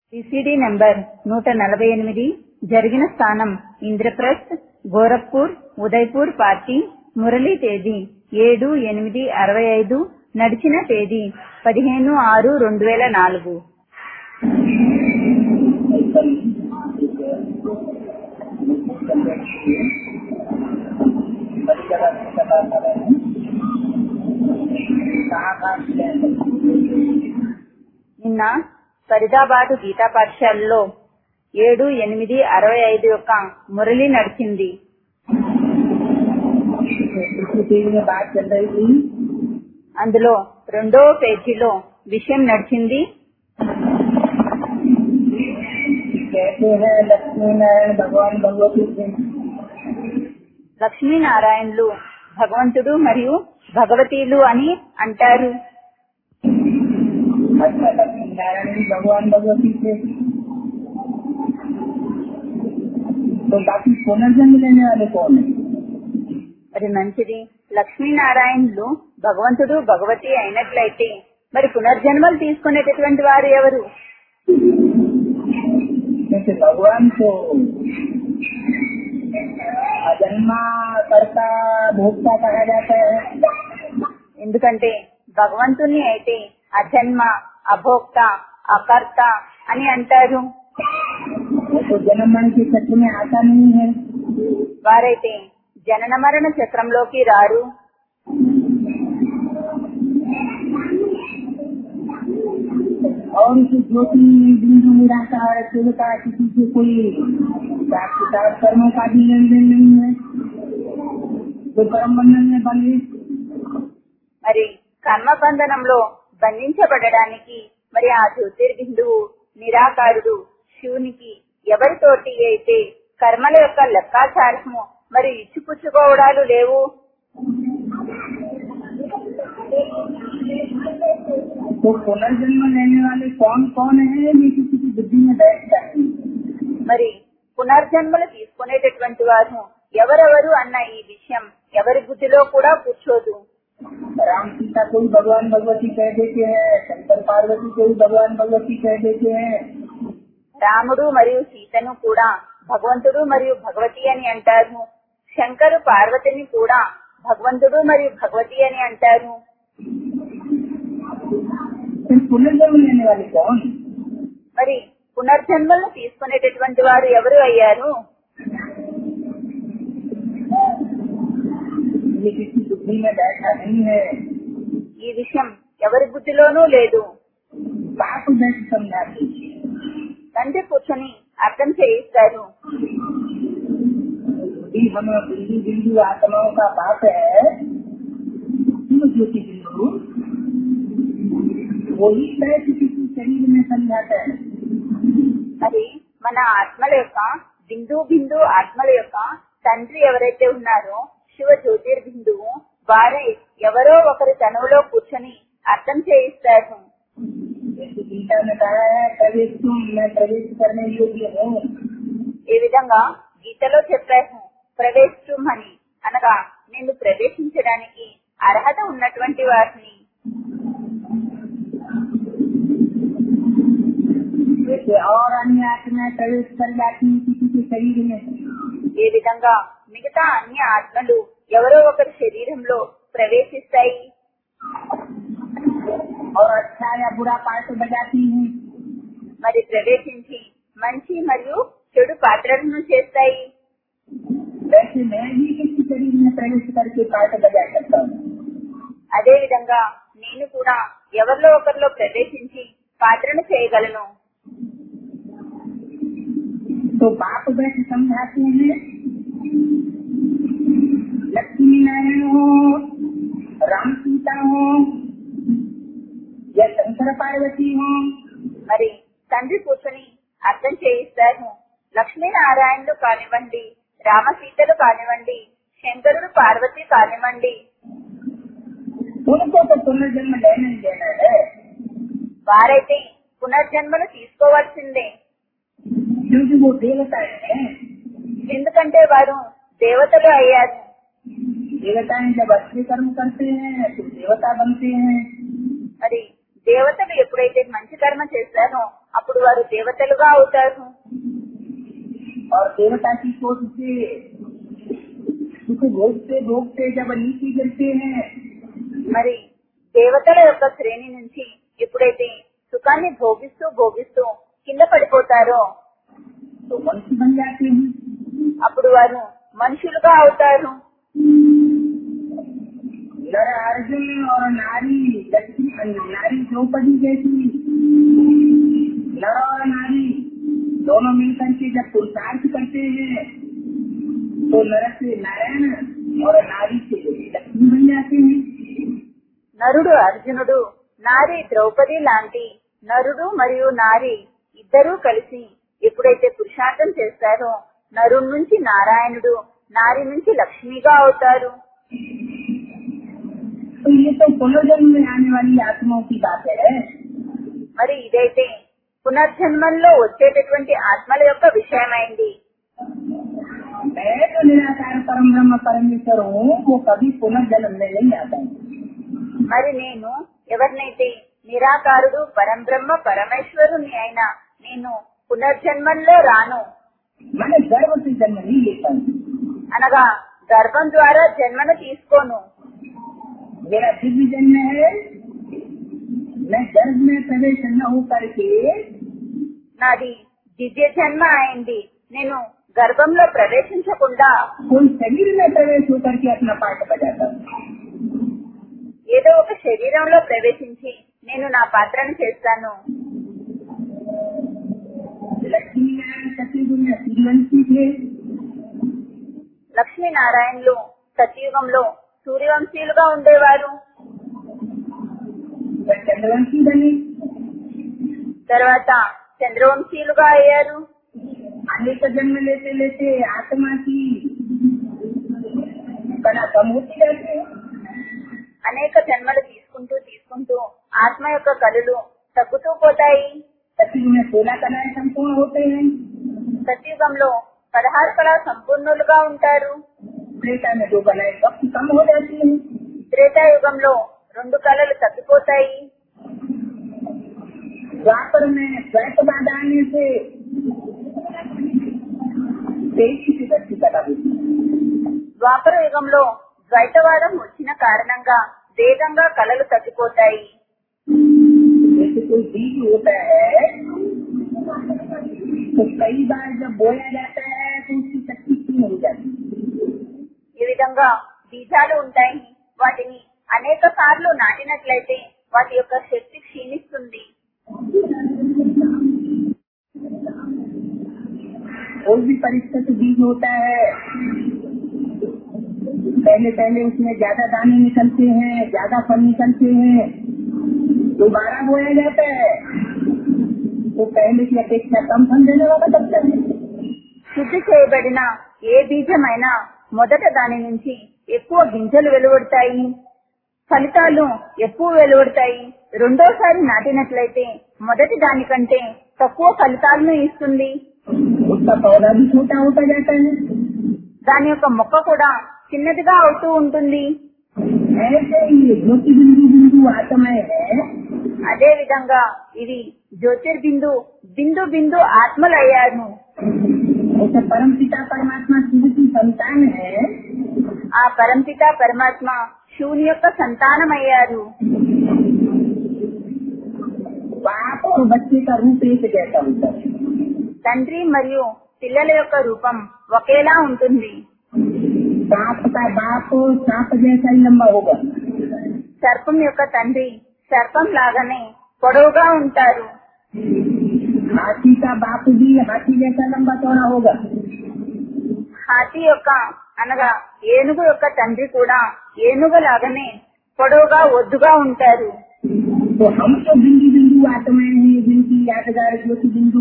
CCD number నూట నలభై ఎనిమిది జరిగిన స్థానం ఇంద్రప్రస్థ్ గోరఖ్పూర్ ఉదయ్పూర్ పార్టీ మురళీ తేదీ ఏడు ఎనిమిది అరవై ఐదు నడిచిన తేదీ పదిహేను ఆరు రెండు వేల నాలుగు నిన్న ఫరీదాబాద్ గీతా పాఠశాలలో ఏడు ఎనిమిది అరవై ఐదు యొక్క మురళి నడిచింది में बात चल रही थी అందులో రెండో పేజీలో విషయం నడిచింది कहते हैं लक्ष्मी नारायण भगवान भगवती से లక్ష్మీనారాయణులు భగవంతుడు మరియు భగవతీలు అని అంటారు अच्छा लक्ष्मी नारायण भी भगवान भगवती से तो बाकी पुनर्जन्म लेने वाले कौन है మరి మంచిది లక్ష్మీనారాయణులు భగవంతుడు భగవతి అయినట్లయితే మరి పునర్జన్మలు తీసుకునేటటువంటి వారు ఎవరు जैसे भगवान को अजन्मा कर्ता भोक्ता कहा जाता है ఎందుకంటే భగవంతుని అయితే అజన్మ అభోక్త అకర్త అని అంటారు वो तो जन्म मरण के चक्र में आता नहीं है వారైతే జనన మరణ చక్రంలోకి రారు और इस ज्योति बिंदु निराकार देवता किसी से कोई साक्षात कर्मों का भी लेन देन नहीं है जो कर्म बंधन में बंधे మరి కర్మ బంధనంలో బంధించబడడానికి మరి ఆ జ్యోతిర్బిందువు నిరాకారుడు శివునికి ఎవరితోటి అయితే కర్మల యొక్క లెక్కాచారము మరి ఇచ్చిపుచ్చుకోవడాలు లేవు तो पुनर्जन्म लेने वाले कौन कौन है ये किसी की बुद्धि में बैठता है మరి పునర్జన్మలు తీసుకునేటటువంటి వారు ఎవరెవరు అన్న ఈ విషయం ఎవరి బుద్ధిలో కూడా కూర్చోదు राम सीता को भी भगवान भगवती कह देते हैं शंकर पार्वती को भी भगवान भगवती कह देते हैं రాముడు మరియు సీతను కూడా భగవంతుడు మరియు భగవతి అని అంటారు శంకరు పార్వతిని కూడా భగవంతుడు మరియు భగవతి అని అంటారు फिर पुनर्जन्म लेने वाले कौन మరి పునర్జన్మలను తీసుకునేటటువంటి వారు ఎవరు అయ్యారు ये किसी बुद्धि में बैठा नहीं है ఈ విషయం ఎవరి బుద్ధిలోనూ లేదు बाप बैठ समझाते हैं తండ్రి కూర్చొని అర్థం చేయిస్తారు भी हम बिंदु बिंदु आत्माओं का बाप है शिव ज्योति बिंदु वही तरह किसी के शरीर में समझाता है మరి మన ఆత్మల యొక్క బిందు బిందు ఆత్మల యొక్క తండ్రి ఎవరైతే ఉన్నారో శివ జ్యోతిర్బిందువు వారే ఎవరో ఒకరి తనువులో కూర్చొని అర్థం చేయిస్తారు जैसे गीता ने कहा है प्रवेश तुम मैं प्रवेश करने योग्य हूँ ఈ విధంగా గీతలో చెప్పారు ప్రవేశం అని అనగా నేను ప్రవేశించడానికి అర్హత ఉన్నటువంటి వారిని जैसे और अन्य आत्माएं प्रवेश कर जाती हैं किसी के शरीर में ఏ విధంగా మిగతా అన్ని ఆత్మలు ఎవరో ఒకరి శరీరంలో ప్రవేశిస్తాయి और अच्छा या बुरा पार्ट बजाती हैं మరి ప్రవేశించి మంచి మరియు చెడు పాత్రలను చేస్తాయి वैसे मैं भी किसी शरीर में प्रवेश करके पार्ट बजा सकता हूँ అదే విధంగా నేను కూడా ఎవరిలో ఒకరిలో ప్రవేశించి పాత్రను చేయగలను तो बाप बैठ समझाते हैं लक्ष्मी नारायण हो राम सीता हो या शंकर पार्वती हो మరి తండ్రి కూర్చొని అర్థం చేయిస్తారు లక్ష్మీనారాయణులు కానివ్వండి రామసీతలు కానివ్వండి శంకరుడు పార్వతి కానివ్వండి उनको तो पुनर्जन्म लेना ही लेना है వారైతే పునర్జన్మను తీసుకోవాల్సిందే क्योंकि वो देवताएं हैं ఎందుకంటే వారు దేవతలు అయ్యారు देवताएं जब अच्छे कर्म करते हैं तो देवता बनते हैं మరి దేవతలు ఎప్పుడైతే మంచి కర్మ చేస్తారో అప్పుడు వారు దేవతలుగా అవుతారు और देवता की सोच से सुख भोगते भोगते जब नीचे गिरते हैं మరి దేవతల యొక్క శ్రేణి నుంచి ఎప్పుడైతే సుఖాన్ని భోగిస్తూ భోగిస్తూ కింద పడిపోతారో तो मनुष्य बन जाते हैं అప్పుడు వారు మనుషులుగా అవుతారు नर अर्जुन और नारी लक्ष्मी नारी द्रौपदी जैसी नर और नारी दोनों मिलकर के जब पुरुषार्थ करते हैं तो नर से नारायण और नारी से लक्ष्मी बन जाते हैं నరుడు అర్జునుడు నారి ద్రౌపది లాంటి నరుడు మరియు నారి ఇద్దరూ కలిసి ఎప్పుడైతే పురుషార్థం చేస్తారో నరుడు నుంచి నారాయణుడు నారి నుంచి లక్ష్మిగా అవుతారు तो ये तो पुनर्जन्म में आने वाली आत्माओं की बात है మరి ఇదైతే పునర్జన్మంలో వచ్చేటటువంటి ఆత్మల యొక్క విషయమైంది मैं जो निराकार परम ब्रह्म परमेश्वर हूँ वो कभी पुनर्जन्म में नहीं आता है మరి నేను ఎవరినైతే నిరాకారుడు పరంబ్రహ్మ పరమేశ్వరుని అయినా నేను పునర్జన్మంలో రాను मैंने गर्भ से जन्म नहीं लेता हूँ అనగా గర్భం ద్వారా జన్మను తీసుకోను मेरा दिव्य जन्म है मैं गर्भ में प्रवेश न हो करके నాది దివ్య జన్మ అయింది నేను గర్భంలో ప్రవేశించకుండా कोई शरीर में प्रवेश होकर के अपना पाठ बजाता हूँ ఏదో ఒక శరీరంలో ప్రవేశించి నేను నా పాత్రను చేస్తాను लक्ष्मी नारायण सतयुग में सूर्यवंशी थे లక్ష్మీనారాయణులు సత్యుగంలో సూర్యవంశీయులుగా ఉండేవారు वह चंद्रवंशी बने తర్వాత చంద్రవంశీయులుగా అయ్యారు अनेक जन्म लेते लेते आत्मा की कला कम होती जाती है అనేక జన్మలు తీసుకుంటూ తీసుకుంటూ ఆత్మ యొక్క కళలు తగ్గుతూ పోతాయి सतयुग में सोलह कलाएं संपूर्ण होते हैं సత్యుగంలో పదహారు కళ సంపూర్ణులుగా ఉంటారు त्रेता में दो कलाएं वक्त कम हो जाती है త్రేతాయుగంలో రెండు కళలు తగ్గిపోతాయి द्वापर में द्वैतवाद आने से तेजी से गति कला होती है ద్వాపర యుగంలో ద్వైతవాదం వచ్చిన కారణంగా వేగంగా కళలు తగ్గిపోతాయి जैसे कोई बीज होता है तो कई बार जब बोया जाता है तो उसकी शक्ति क्षीण हो जाती है ఈ విధంగా బీజాలు ఉంటాయి వాటిని అనేక సార్లు నాటినట్లయితే వాటి యొక్క శక్తి క్షీణిస్తుంది कोई भी परिस्थिति बीज होता है पहले पहले उसमें ज्यादा दाने निकलते हैं ज्यादा फल निकलते हैं दोबारा बोया जाता है तो पहले की अपेक्षा कम फल देने वाला लगता है శుద్ధి చేయబడిన ఏ బీజమైనా మొదట దాని నుంచి ఎక్కువ గింజలు వెలువడతాయి ఫలితాలు ఎక్కువ వెలువడతాయి రెండోసారి నాటినట్లయితే మొదటి దానికంటే తక్కువ ఫలితాలను ఇస్తుంది उसका पौधा भी छोटा होता जाता है దాని యొక్క మొక్క కూడా చిన్నదిగా అవుతూ ఉంటుంది ऐसे ही ज्योति बिंदु बिंदु आत्माएं हैं అదే విధంగా ఇవి జ్యోతిర్బిందు బిందు బిందు ఆత్మలయ్యారు जैसे परम पिता परमात्मा शिव की संतान है ఆ పరంపిత పరమాత్మ శివుని యొక్క సంతానమయ్యారు बाप और बच्चे का रूप एक जैसा होता है తండ్రి మరియు పిల్లల యొక్క రూపం ఒకేలా ఉంటుంది सांप का बाप सांप जैसा ही लंबा होगा సర్పం యొక్క తండ్రి సర్పం లాగానే పొడవుగా ఉంటారు हाथी का बाप भी हाथी जैसा लंबा चौड़ा होगा హాతీ యొక్క అనగా ఏనుగు యొక్క తండ్రి కూడా ఏనుగు లాగానే పొడవుగా ఒద్దుగా ఉంటారు तो हम तो बिंदु बिंदु आत्माएं हैं जिनकी यादगार ज्योति बिंदु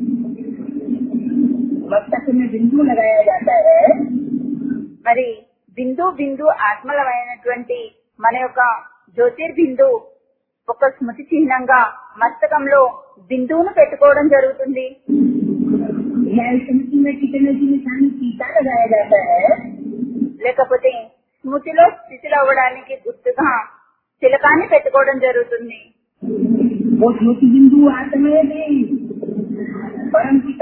मस्तक में बिंदु लगाया जाता है మరి బిందు బిందు ఆత్మలమైనటువంటి మన యొక్క జ్యోతిర్బిందు ఒక స్మృతి చిహ్నంగా మస్తకంలో బిందువును పెట్టుకోవడం జరుగుతుంది या स्मृति में कितने की निशानी टीका लगाया जाता है లేకపోతే స్మృతిలో స్థితిలో అవ్వడానికి గుర్తుగా తిలకాన్ని పెట్టుకోవడం జరుగుతుంది वो ज्योति बिंदु आत्माएं भी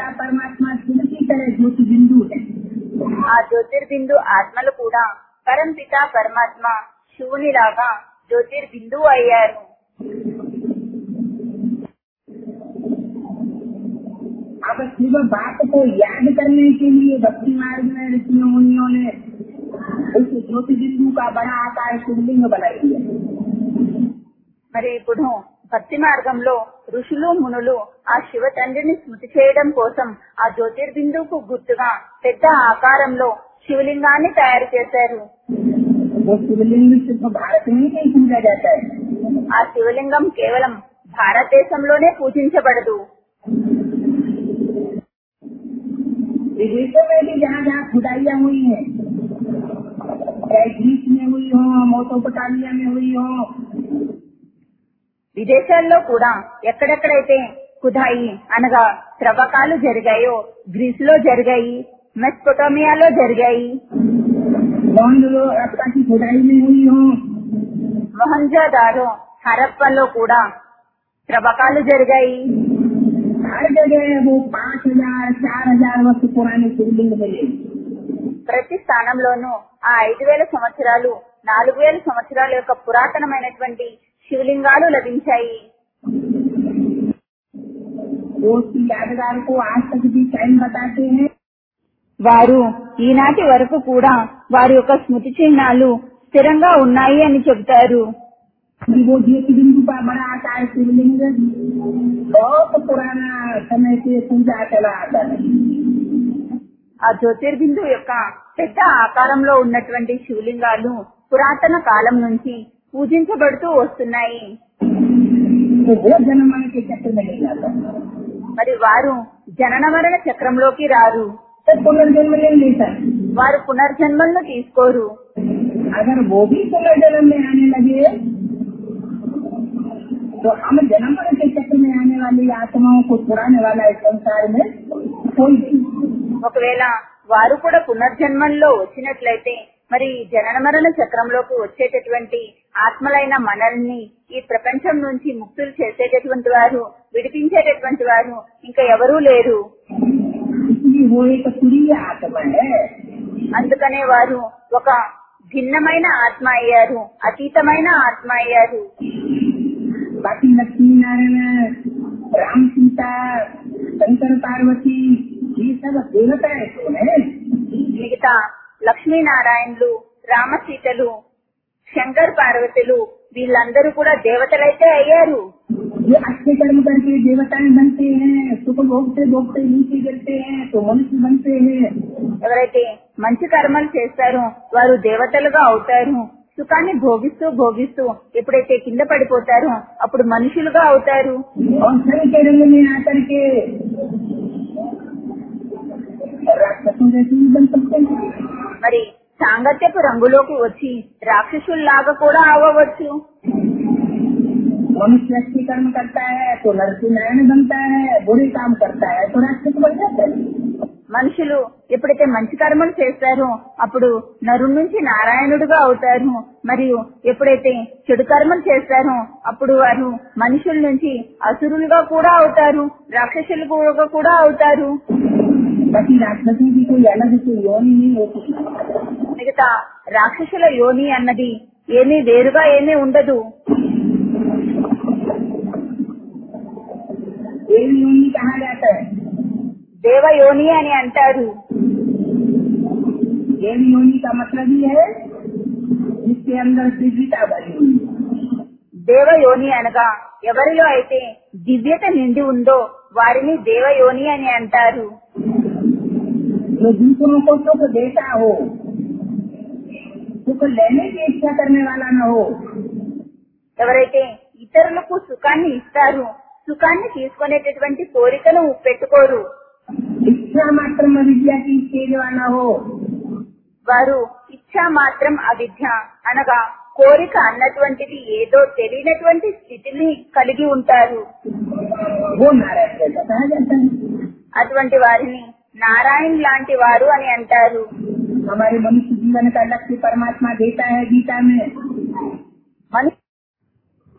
पिता परमात्मा शिव की तरह ज्योति बिंदु है ఆ జ్యోతిర్బిందు ఆత్మలు కూడా పరంపిత పరమాత్మ శివునిలాగా జ్యోతిర్బిందువు అయ్యారు अब शिव बात को याद करने के लिए भक्ति मार्ग में ऋषियों मुनियों ने उस ज्योति बिंदु का बड़ा आकार शिवलिंग बनाई दिया మరి ఇప్పుడు భక్తి మార్గంలో ఋషులు మునులు ఆ శివ తండ్రిని స్మృతి చేయడం కోసం ఆ జ్యోతిర్బిందువుకు గుర్తుగా పెద్ద ఆకారంలో శివలింగాన్ని తయారు చేశారు वो शिवलिंग सिर्फ भारत में ही नहीं पूजा जाता है ఆ శివలింగం కేవలం భారతదేశంలోనే పూజించబడదు विदेशों में भी जहाँ जहाँ खुदाइयाँ हुई हैं चाहे ग्रीस में हुई हो मोसोपोटामिया में हुई हो విదేశాల్లో కూడా ఎక్కడెక్కడైతే కుదాయి అనగా త్రవ్వకాలు జరిగాయో గ్రీసులో జరిగాయి మెస్పోటోమియాలో జరిగాయి मोहनजो रक्ता की खुदाई में हुई हो మొహంజోదారో హరప్పలో కూడా త్రవ్వకాలు జరిగాయి हर जगह वो पाँच हजार चार हजार वर्ष पुराने शिवलिंग मिले ప్రతి స్థానంలోనూ ఆ ఐదు వేల సంవత్సరాలు నాలుగు వేల సంవత్సరాల యొక్క పురాతనమైనటువంటి శివలింగాలు లభించాయి वो उसकी यादगार को आज तक भी टाइम बताते हैं వారు ఈనాటి వరకు కూడా వారి యొక్క స్మృతి చిహ్నాలు స్థిరంగా ఉన్నాయి అని చెబుతారు कि वो ज्योति बिंदु का बड़ा आकार शिवलिंग बहुत पुराना समय से पूजा चला आता है ఆ జ్యోతిర్బిందు యొక్క పెద్ద ఆకారంలో ఉన్నటువంటి శివలింగాలు పురాతన కాలం నుంచి పూజించబడుతూ వస్తున్నాయి तो वो जन्म मन के चक्र में नहीं जाता మరి వారు జనన మరణ చక్రంలోకి రారు तो पुनर्जन्म नहीं लेता వారు పునర్జన్మలను తీసుకోరు अगर वो भी पुनर्जन्म में आने लगे तो हम जन्म मरण के चक्र में आने वाली आत्माओं को छुड़ाने वाला इस संसार में कोई नहीं ఒకవేళ వారు కూడా పునర్జన్మల్లో వచ్చినట్లయితే మరి జనన మరణ చక్రంలోకి వచ్చేటటువంటి ఆత్మలైన మనల్ని ఈ ప్రపంచం నుంచి ముక్తులు చేసేటటువంటి వారు విడిపించేటటువంటి వారు ఇంకా ఎవరూ లేరు इसलिए वो एक तुरीय आत्मा है అందుకనే వారు ఒక భిన్నమైన ఆత్మ అయ్యారు అతీతమైన ఆత్మ అయ్యారు बाकी लक्ष्मी नारायण राम सीता शंकर पार्वती ये सब देवताएं तो है మిగతా లక్ష్మీనారాయణులు రామసీతలు శంకర్ పార్వతులు వీళ్ళందరూ కూడా దేవతలైతే అయ్యారు ये अच्छे कर्म करके देवताएं बनते हैं सुख भोगते भोगते नीचे गिरते हैं तो मनुष्य बनते हैं ఎవరైతే మంచి కర్మలు చేస్తారో వారు దేవతలుగా అవుతారు సుఖాన్ని భోగిస్తూ భోగిస్తూ ఎప్పుడైతే కింద పడిపోతారో అప్పుడు మనుషులుగా అవుతారు और धन के रंग में आकर के राक्षसों जैसे भी बन सकते हैं మరి సాంగత్యపు రంగులోకి వచ్చి రాక్షసుల్లాగా కూడా అవ్వవచ్చు मनुष्य अच्छे कर्म करता है तो नरसिंह बनता है बुरे काम करता है तो राक्षस बन जाता है మనుషులు ఎప్పుడైతే మంచి కర్మలు చేస్తారో అప్పుడు నరు నుంచి నారాయణుడుగా అవుతారు మరియు ఎప్పుడైతే చెడు కర్మలు చేస్తారో అప్పుడు వారు మనుషుల నుంచి అసురులుగా కూడా అవుతారు రాక్షసులుగా కూడా అవుతారు बाकी राक्षसों की कोई अलग से योनि नहीं होती మిగతా రాక్షసుల యోని అన్నది ఏమీ వేరుగా ఏమీ ఉండదు देव योनि कहा जाता है దేవ యోని అని అంటారు देव योनि का मतलब ये है जिसके अंदर दिव्यता भरी हुई है। దేవ యోని అనగా ఎవరిలో అయితే దివ్యత నిండి ఉందో వారిని దేవయోని అని అంటారు जो दूसरों को सुख देता हो सुख लेने की इच्छा करने वाला न हो ఎవరైతే ఇతరులకు సుఖాన్ని ఇస్తారు సుఖాన్ని తీసుకునేటటువంటి కోరికను పెట్టుకోరు इच्छा मात्र विद्या की तेज वाला हो వారు ఇచ్చా మాత్రం అవిద్య అనగా కోరిక అన్నటువంటిది ఏదో తెలియనటువంటి స్థితిని కలిగి ఉంటారు वो नारायण जैसा कहा जाता है అటువంటి వారిని నారాయణ లాంటి వారు అని అంటారు हमारे मनुष्य जीवन का लक्ष्य परमात्मा देता है गीता में మను-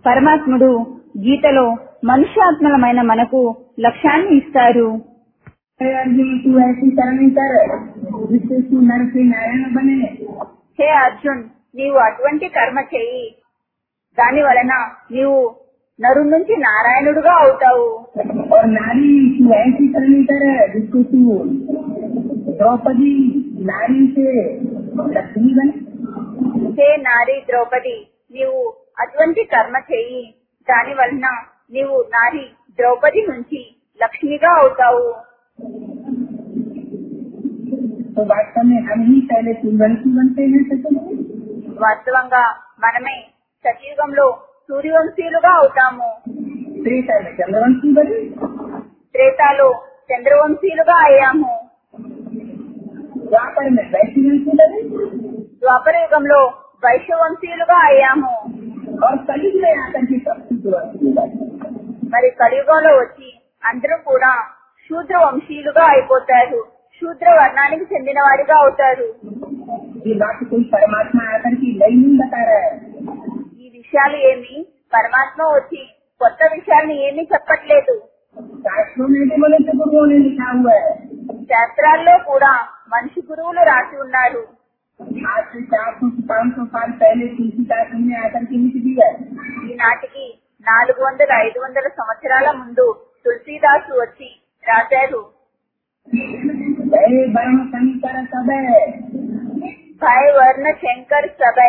పరమాత్ముడు గీతలో మనుష్యాత్మలమైన మనకు లక్ష్యాన్ని ఇస్తారు अरे अर्जुन तू ऐसी करनी कर जिससे तू नर से नारायण बने హే అర్జున్ నీవు అటువంటి కర్మ చెయ్యి దాని వలన నీవు నరు నుంచి నారాయణుడుగా అవుతావు और नारी तू ऐसी करनी कर जिसको तू द्रौपदी नारी से लक्ष्मी बने హే నారి ద్రౌపది నీవు అటువంటి కర్మ చెయ్యి దాని వలన నీవు నారి ద్రౌపది నుంచి లక్ష్మిగా అవుతావు तो वास्तव में हम ही पहले सूर्यवंशी बनते हैं सचिन వాస్తవంగా మనమే సతయుగంలో సూర్యవంశీయులుగా అవుతాము त्रेता में चंद्रवंशी बने త్రేతాలో చంద్రవంశీయులుగా అయ్యాము द्वापर में वैश्यवंशी बने ద్వాపర యుగంలో వైశ్యవంశీయులుగా అయ్యాము और कलयुग में आकर के सब सूर्यवंशी बने మరి కలియుగంలో వచ్చి అందరూ కూడా శూద్ర వంశీయులుగా అయిపోతారు శూద్ర వర్ణానికి చెందిన వారిగా అవుతారు ये बात कोई परमात्मा आकर के नई नहीं बता रहा है ఈ విషయాలు ఏమి పరమాత్మ వచ్చి కొత్త విషయాల్ని ఏమీ చెప్పట్లేదు शास्त्रों में भी मनुष्य गुरुओं ने लिखा हुआ है శాస్త్రాల్లో కూడా మనిషి గురువులు రాసి ఉన్నారు आज से चार सौ पाँच सौ साल पहले तुलसीदास ने आकर के लिख दिया ఈనాటికి నాలుగు వందల ఐదు వందల సంవత్సరాల ముందు తులసీదాసు వచ్చి రాశారు भय वर्ण शंकर सब है భయ వర్ణ శంకర్ సభై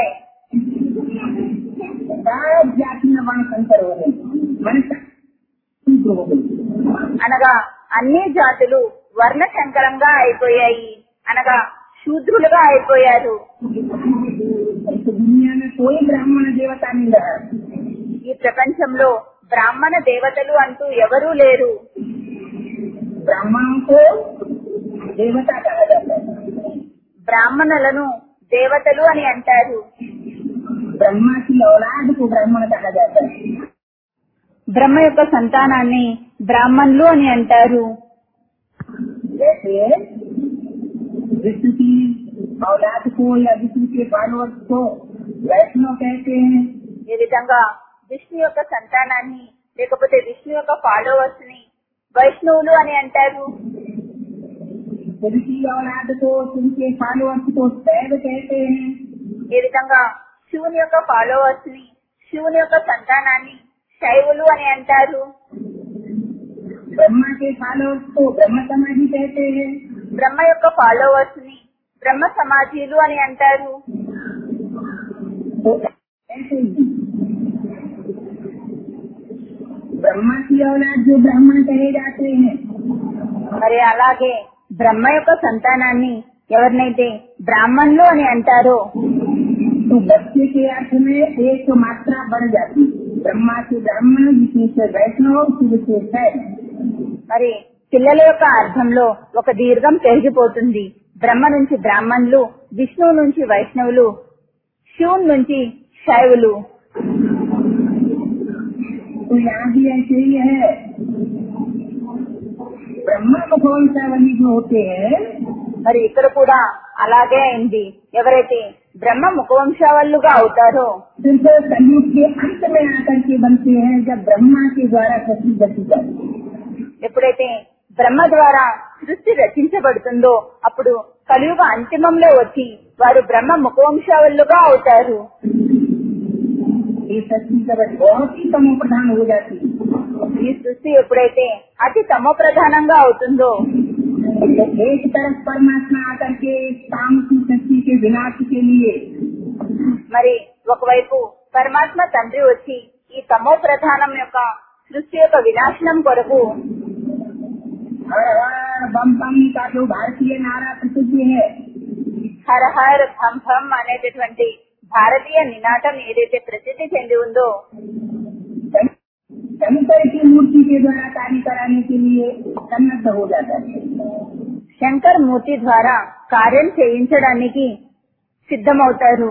सब जाति में वर्ण शंकर हो गए मनुष्य शूद्र हो गए అనగా అన్ని జాతులు వర్ణ శంకరంగా అయిపోయాయి అనగా శూద్రులుగా అయిపోయారు इस दुनिया में कोई ब्राह्मण देवता नहीं रहा ఈ ప్రపంచంలో బ్రాహ్మణ దేవతలు అంటూ ఎవరూ లేరు ब्राह्मणों को देवता कहा जाता है బ్రాహ్మణులను దేవతలు అని అంటారు ब्रह्मा की औलाद को ब्राह्मण कहा जाता है బ్రహ్మ యొక్క సంతానాన్ని బ్రాహ్మణులు అని అంటారు जैसे विष्णु की औलाद को या विष्णु के फॉलोअर्स को वैष्णव कहते हैं ఈ విధంగా విష్ణు యొక్క సంతానాన్ని లేకపోతే విష్ణు యొక్క ఫాలోవర్స్ ని వైష్ణవులు అని అంటారు शिव की औलाद को शिव के फॉलोअर्स को शैव कहते हैं ఈ విధంగా శివుని యొక్క ఫాలోవర్స్ ని శివుని యొక్క సంతానాన్ని శైవులు అని అంటారు ब्रह्मा के फॉलोअर्स को ब्रह्म समाधि कहते हैं బ్రహ్మ యొక్క ఫాలోవర్స్ ని బ్రహ్మ సమాధీలు అని అంటారు तो ऐसे ही ब्रह्मा की औलाद जो ब्राह्मण कहे जाते हैं మరి అలాగే బ్రహ్మ యొక్క సంతానాన్ని ఎవరినైతే బ్రాహ్మణులు అని అంటారో तो बच्चे के अर्थ में एक मात्रा बढ़ जाती है ब्रह्मा से ब्राह्मण विष्णु से वैष्णव शिव से शैव మరి పిల్లల యొక్క అర్థంలో ఒక దీర్ఘం పెరిగిపోతుంది బ్రహ్మ నుంచి బ్రాహ్మణులు విష్ణువు నుంచి వైష్ణవులు శివుని నుంచి శైవులు तो यहाँ भी ऐसे ही है ब्रह्मा मुखवंशावली जो होते हैं మరి ఇక్కడ కూడా అలాగే అయింది ఎవరైతే బ్రహ్మ ముఖవంశావళుగా అవుతారో सिर्फ कलयुग के अंत में आकर के बनते हैं जब ब्रह्मा के द्वारा सृष्टि गति करते हैं। ఎప్పుడైతే బ్రహ్మ ద్వారా సృష్టి రచించబడుతుందో అప్పుడు కలియుగ అంతిమంలో వచ్చి వారు బ్రహ్మ ముఖవంశావళుగా అవుతారు ये सृष्टि जगत बहुत ही तमो प्रधान हो जाती है ఈ సృష్టి ఎప్పుడైతే అతి తమో ప్రధానంగా అవుతుందో तो एक तरफ परमात्मा आकर के इस काम की सृष्टि के विनाश के लिए మరి ఒకవైపు పరమాత్మ తండ్రి వచ్చి ఈ తమో ప్రధానం యొక్క సృష్టి యొక్క వినాశనం కొరకు हर हर बम बम का जो भारतीय नारा प्रसिद्ध है హర హర్ భం భం అనేటటువంటి భారతీయ నినాదం ఏదైతే ప్రసిద్ధి చెంది ఉందో शंकर की मूर्ति के द्वारा कार्य कराने के लिए सन्नद्ध हो जाता है శంకర్ మూర్తి ద్వారా కార్యం చేయించడానికి సిద్ధమవుతారు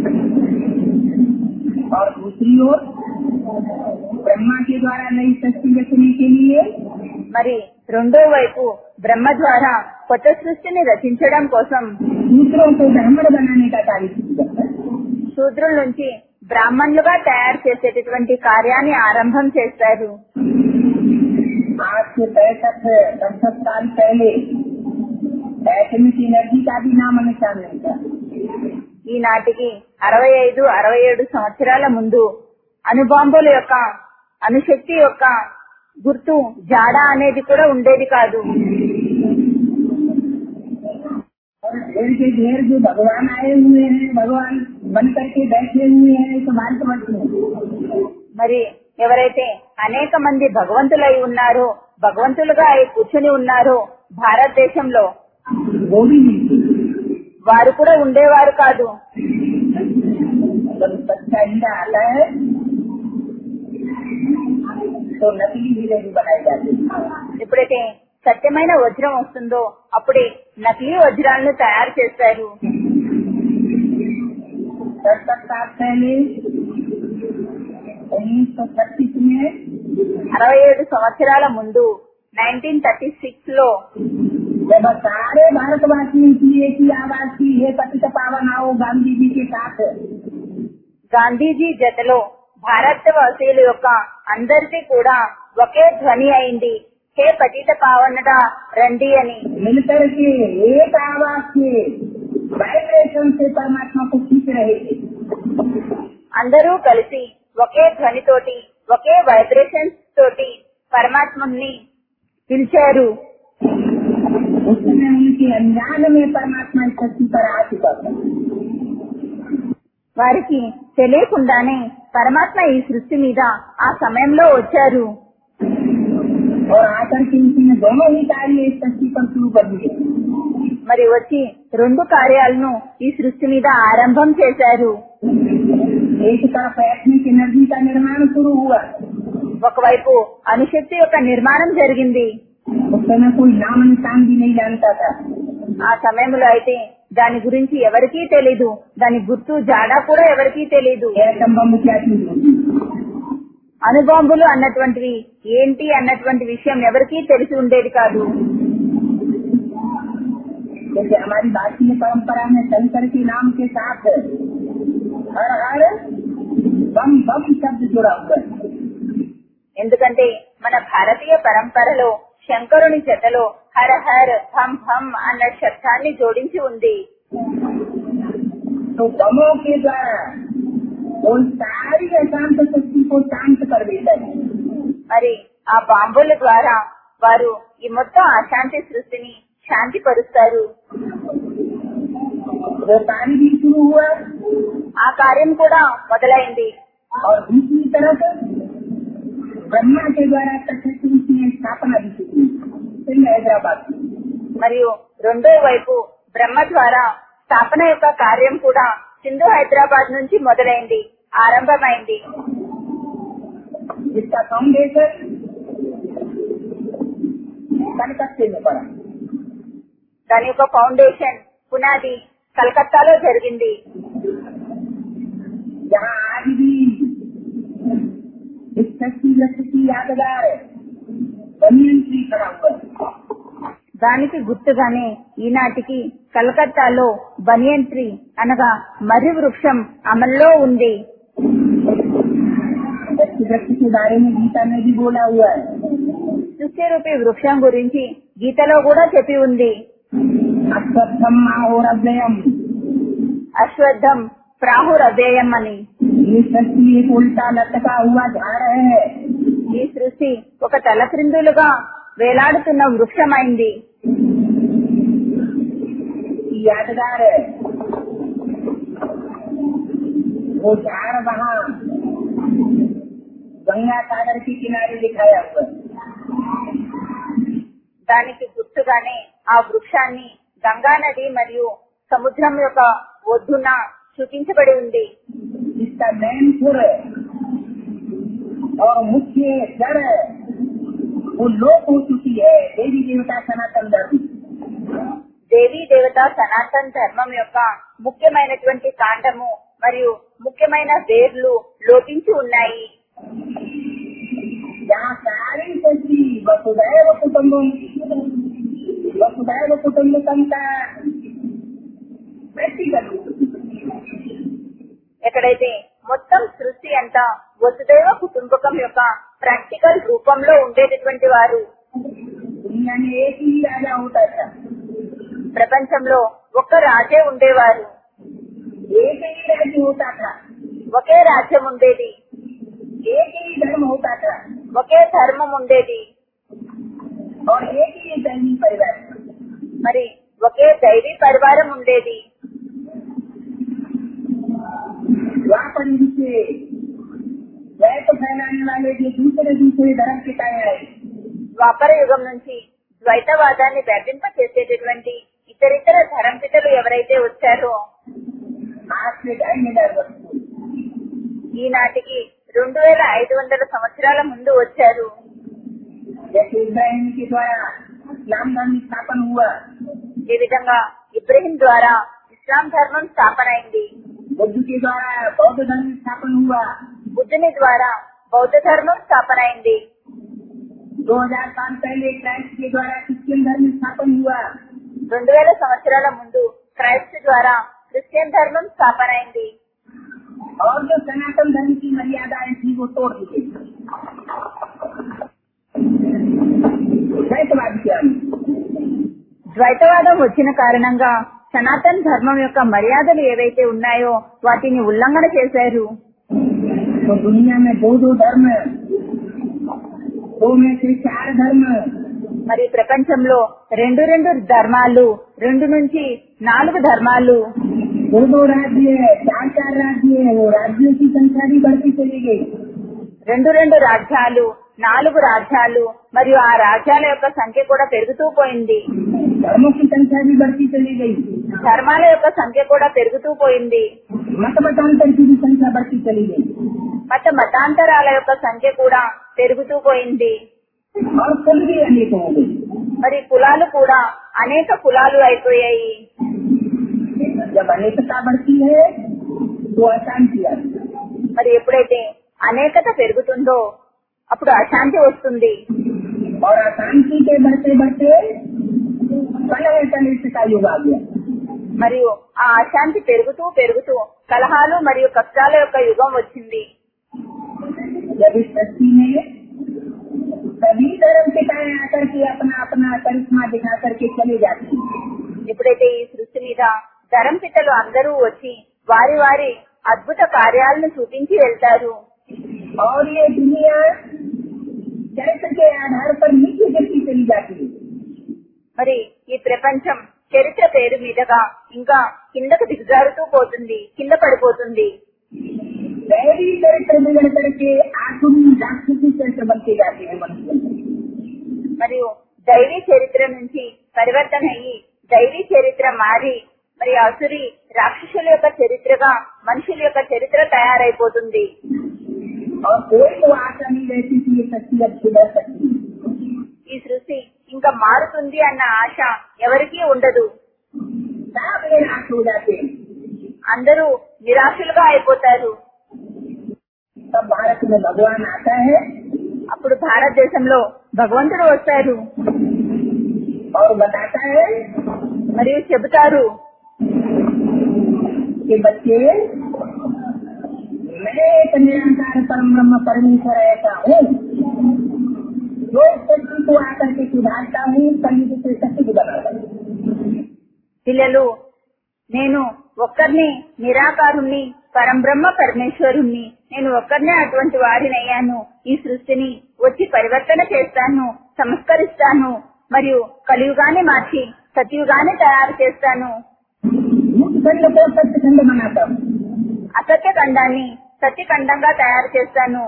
और दूसरी ओर ब्रह्मा के द्वारा नई सृष्टि रचने के लिए మరి రెండో వైపు బ్రహ్మ ద్వారా కొత్త సృష్టిని రచించడం కోసం दूसरों को ब्राह्मण बनाने का कार्य शुरू करता है శూద్రుల నుంచి బ్రాహ్మణులుగా తయారు చేసేటటువంటి కార్యాన్ని ఆరంభం చేస్తారు आज से पैंसठ पैंसठ साल पहले एटमिक एनर्जी का भी नाम निशान नहीं था ఈనాటికి అరవై ఐదు అరవై ఏడు సంవత్సరాల ముందు అణుబాంబుల యొక్క అణుశక్తి యొక్క గుర్తు జాడ అనేది కూడా ఉండేది కాదు और ढेर के ढेर जो भगवान आए हुए हैं भगवान बन करके बैठे हुए हैं तो मान समझते हैं మరి ఎవరైతే అనేక మంది భగవంతులై ఉన్నారో భగవంతులుగా అయి కూర్చుని ఉన్నారో భారతదేశంలో वो भी नहीं थे। వారు కూడా ఉండేవారు కాదు जब सच्चा हीरा आता है तो नकली हीरे भी बनाए जाते हैं ఎప్పుడైతే సత్యమైన వజ్రం వస్తుందో అప్పుడే నకిలీ వజ్రాలను తయారు చేస్తారు सत्तर साल पहले उन्नीस सौ छत्तीस में అరవై ఏడు సంవత్సరాల ముందు నైన్టీన్ థర్టీ సిక్స్ లో जब सारे भारतवासियों की एक ही आवाज थी हे पतित पावन आओ गांधी जी के साथ గాంధీజీ జతలో భారతవాసీల యొక్క అందరిది కూడా ఒకే ధ్వని అయింది హే పతిత పావనడా రండి అని मिलकर के एक आवाज से वाइब्रेशन से परमात्मा को खींच रहे थे అందరూ కలిసి ఒకే ధ్వనితోటి ఒకే వైబ్రేషన్స్ తోటి పరమాత్మని పిలిచారు उस समय उनके अनजान में परमात्मा इस धरती पर आ चुका था వారికి తెలియకుండానే పరమాత్మ ఈ సృష్టి మీద ఆ సమయంలో వచ్చారు और आकर के उसने दोनों ही कार्य इस धरती पर शुरू कर दिए మరి వచ్చి రెండు కార్యాలను ఈ సృష్టి మీద ఆరంభం చేశారు एक तरफ एटमिक एनर्जी का निर्माण शुरू हुआ ఒకవైపు అణుశక్తి యొక్క నిర్మాణం జరిగింది उस समय कोई नाम निशान भी नहीं जानता था ఆ సమయంలో అయితే దాని గురించి ఎవరికీ తెలీదు దాని గుర్తు జాడా కూడా ఎవరికీ తెలీదు एटम बम क्या चीज होती అణుబాంబులు అన్నటువంటివి ఏంటి అన్నటువంటి విషయం ఎవరికీ తెలిసి ఉండేది కాదు जैसे हमारी भारतीय परंपरा में शंकर के नाम के साथ हर हर बम बम शब्द जुड़ा हुआ है ఎందుకంటే మన భారతీయ పరంపరలో శంకరుని చెతలో హర హర్ హం హం అన్న శబ్దాన్ని జోడించి ఉంది तो बमों के द्वारा वो सारी अशांत शक्ति को शांत कर देता है మరి ఆ బాంబుల ద్వారా వారు ఈ మొత్తం అశాంతి సృష్టిని శాంతి పరుస్తారు वो कार्य भी शुरू हुआ ఆ కార్యం కూడా మొదలైంది और दूसरी तरफ ब्रह्मा के द्वारा तथस्थ की स्थापना भी शुरू हुई फिर हैदराबाद में మరియు రెండో వైపు బ్రహ్మ ద్వారా స్థాపన యొక్క కార్యం కూడా సింధు హైదరాబాద్ నుంచి మొదలైంది ఆరంభమైంది जिसका फाउंडेशन कलकत्ते में पड़ा దాని యొక్క ఫౌండేషన్ పునాది కలకత్తాలో జరిగింది जहाँ आज भी इस शक्ति लक्ष्य की यादगार बनियन ट्री खड़ा हुआ है దానికి గుర్తుగానే ఈనాటికి కలకత్తాలో బనియన్ ట్రీ అనగా మర్రి వృక్షం అమల్లో ఉంది शक्ति वृक्ष के बारे में गीता में भी बोला हुआ है సృష్టి రూపి వృక్షం గురించి గీతలో కూడా చెప్పి ఉంది अश्वत्थम आहोरव्ययम అశ్వత్థం ప్రాహురవ్యయం అని ये शक्ति एक उल्टा लटका हुआ झाड़ है ఈ సృష్టి ఒక తలక్రిందులుగా వేలాడుతున్న వృక్షమైంది की यादगार है वो झाड़ वहाँ गंगा सागर के किनारे दिखाया हुआ है దానికి గుర్తుగానే ఆ వృక్షాన్ని గంగా నది మరియు సముద్రం యొక్క ఒడ్డున చూపించబడి ఉంది इसका मेन सुर है और मुख्य जड़ है वो लोप हो चुकी है देवी देवता सनातन धर्म దేవీ దేవత సనాతన్ ధర్మం యొక్క ముఖ్యమైనటువంటి కాండము మరియు ముఖ్యమైన వేర్లు లోపించి ఉన్నాయి जहाँ सारी सृष्टि वसुदैव कुटुम्बम वसुदैव कुटुम्बकम का प्रैक्टिकल ఎక్కడైతే మొత్తం సృష్టి అంతా వసుదైవ కుటుంబకం యొక్క ప్రాక్టికల్ రూపంలో ఉండేటటువంటి వారు दुनिया में एक ही राजा होता था ప్రపంచంలో ఒక్క రాజే ఉండేవారు एक ही राज्य होता था ఒకే రాజ్యం ఉండేది एक ही धर्म होता था ఒకే ధర్మం ఉండేది और एक ही दैवी परिवार था। మరి ఒకే దైవీ పరివారం ఉండేది द्वापर युग से वैप फैलाने वाले जो दूसरे दूसरे धर्म के टाइम आए ద్వాపర యుగం నుంచి ద్వైతవాదాన్ని వ్యాపింప చేసేటటువంటి ఇతరితర ధరంపితలు ఎవరైతే వచ్చారో आज से ढाई हजार वर्ष पूर्व ఈనాటికి రెండు వేల ఐదు వందల సంవత్సరాల ముందు వచ్చారు जैसे इब्राहिम के द्वारा इस्लाम धर्म स्थापन हुआ ఈ విధంగా इब्राहिम ద్వారా ఇస్లాం ధర్మం స్థాపన అయింది बुद्ध के द्वारा बौद्ध धर्म स्थापन हुआ బుద్ధుని ద్వారా బౌద్ధ ధర్మం స్థాపన అయింది 2000 साल पहले क्राइस्ट के द्वारा क्रिश्चियन धर्म स्थापन हुआ రెండు వేల సంవత్సరాల ముందు క్రైస్ట్ ద్వారా క్రిస్టియన్ ధర్మం స్థాపన అయింది और जो सनातन धर्म की मर्यादाएं थी वो तोड़ दी गई द्वैतवाद क्या ద్వైతవాదం వచ్చిన కారణంగా సనాతన్ ధర్మం యొక్క మర్యాదలు ఏవైతే ఉన్నాయో వాటిని ఉల్లంఘన చేశారు तो दुनिया में दो दो धर्म दो में से चार धर्म మరి ప్రపంచంలో రెండు రెండు ధర్మాలు రెండు నుంచి నాలుగు ధర్మాలు दो दो राज्य चार चार राज्य वो राज्यों की संख्या भी बढ़ती चली गई రెండు రెండు రాజ్యాలు నాలుగు రాజ్యాలు మరియు ఆ రాజ్యాల యొక్క సంఖ్య కూడా పెరుగుతూ పోయింది धर्मों की संख्या भी बढ़ती चली गई ధర్మాల యొక్క సంఖ్య కూడా పెరుగుతూ పోయింది मत मतांतर की भी संख्या बढ़ती चली गई మత మతాంతరాల యొక్క సంఖ్య కూడా పెరుగుతూ పోయింది और कुल भी अनेक हो गई మరి కులాలు కూడా అనేక కులాలు అయిపోయాయి जब अनेकता बढ़ती है तो अशांति आती है మరి ఎప్పుడైతే అనేకత పెరుగుతుందో అప్పుడు అశాంతి వస్తుంది और अशांति के बढ़ते बढ़ते कलह कलेश का युग आ गया మరియు ఆ అశాంతి పెరుగుతూ పెరుగుతూ కలహాలు మరియు కష్టాల యొక్క యుగం వచ్చింది जब इस सृष्टि में सभी धर्म सिखाए आकर के अपना अपना करिश्मा दिखा करके चले जाते हैं ఎప్పుడైతే ఈ సృష్టి మీద ధరం పిట్టలు అందరూ వచ్చి వారి వారి అద్భుత కార్యాలను చూపించి వెళ్తారు और ये दुनिया चरित्र के आधार पर नीचे गिरती चली जाती है మరి ఈ ప్రపంచం చరిత్ర పేరు మీదుగా ఇంకా కిందకు దిగజారుతూ పోతుంది కింద పడిపోతుంది दैवी चरित्र बिगड़ करके आसुरी राक्षसी चरित्र बनते जाते हैं मनुष्य में। మరియు దైవీ చరిత్ర నుంచి పరివర్తన అయ్యి దైవీ చరిత్ర మారి మరి అసురి రాక్షసుల యొక్క చరిత్రగా మనుషుల యొక్క చరిత్ర తయారైపోతుంది और कोई तो आशा नहीं रहती कि ये शक्ति अब सुधर सकती है ఈ సృష్టి ఇంకా మారుతుంది అన్న ఆశ ఎవరికీ ఉండదు सब निराश हो जाते हैं అందరూ నిరాశలుగా అయిపోతారు तब भारत में भगवान आता है అప్పుడు భారతదేశంలో భగవంతుడు వస్తారు और बताता है మరియు చెబుతారు कि बच्चे मैं एक निरंकार परम ब्रह्म परमेश्वर ऐसा हूँ जो इस सृष्टि को आकर के सुधारता हूँ कलयुग से सत्य बनाता हूँ పిల్లలు నేను ఒక్కరిని నిరాకారుణ్ణి పరంబ్రహ్మ పరమేశ్వరుణ్ణి నేను ఒక్కరినే అటువంటి వాడినయ్యాను ఈ సృష్టిని వచ్చి పరివర్తన చేస్తాను సంస్కరిస్తాను మరియు కలియుగాన్ని మార్చి సత్యుగాన్ని తయారు చేస్తాను मुझ खंड को सत्य खंड बनाता हूँ అసత్య ఖండాన్ని సత్యఖండంగా తయారు చేస్తాను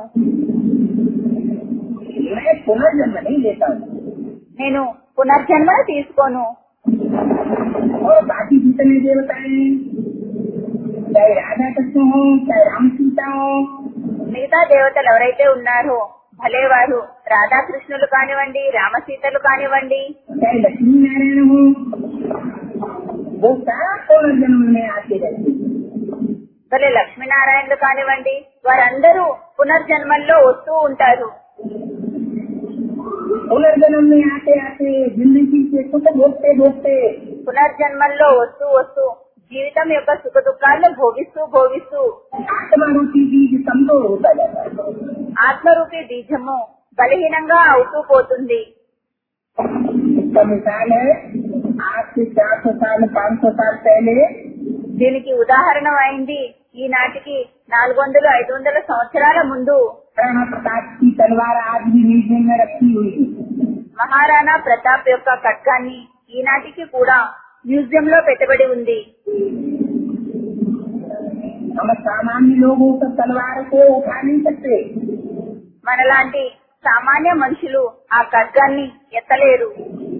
मैं पुनर्जन्म नहीं लेता हूँ నేను పునర్జన్మను తీసుకోను और बाकी जितने देवता हैं चाहे राधा कृष्ण हो चाहे राम सीता हो మిగతా దేవతలు ఎవరైతే ఉన్నారో భలే వారు రాధాకృష్ణులు కానివ్వండి రామసీతలు కానివ్వండి चाहे लक्ष्मी नारायण हो वो सारा पुनर्जन्म में आते रहते हैं భలే లక్ష్మీనారాయణలు కానివ్వండి వారందరూ పునర్జన్మల్లో వస్తూ ఉంటారు पुनर्जन्म में आते आते जिंदगी के सुख भोगते भोगते పునర్జన్మల్లో వస్తూ వస్తూ జీవితం యొక్క సుఖ దుఃఖాలను భోగిస్తూ భోగిస్తూ आत्मा रूपी बीज कमजोर होता जाता है ఆత్మరూపి బీజము బలహీనంగా అవుతూ పోతుంది इसका मिसाल है आज से चार सौ साल पाँच सौ साल पहले దీనికి ఉదాహరణ అయింది ఈనాటికి నాలుగు వందలు ఐదు వందల సంవత్సరాల ముందు राणा प्रताप की तलवार आज भी म्यूजियम में रखी हुई है మహారాణా ప్రతాప్ యొక్క ఖడ్గాన్ని ఈనాటికి కూడా మ్యూజియం లో పెట్టబడి ఉంది हम सामान्य लोग उस तलवार को उठा नहीं सकते మనలాంటి సామాన్య మనుషులు ఆ ఖడ్గాన్ని ఎత్తలేరు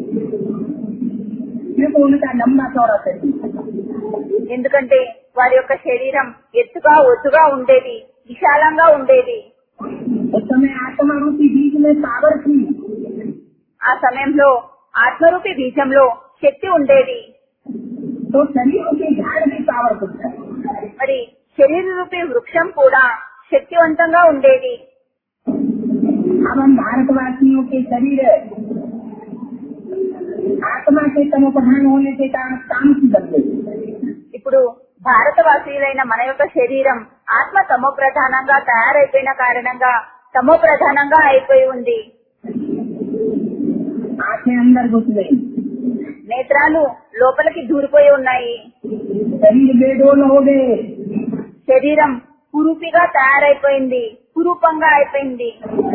सिर्फ उनका लंबा चौड़ा शरीर ఎందుకంటే వారి యొక్క శరీరం ఎత్తుగా ఒత్తుగా ఉండేది విశాలంగా ఉండేది उस समय आत्मा रूपी बीज में पावर थी ఆ సమయంలో ఆత్మరూపి బీజంలో శక్తి ఉండేది तो शरीर के झाड़ भी पावरफुल था మరి శరీర రూపి వృక్షం కూడా శక్తివంతంగా ఉండేది अब हम भारतवासियों के शरीर आत्मा के तम प्रधान होने के कारण काम की बन गई ఇప్పుడు భారతవాసీయులైన మన యొక్క శరీరం ఆత్మ తమో ప్రధానంగా తయారైపోయిన కారణంగా తమో ప్రధానంగా అయిపోయి ఉంది आंखें अंदर घुस गई నేత్రాలు లోపలికి దూరిపోయి ఉన్నాయి शरीर बेडोल हो गए శరీరం కురూపిగా తయారైపోయింది కురూపంగా అయిపోయింది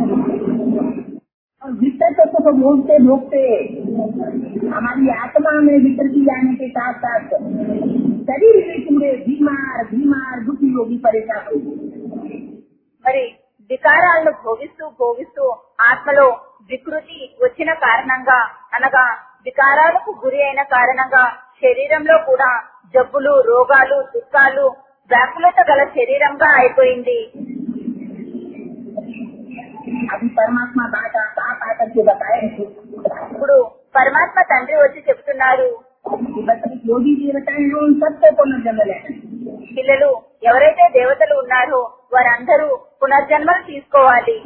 और भीतर तो सब भोगते भोगते हमारी आत्मा में विकृति जाने के साथ साथ शरीर में पूरे बीमार बीमार दुखी रोगी परेशान हो गए మరి వికారాలను భోగిస్తూ భోగిస్తూ ఆత్మలో వికృతి వచ్చిన కారణంగా అనగా వికారాలకు గురి అయిన కారణంగా శరీరంలో కూడా జబ్బులు రోగాలు దుఃఖాలు వ్యాకులత గల శరీరంగా అయిపోయింది अभी परमात्मा बात आप आकर के बताए थे ఇప్పుడు పరమాత్మ తండ్రి వచ్చి చెప్తున్నారు कि बच्चे जो भी देवताएं हैं उन सबको पुनर्जन्म लेना है పిల్లలు ఎవరైతే దేవతలు ఉన్నారో వారందరూ పునర్జన్మలు తీసుకోవాలి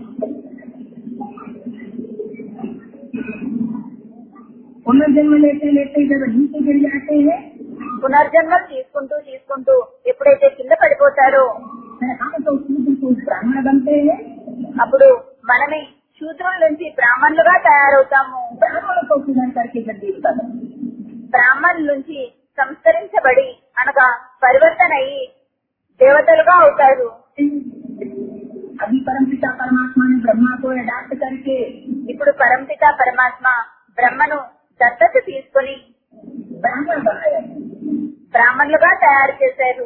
पुनर्जन्म लेते लेते जब नीचे गिर जाते हैं పునర్జన్మలు తీసుకుంటూ తీసుకుంటూ ఎప్పుడైతే కింద పడిపోతారో फिर हम तो सूत्र को ब्राह्मण बनते हैं అప్పుడు మనమే శూద్రుల నుంచి బ్రాహ్మణులుగా తయారవుతాము ब्राह्मण को सुधर करके जब देवता बनते हैं। బ్రాహ్మణుల నుంచి సంస్కరించబడి అనగా పరివర్తన అయ్యి దేవతలుగా అవుతారు अभी परम पिता परमात्मा ने ब्रह्मा को अडाप्ट करके ఇప్పుడు పరంపిత పరమాత్మ బ్రహ్మను దత్తత తీసుకొని ब्राह्मण बनाया బ్రాహ్మణులుగా తయారు చేశారు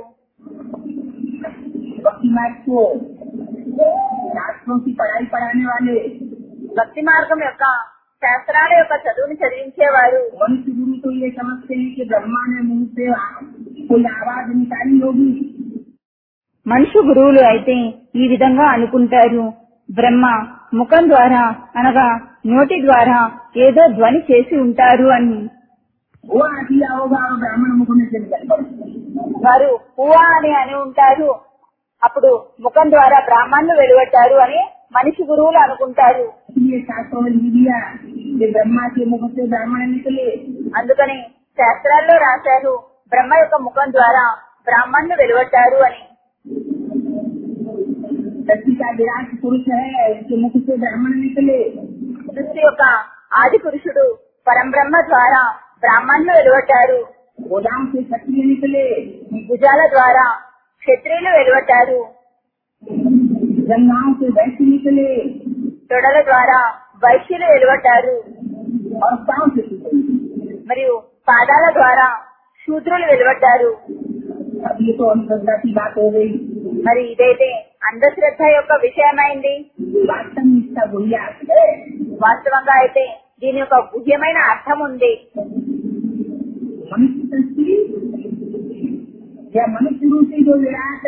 भक्ति मार्ग को शास्त्रों की पढ़ाई पढ़ाने वाले భక్తి మార్గం యొక్క శాస్త్రాల యొక్క చదువుని చదివించేవారు मनुष्य गुरु तो ये समझते हैं कि ब्रह्मा ने मुंह से कोई आवाज निकाली होगी మనుషు గురువులు అయితే ఈ విధంగా అనుకుంటారు బ్రహ్మ ముఖం ద్వారా అనగా నోటి ద్వారా ఏదో ధ్వని చేసి ఉంటారు అని वो आ दिया होगा और ब्राह्मण मुख में से निकल पड़े వారు పువ్వా అని అని ఉంటారు అప్పుడు ముఖం ద్వారా బ్రాహ్మణులు వెలువట్టారు అని మనిషి గురువులు అనుకుంటారు इसलिए शास्त्रों में लिख दिया कि ब्रह्मा के मुख से ब्राह्मण निकले అందుకని శాస్త్రాల్లో రాశారు బ్రహ్మ యొక్క ముఖం ద్వారా బ్రాహ్మణులు వెలువట్టారు అని धरती का विराट पुरुष है उसके मुख से ब्राह्मण निकले సృష్టి యొక్క ఆది పురుషుడు పరంబ్రహ్మ ద్వారా బ్రాహ్మణులు వెలువట్టారు गोदाम से क्षत्रिय निकले భుజాల ద్వారా క్షత్రియులు వెలువట్టారు गंगाओं से वैश्य निकले తొడల ద్వారా వైశ్యులు వెలువట్టారు और पांव से निकले మరియు పాదాల ద్వారా శూద్రులు వెలువట్టారు अब ये तो अंधश्रद्धा की बात हो गई మరి ఇదైతే అంధశ్రద్ధ యొక్క విషయమైంది वास्तव में इसका बुनियाद है వాస్తవంగా అయితే దీని యొక్క గుహ్యమైన అర్థం ఉంది मनुष्य सृष्टि या मनुष्य रूपी जो विराट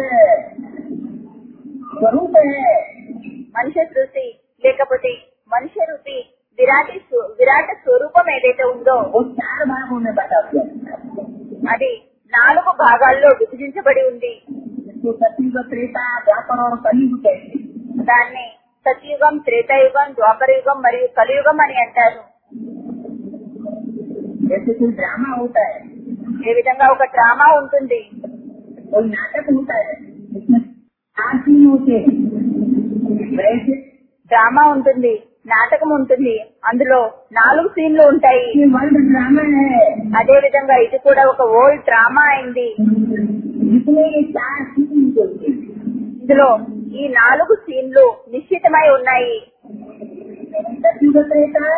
स्वरूप है మనిషి సృష్టి లేకపోతే మనిషి రూపి విరాటి స్వ- విరాట స్వరూపం ఏదైతే ఉందో वो चार भागों में बटा हुआ है అది నాలుగు భాగాల్లో విభజించబడి ఉంది जिसको सतयुग त्रेता द्वापर और कलयुग कहते हैं దాన్ని సత్యుగం త్రేతాయుగం ద్వాపరయుగం మరియు కలియుగం అని అంటారు जैसे कोई ड्रामा होता है ఏ విధంగా ఒక డ్రామా ఉంటుంది कोई नाटक होता है जिसमें चार सीन होते हैं वैसे డ్రామా ఉంటుంది నాటకం ఉంటుంది అందులో నాలుగు సీన్లు ఉంటాయి ये वर्ल्ड ड्रामा है అదే విధంగా ఇది కూడా ఒక ఓల్డ్ డ్రామా అయింది जिसमें ये चार सीन चलते हैं ఇందులో ఈ నాలుగు సీన్లు నిశ్చితమై ఉన్నాయి सतयुग रहता है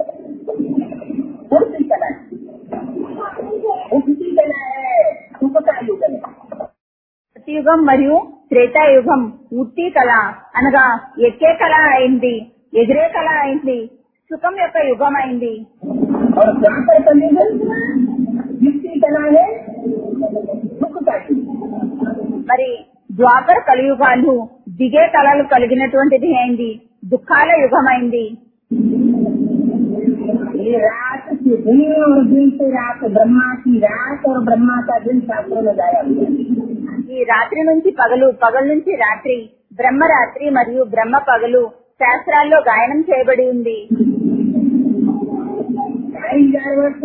वो किस कला है वो किसी कला है सुख का युग है సత్యుగం మరియు త్రేతాయుగం ఉట్టి కళ అనగా ఎక్కే కళ అయింది ఎగిరే కళ అయింది సుఖం యొక్క యుగం అయింది और द्वापर कलयुग जिसकी कला है सुख का युग మరి ద్వాపర కలియుగాలు దిగే కళలు కలిగినటువంటిది అయింది దుఃఖాల యుగం అయింది ये रात से दिन और दिन से रात ब्रह्मा की रात और ब्रह्मा का दिन शास्त्रों में गाया हुआ है ఈ రాత్రి నుంచి పగలు పగలు నుంచి రాత్రి బ్రహ్మ రాత్రి మరియు బ్రహ్మ పగలు శాస్త్రాల్లో గాయనం చేయబడి ఉంది ढाई हजार वर्ष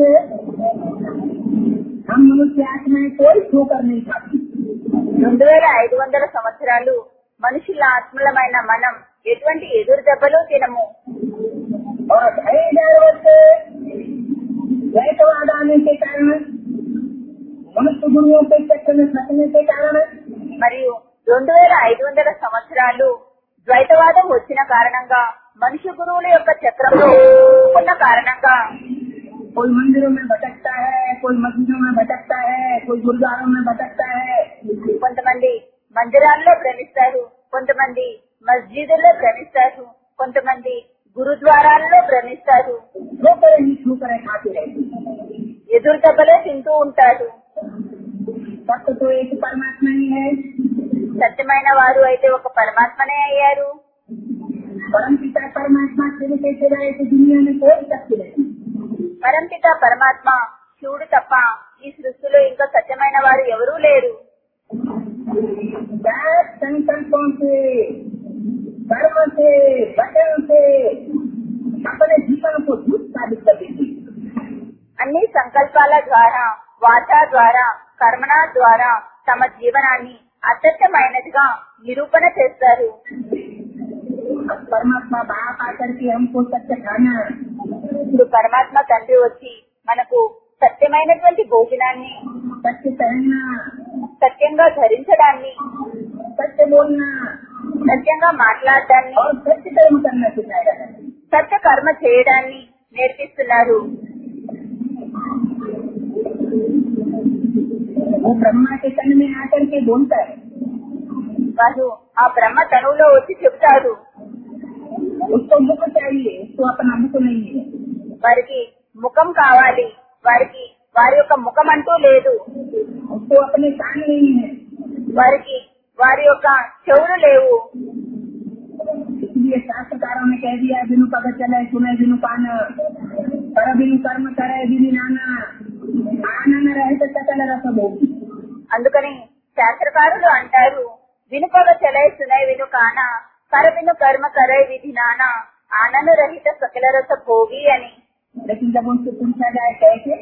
हम मनुष्य आत्माएं कोई ठोकर नहीं खाती రెండు వేల ఐదు వందల సంవత్సరాలు మనుషుల ఆత్మలమైన మనం ఎటువంటి ఎదురు దెబ్బలు తినము और ढाई हजार वर्ष वैतवाद आने के कारण मनुष्य गुरुओं के चक्र में फंसने के कारण మరియు రెండు వేల ఐదు వందల సంవత్సరాలు ద్వైతవాదం వచ్చిన కారణంగా మనుష్య గురువుల యొక్క చక్రంలో ఉన్న కారణంగా कोई मंदिरों में भटकता है कोई मस्जिदों में भटकता है कोई गुरुद्वारों में भटकता है కొంతమంది మందిరాల్లో భ్రమిస్తారు కొంతమంది మస్జిదుల్లో భ్రమిస్తారు కొంతమంది గురుద్వారాల్లో భ్రమిస్తారు ठोकरे ही ठोकरे खाते रहते हैं। ఎదురు దెబ్బలే తింటూ ఉంటారు सत्य तो एक परमात्मा ही है సత్యమైన వారు అయితే ఒక పరమాత్మనే అయ్యారు परम पिता परमात्मा शिव के सिवाय इस दुनिया में कोई सत्य नहीं పరంపిత పరమాత్మ శివుడు తప్ప ఈ సృష్టిలో ఇంకా సత్యమైన వారు ఎవరూ లేరు सब संकल्पों से कर्म से वचन से अपने जीवन को झूठ साबित कर देती అన్ని సంకల్పాల ద్వారా వాచ ద్వారా కర్మణ ద్వారా తమ జీవనాన్ని అసత్యమైనదిగా నిరూపణ చేస్తారు अब परमात्मा बाप आकर के हमको सत्य खाना ఇప్పుడు పరమాత్మ తండ్రి వచ్చి మనకు సత్యమైనటువంటి భోజనాన్ని सत्य पहनना సత్యంగా ధరించడాన్ని सत्य बोलना సత్యంగా మాట్లాడడాన్ని और सत्य कर्म करना सिखाया है సత్య కర్మ చేయడాన్ని నేర్పిస్తున్నారు वो ब्रह्मा के तन में आकर के बोलता है వారు ఆ బ్రహ్మ తనువులో వచ్చి చెబుతారు उसको मुख चाहिए उसको अपना मुख नहीं है వారికి ముఖం కావాలి వారికి వారి యొక్క ముఖం అంటూ లేదు उसको अपने कान नहीं है వారికి వారి యొక్క చెవులు లేవు इसलिए शास्त्रकारों ने कह दिया बिनु पग चले सुने बिनु पान पर बिनु कर्म करे बिनु नाना आनंद रहे तो सकल रस भोगी అందుకని శాస్త్రకారులు అంటారు వినుపగ చెలై సునై విను కాన కర విను కర్మ కరై విధి నాన ఆనంద రహిత సకల రస భోగి అని लेकिन जब उनसे पूछा जाए कैसे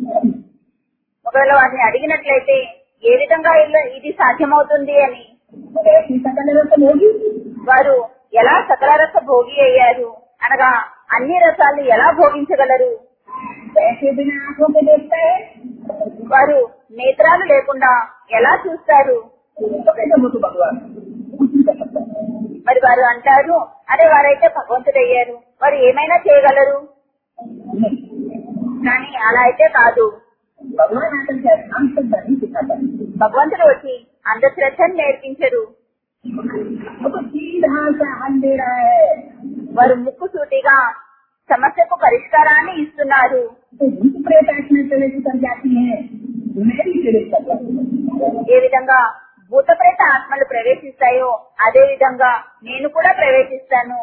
ఒకవేళ వారిని అడిగినట్లయితే ఏ విధంగా ఇలా ఇది సాధ్యమవుతుంది అని कैसी सकल रस भोगी వారు ఎలా సకల రస భోగి అయ్యారు అనగా అన్ని రసాలు ఎలా భోగించగలరు कैसे बिना आंखों के देखता है వారు నేత్రాలు లేకుండా ఎలా చూస్తారు तो कैसे वो तो भगवान कुछ नहीं कर सकता మరి వారు అంటారు అరే వారైతే భగవంతుడయ్యారు వారు ఏమైనా చేయగలరు नहीं కానీ అలా అయితే కాదు भगवान आकर के हम सब नहीं सिखाता భగవంతుడు వచ్చి అంధశ్రద్ధను నేర్పించరు वो तो सीधा सा हल दे रहा है వారు ముక్కు సూటిగా సమస్యకు పరిష్కారాన్ని ఇస్తున్నారు तो भूत प्रेत में प्रवेश कर जाती है मैं भी प्रवेश कर जाती हूँ ఏ విధంగా భూతప్రేత ఆత్మలు ప్రవేశిస్తాయో అదే విధంగా నేను కూడా ప్రవేశిస్తాను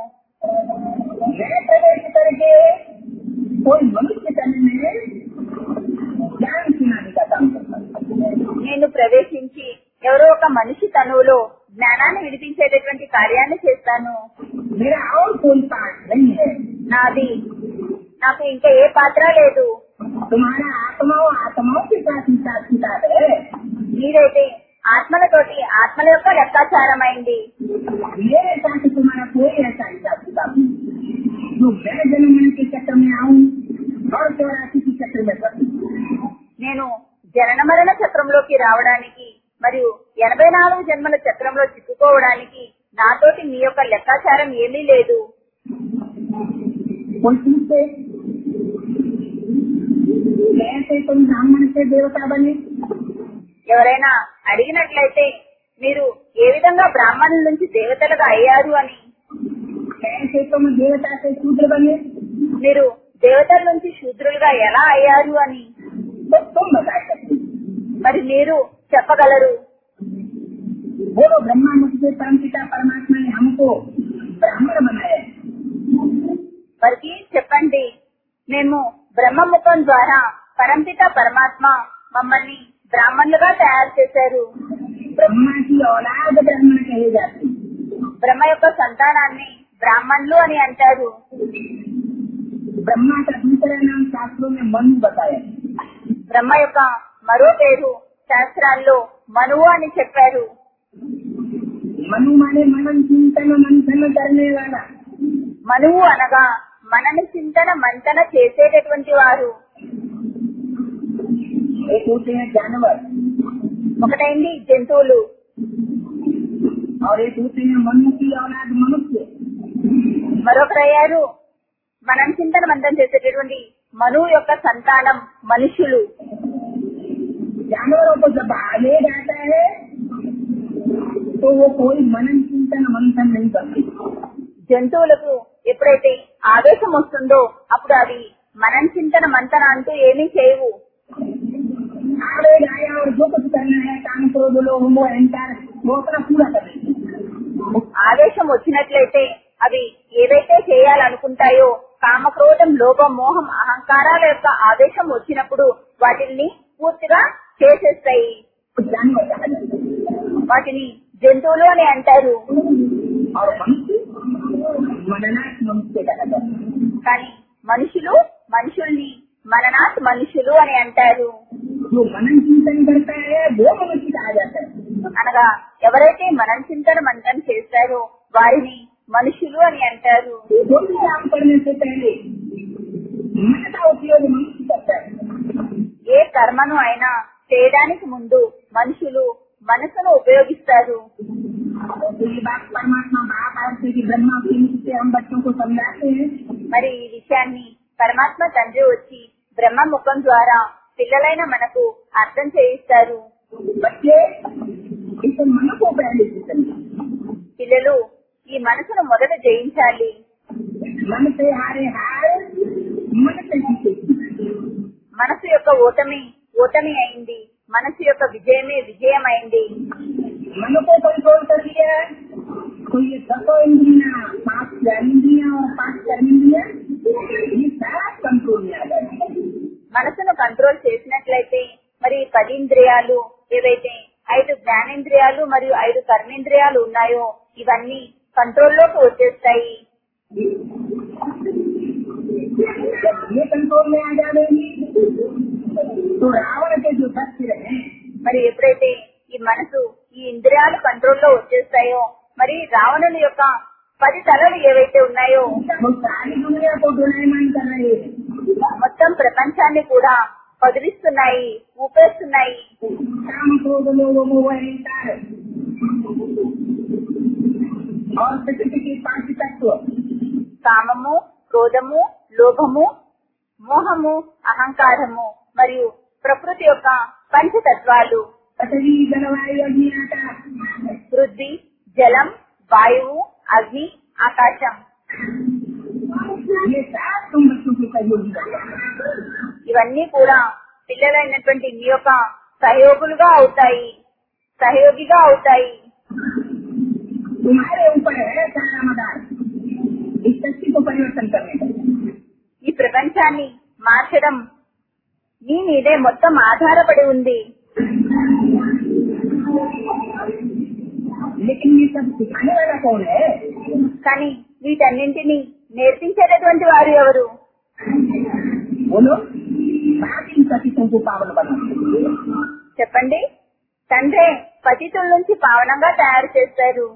मैं प्रवेश करके कोई मनुष्य तन में ज्ञान सुनाने का काम करता हूँ నేను ప్రవేశించి ఎవరో ఒక మనిషి తనువులో జ్ఞానాన్ని వినిపించేటటువంటి కార్యాన్ని చేస్తాను मेरा और कोई पाठ नहीं है నాది నాకు ఇంకా ఏ పాత్ర లేదు तुम्हारा आत्माओं आत्माओं के साथ हिसाब किताब है మీరైతే ఆత్మలతోటి ఆత్మల యొక్క లెక్కాచారం అయింది मेरे साथ तुम्हारा कोई ऐसा हिसाब किताब नहीं जो मैं जन्म मरण के चक्कर में आऊं और चौरासी के चक्कर में फंसूं నేను జనన మరణ చక్రంలోకి రావడానికి మరియు ఎనభై నాలుగు జన్మల చక్రంలో చిక్కుకోవడానికి నాతోటి మీ యొక్క లెక్కాచారం ఏమీ లేదు कोई पूछते कैसे तुम ब्राह्मण से देवता बने ఎవరైనా అడిగినట్లయితే మీరు ఏ విధంగా బ్రాహ్మణుల నుంచి దేవతలుగా అయ్యారు అని कैसे तुम देवता से शूद्र बने మీరు దేవతల నుంచి శూద్రులుగా ఎలా అయ్యారు అని तो तुम बता सकते हो। మరి మీరు చెప్పగలరు बोलो ब्रह्मा मुख से परम पिता परमात्मा ने हमको ब्राह्मण बनाया है। వారికి చెప్పండి మేము బ్రహ్మముఖం ద్వారా పరంపిత పరమాత్మ మమ్మల్ని బ్రాహ్మణులుగా తయారు చేశారు ब्रह्मा की औलाद ब्राह्मण कहे जाते हैं బ్రహ్మ యొక్క సంతానాన్ని బ్రాహ్మణులు అని అంటారు ब्रह्मा का दूसरा नाम शास्त्रों में मनु बताया है। బ్రహ్మ యొక్క మరో పేరు శాస్త్రాల్లో మనువు అని చెప్పారు मनु माने मनन चिंतन मंथन करने वाला మనువు అనగా మనని చింతన మంతన చేసేటటువంటి వారు एक होते हैं जानवर ఒకటైంది జంతువులు और एक होते हैं मनु की औलाद मनुष्य మరొకరయ్యారు మనం చింతన మంతం చేసేటటువంటి మనువు యొక్క సంతానం మనుషులు जानवरों को जब आवेग आता है तो वो कोई मनन चिंतन मंथन नहीं करते జంతువులకు ఎప్పుడైతే ఆవేశం వస్తుందో అప్పుడు అవి మనం చింతన మంతన అంటూ ఏమీ చేయవు आवेग आया और जो कुछ करना है काम क्रोध लोग वो अहंकार वो अपना पूरा कर लेते हैं। ఆవేశం వచ్చినట్లయితే అవి ఏవైతే చేయాలనుకుంటాయో కామక్రోధం లోభం మోహం అహంకారాల యొక్క ఆవేశం వచ్చినప్పుడు వాటిని పూర్తిగా చేసేస్తాయి तो जानवर कहा जाता है వాటిని జంతువులు అని అంటారు और मनुष्य मननाथ मनुष्य कहा जाता है కానీ మనుషులు మనుషుల్ని మననాథ్ మనుషులు అని అంటారు जो मनन चिंतन करता है वो मनुष्य कहा जाता है అనగా ఎవరైతే మనం చింతన మంతనం చేస్తారో వారిని మనుషులు అని అంటారు जो भी काम करने से पहले मन का उपयोग मनुष्य करता है ఏ కర్మను అయినా చేయడానికి ముందు మనుషులు మనసును ఉపయోగిస్తారు तो ये बात परमात्मा महाभारत से कि ब्रह्मा के मुख से हम बच्चों को समझाते हैं మరి ఈ విషయాన్ని పరమాత్మ తండ్రి వచ్చి బ్రహ్మ ముఖం ద్వారా పిల్లలైన మనకు అర్థం చేయిస్తారు बच्चे इस मन को पहले से समझे పిల్లలు ఈ మనసును మొదట జయించాలి मन से हारे हार मन से जीते మనసు యొక్క ఓటమి ఓటమి అయింది మనసు యొక్క విజయమే విజయం అయింది मन को कंट्रोल कर लिया तो ये दसों इंद्रिया पांच ज्ञानेन्द्रिया और पांच कर्मेंद्रिया ये सारा कंट्रोल में आ जाए మనసును కంట్రోల్ చేసినట్లయితే మరి ఈ పది ఇంద్రియాలు ఏవైతే ఐదు జ్ఞానేంద్రియాలు మరియు ఐదు కర్మేంద్రియాలు ఉన్నాయో ఇవన్నీ కంట్రోల్లోకి వచ్చేస్తాయి जब ये कंट्रोल में आ जाएगी तो रावण के जो दस रहे మరి ఎప్పుడైతే ఈ మనసు ఈ ఇంద్రియాలు కంట్రోల్లో వచ్చేస్తాయో మరి రావణుని యొక్క పది తలలు ఏవైతే ఉన్నాయో वो सारी दुनिया को डोलायमान कर रहे हैं మొత్తం ప్రపంచాన్ని కూడా కదిలిస్తున్నాయి ఊపేస్తున్నాయి काम क्रोध लोगों में वो अहंकार और प्रकृति के पांच तत्व కామము క్రోధము లోభము మోహము అహంకారము మరియు ప్రకృతి యొక్క పంచతత్వాలు पृथ्वी जलवायु अग्नि आकाश పృథ్వీ జలం వాయువు అగ్ని ఆకాశం ये सात तुम बच्चों के सहयोगी बन जाओ। ఇవన్నీ కూడా పిల్లలైనటువంటి మీ యొక్క సహయోగులుగా అవుతాయి సహయోగిగా అవుతాయి तुम्हारे ऊपर है सारा मदार इस शक्ति को परिवर्तन करने का ఈ ప్రపంచాన్ని మార్చడం మీ మీదే మొత్తం ఆధారపడి ఉంది लेकिन ये सब सिखाने वाला कौन है కానీ వీటన్నింటినీ నేర్పించేటటువంటి వారు ఎవరు बोलो सात इन सतीशों को पावन बना చెప్పండి తండ్రే పతితుల నుంచి పావనంగా తయారు చేస్తారు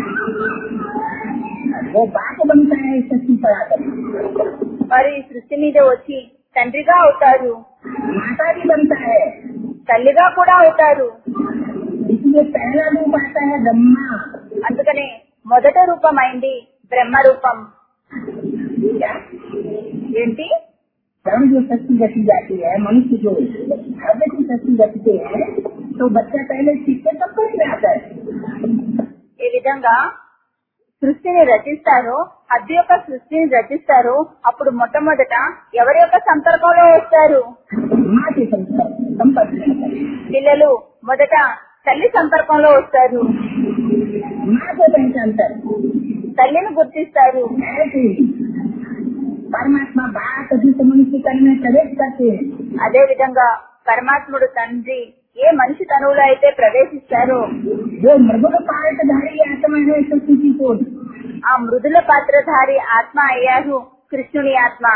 वो बाप बनता है इस सृष्टि पर आकर వారు ఈ సృష్టి మీద వచ్చి తండ్రిగా అవుతారు माता भी बनता है తల్లిగా కూడా అవుతారు इसलिए पहला रूप आता है ब्रह्मा అందుకనే మొదట రూపం అయింది బ్రహ్మ రూపం क्या ఏంటి धर्म जो शक्ति रखी जाती है मनुष्य जो हृदय की शक्ति रखते हैं तो बच्चा पहले सीखते तब कैसे आता है ఈ విధంగా సృష్టిని రచిస్తారో హద్దు యొక్క సృష్టిని రచిస్తారో అప్పుడు మొట్టమొదట ఎవరి యొక్క సంపర్కంలో వస్తారు माँ के संपर्क संपर्क में आता है పిల్లలు మొదట తల్లి సంపర్కంలో వస్తారు माँ को पहचानता है తల్లిని గుర్తిస్తారు ऐसे ही परमात्मा बात अधिक मनुष्य करने प्रवेश करते हैं అదే విధంగా పరమాత్ముడు తండ్రి ఏ మనిషి తనువులో అయితే ప్రవేశిస్తారో जो मृदुल पाठधारी आत्मा है शक्ति की कोट ఆ మృదుల పాత్రధారి ఆత్మ అయ్యారు కృష్ణుని ఆత్మ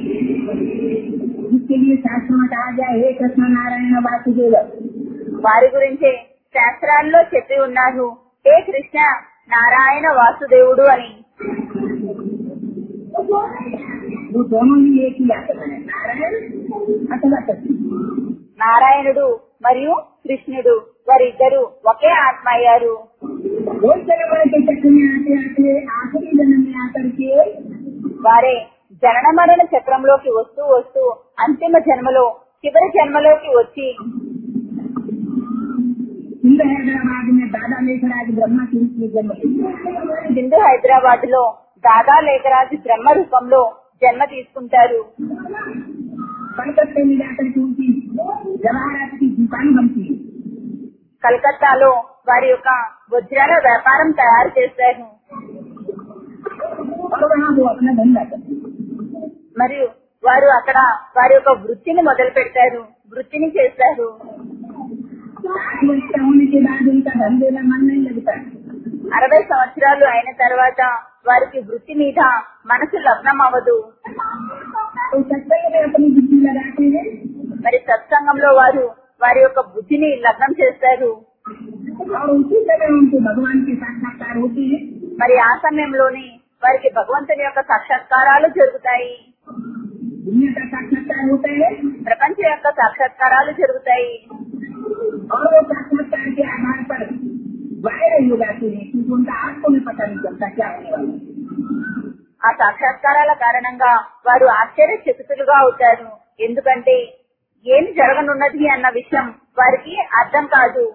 जिसके लिए शास्त्र में कहा गया हे कृष्ण नारायण वासुदेव వారి గురించే శాస్త్రాల్లో చెప్పి ఉన్నారు హే కృష్ణ నారాయణ వాసుదేవుడు అని वो दोनों ही एक ही आत्मा है नारायण अथवा शक्ति నారాయణుడు మరియు కృష్ణుడు వారిద్దరు ఒకే ఆత్మ అయ్యారు कोई जन्म के चक्र में आते आते आखिरी जन्म में आकर के వారే జనన మరణ చక్రంలోకి వస్తూ వస్తూ అంతిమ జన్మలో చివరి జన్మలోకి వచ్చి सिंध हैदराबाद में दादा लेखराज ब्रह्मा के रूप में जन्म लिया సింధు హైదరాబాద్ లో దాదా లేఖరాజు బ్రహ్మ రూపంలో జన్మ తీసుకుంటారు कलकत्ते में जाकर के उनकी जवाहरात की दुकान बनती है కలకత్తాలో వారి యొక్క వజ్రాల వ్యాపారం తయారు చేశారు और वहाँ वो अपना धंधा करते हैं। మరియు వారు అక్కడ వారి యొక్క వృత్తిని మొదలు పెడతారు వృత్తిని చేస్తారు साठ वर्ष का होने के बाद उनका धंधे में मन नहीं लगता అరవై సంవత్సరాలు అయిన తర్వాత వారికి వృత్తి మీద మనసు లగ్నం అవ్వదు तो सत्संग में अपनी बुद्धि लगाते हैं మరి సత్సంగంలో వారు వారి యొక్క బుద్ధిని లగ్నం చేస్తారు और उसी समय उनको भगवान के साक्षात्कार होते हैं మరి ఆ సమయంలోనే వారికి భగవంతుని యొక్క సాక్షాత్కారాలు జరుగుతాయి दुनिया का साक्षात्कार होता है ప్రపంచ యొక్క సాక్షాత్కారాలు జరుగుతాయి और वो साक्षात्कार के आधार पर वायरल हो जाते हैं क्योंकि उनका आपको भी पता नहीं चलता क्या होने वाला है ఆ సాక్షాత్కారాల కారణంగా వారు ఆశ్చర్యచకితులుగా అవుతారు ఎందుకంటే ఏమి జరగనున్నది అన్న విషయం వారికి అర్థం కాదు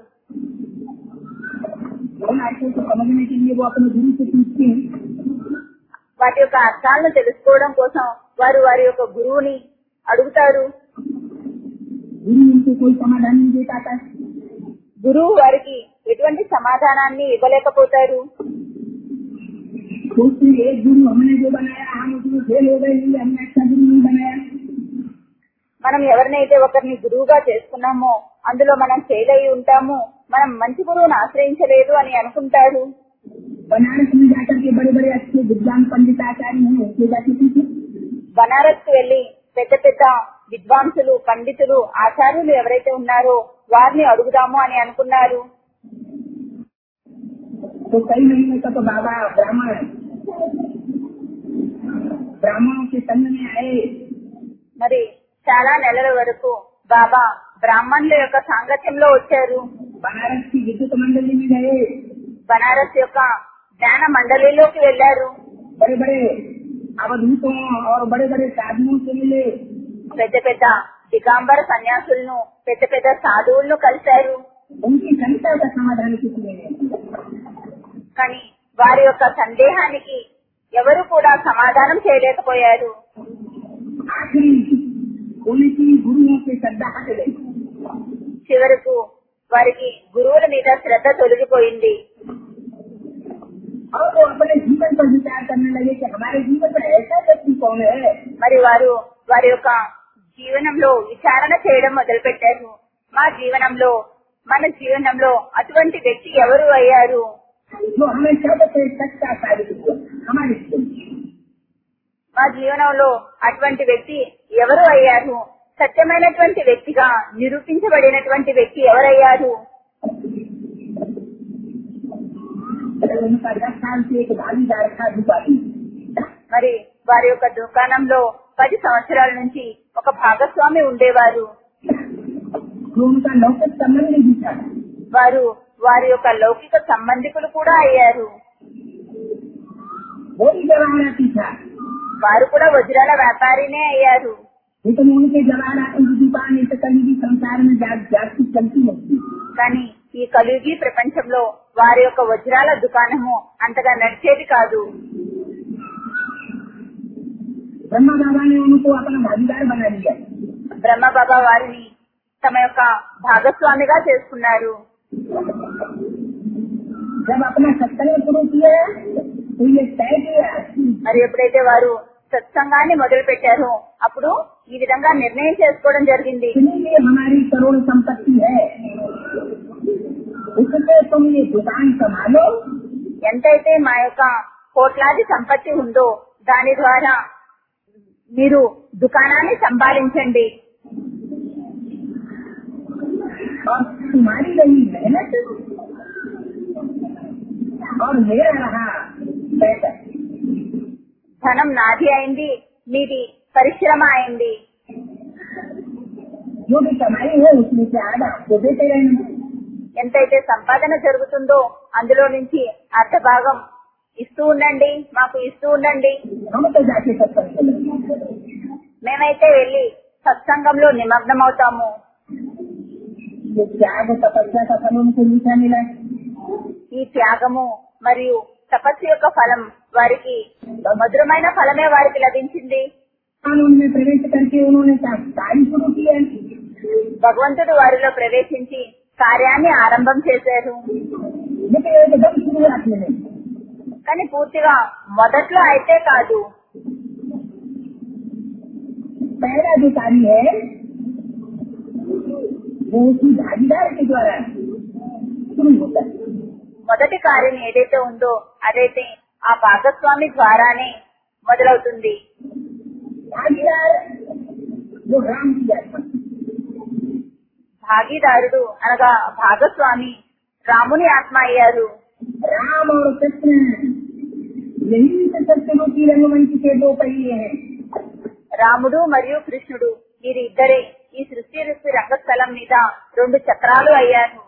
उन अर्थों को समझने के लिए वो अपने गुरु से पूछते हैं వాటి యొక్క అర్థాలను తెలుసుకోవడం కోసం వారు వారి యొక్క గురువుని అడుగుతారు गुरु उनको कोई समाधान नहीं दे पाता గురువు వారికి ఎటువంటి సమాధానాన్ని ఇవ్వలేకపోతారు सोचते हैं, एक गुरु हमने जो बनाया हम उसमें फेल हो गए इसलिए हमने अच्छा गुरु नहीं बनाया మనం ఎవరినైతే ఒకరిని గురువుగా చేసుకున్నామో అందులో మనం ఫెయిల్ అయి ఉంటాము మనం మంచి గురువుని ఆశ్రయించలేదు అని అనుకుంటారు बनारस में जाकर के बड़े बड़े अच्छे विद्वान पंडित आचार्य हैं उनके जाके पूछे బనారస్ కు వెళ్లి పెద్ద పెద్ద విద్వాంసులు పండితులు ఆచార్యులు ఎవరైతే ఉన్నారో వారిని అడుగుదాము అని అనుకున్నారు तो कई महीने का तो बाबा ब्राह्मण ब्राह्मणों के संग में आए మరి చాలా నెలల వరకు బాబా బ్రాహ్మణుల యొక్క సాంగత్యంలో వచ్చారు बनारस की विद्युत मंडली में गए బనారస్ యొక్క జ్ఞాన మండలిలోకి వెళ్లారు बड़े बड़े अवधूतों और बड़े बड़े साधुओं से मिले పెద్ద పెద్ద దిగాంబర సన్యాసులను పెద్ద పెద్ద సాధువులను కలిశారు उनकी संख्या का समाधान किसी ने नहीं किया। కానీ వారి యొక్క సందేహానికి ఎవరు కూడా సమాధానం చేయలేకపోయారు आखिरी उनकी गुरुओं से श्रद्धा हट गई చివరకు వారికి గురువుల మీద శ్రద్ధ తొలగిపోయింది और वो अपने जीवन पर विचार करने लगे कि हमारे जीवन में ऐसा व्यक्ति कौन है మరి వారు వారి యొక్క జీవనంలో విచారణ చేయడం మొదలు పెట్టారు మా జీవనంలో మన జీవనంలో అటువంటి వ్యక్తి ఎవరు అయ్యారు जो हमें सबसे सच्चा साबित हुआ हमारे जीवन में। మా జీవనంలో అటువంటి వ్యక్తి ఎవరు అయ్యారు సత్యమైనటువంటి వ్యక్తిగా నిరూపించబడినటువంటి వ్యక్తి ఎవరయ్యారు उनका दस साल से एक भागीदार था दुकानी మరి వారి యొక్క దుకాణంలో పది సంవత్సరాల నుంచి ఒక భాగస్వామి ఉండేవారు जो उनका लौकिक संबंध भी था వారు వారి యొక్క లౌకిక సంబంధికులు కూడా అయ్యారు वो भी जवाहराती था వారు కూడా వజ్రాల వ్యాపారినే అయ్యారు लेकिन उनके जवाहराती की दुकान इस कभी भी संसार में जाग जागती चलती नहीं थी కానీ ఈ కలియుగి ప్రపంచంలో వారి యొక్క వజ్రాల దుకాణము అంతగా నడిచేది కాదు ब्रह्मा बाबा ने उनको अपना भागीदार बना लिया బ్రహ్మ బాబా వారిని తమ యొక్క భాగస్వామిగా చేసుకున్నారు जब अपना सत्संग शुरू किया तो ये तय किया మరి ఎప్పుడైతే వారు సత్సంగాన్ని మొదలు పెట్టారో అప్పుడు ఈ విధంగా నిర్ణయం చేసుకోవడం జరిగింది इसलिए हमारी करोड़ संपत्ति है उससे तुम ये दुकान संभालो ఎంతైతే మా యొక్క కోట్లాది సంపత్తి ఉందో దాని ద్వారా మీరు దుకాణాన్ని సంపాదించండి और तुम्हारी रही मेहनत और मेरा रहा पैसा ధనం నాది అయింది మీది పరిశ్రమ అయింది जो भी कमाई है उसमें से आधा आपको देते रहेंगे ఎంతైతే సంపాదన జరుగుతుందో అందులో నుంచి అర్ధ భాగం ఇస్తూ ఉండండి మాకు ఇస్తూ ఉండండి हम तो जाके सत्संग चलेंगे మేమైతే వెళ్ళి సత్సంగంలో నిమగ్నం అవుతాము ये त्याग तपस्या का फल उनको मीठा मिला ఈ త్యాగము మరియు తపస్సు యొక్క ఫలం వారికి మధురమైన ఫలమే వారికి లభించింది कानून में प्रवेश करके उन्होंने का- कार्य शुरू किया భగవంతుడు వారిలో ప్రవేశించి కార్యాన్ని ఆరంభం చేశారు लेकिन एकदम शुरुआत में नहीं కానీ పూర్తిగా మొదట్లో అయితే కాదు पहला जो कार्य है वो उसी भागीदार के द्वारा शुरू होता है మొదటి కార్యం ఏదైతే ఉందో అదైతే ఆ భాగస్వామి ద్వారానే మొదలవుతుంది भागीदार जो राम की आत्मा భాగీదారుడు అనగా భాగస్వామి రాముని ఆత్మ అయ్యారు राम और कृष्ण यही तो सत्य रूपी रंगमंच के दो पहिए हैं రాముడు మరియు కృష్ణుడు వీరి ఇద్దరే ఈ సృష్టి ఋషి రంగస్థలం మీద రెండు చక్రాలు అయ్యారు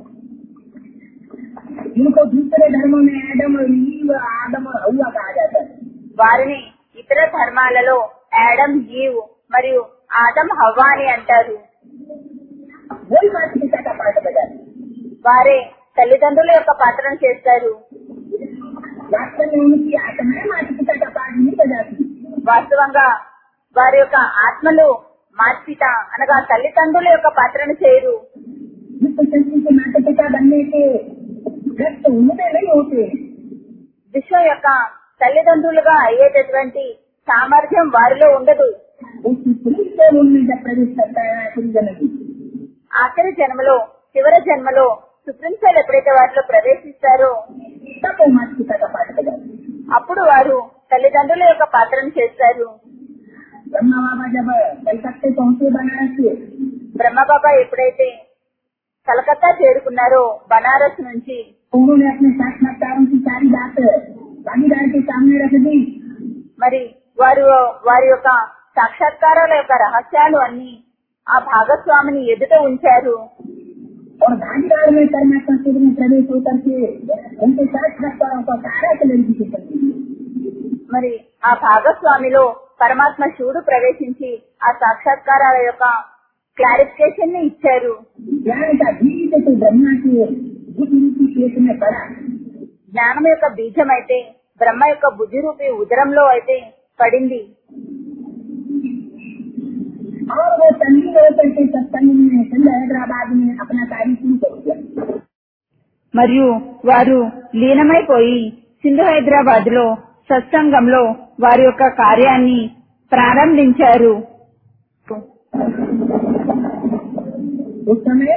जिनको दूसरे धर्मों में एडम और ईव आदम और हवा कहा जाता है వారిని ఇతర ధర్మాలలో యాడమ్ ఈవ్ మరియు ఆదం హవ్వ అని అంటారు वही माता पिता का पाठ बजाते हैं। వారే తల్లిదండ్రుల యొక్క పాత్రను చేస్తారు वास्तव में उनकी आत्माएं माता पिता का पाठ नहीं बजाती వాస్తవంగా వారి యొక్క ఆత్మలు మాతృపిత అనగా తల్లిదండ్రుల యొక్క పాత్రను చేయరు विश्व शक्ति के माता पिता बनने के कष्ट उनमें नहीं होते విశ్వం యొక్క తల్లిదండ్రులుగా అయ్యేటటువంటి సామర్థ్యం వారిలో ఉండదు उसकी पुलिस से उनमें जब प्रवेश करता है पूरी जनती ఆఖరి జన్మలో చివరి జన్మలో సుప్రీం కోర్టు ఎప్పుడైతే వారిలో ప్రవేశిస్తారో तब वो माता पिता का पाठ बजाते हैं। అప్పుడు వారు తల్లిదండ్రుల యొక్క పాత్రను చేస్తారు ब्रह्मा बाबा जब कलकत्ते पहुंचे बनारस से బ్రహ్మబాబా ఎప్పుడైతే కలకత్తా చేరుకున్నారో బనారస్ నుంచి तो उन्होंने अपने साक्षात्कारों की सारी बात भागीदार के सामने रख दी మరి వారు వారి యొక్క సాక్షాత్కారాల యొక్క రహస్యాలు అన్ని ఆ భాగస్వామిని ఎదుట ఉంచారు और भागीदार में कर्मा संस्कृति में प्रवेश होकर के उनके साक्षात्कारों का सारा कलर की कर दी మరి ఆ భాగస్వామిలో పరమాత్మ శివుడు ప్రవేశించి ఆ సాక్షాత్కారాల యొక్క క్లారిఫికేషన్ ని ఇచ్చారు ज्ञान का बीज तो ब्रह्मा के बुद्ध रूपी पेट में पड़ा జ్ఞానం యొక్క బీజం అయితే బ్రహ్మ యొక్క బుద్ధి రూపి ఉదరంలో అయితే పడింది और वो तंगी होकर के सत्संग में सिंध हैदराबाद में अपना कार्य शुरू कर दिया మరియు వారు లీనమైపోయి సింధు హైదరాబాద్ లో సత్సంగంలో వారి యొక్క కార్యాన్ని ప్రారంభించారు उस समय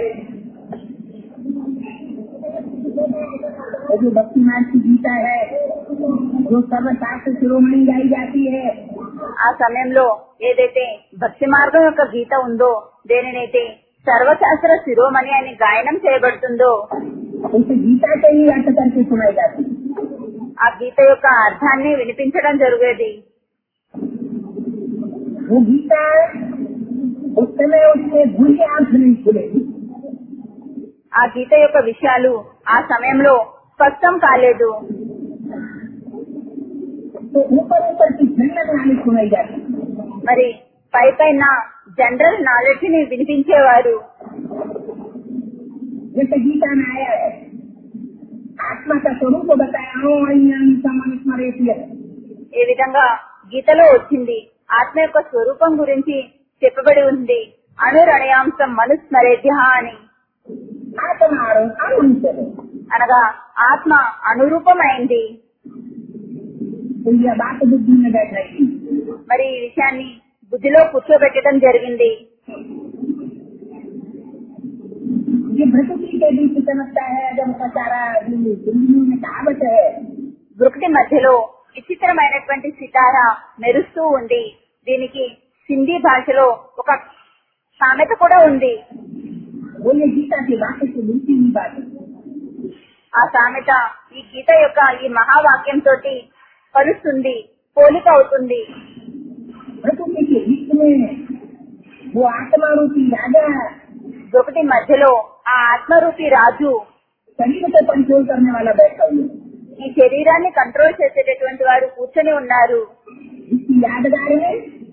वो जो भक्ति मार्ग की गीता है जो सर्वशास्त्र शिरोमणि गाई जाती है ఆ సమయంలో ఏదైతే భక్తి మార్గం యొక్క గీత ఉందో దేనినైతే సర్వశాస్త్ర శిరోమణి అని గాయనం చేయబడుతుందో उसे गीता से ही अर्थ करके सुनाई जाती है ఆ గీత యొక్క అర్థాన్ని వినిపించడం జరిగేది वो गीता उस समय उसके बुरी आंख नहीं खुलेगी ఆ గీత యొక్క విషయాలు ఆ సమయంలో స్పష్టం కాలేదు तो ऊपर ऊपर की जन्नत नाली सुनाई जाती है మరి పై పైన జనరల్ నాలెడ్జ్ ని వినిపించేవారు जैसे गीता में आया है आत्मा का स्वरूप बताया हो मनुष्य ఏ విధంగా గీతలో వచ్చింది ఆత్మ యొక్క స్వరూపం గురించి చెప్పబడి ఉంది అనురణయాంశం మనుస్మరేద్య అని आत्मा मनुष्य है అనగా ఆత్మ అనురూపమైంది तो यह बात बुद्धि में बैठाई మరి ఈ విషయాన్ని బుద్ధిలో కూర్చోబెట్టడం జరిగింది ये भ्रतुकी के बीच चमकता है जब उसका सारा दिल्ली में कहावत है వృక్తి మధ్యలో విచిత్రమైనటువంటి సితార మెరుస్తూ ఉంది దీనికి సింధీ భాషలో ఒక సామెత కూడా ఉంది वो ये गीता की बातें से मिलती हुई बात है ఆ సామెత ఈ గీత యొక్క ఈ మహావాక్యం తోటి కలుస్తుంది పోలిక అవుతుంది भ्रतुकी के बीच में वो आत्मा रूपी राजा ఒకటి మధ్యలో ఆ ఆత్మరూపి రాజు शरीर को कंट्रोल करने वाला बैठा हुआ है ఈ శరీరాన్ని కంట్రోల్ చేసేటటువంటి వారు కూర్చొని ఉన్నారు इसकी यादगार में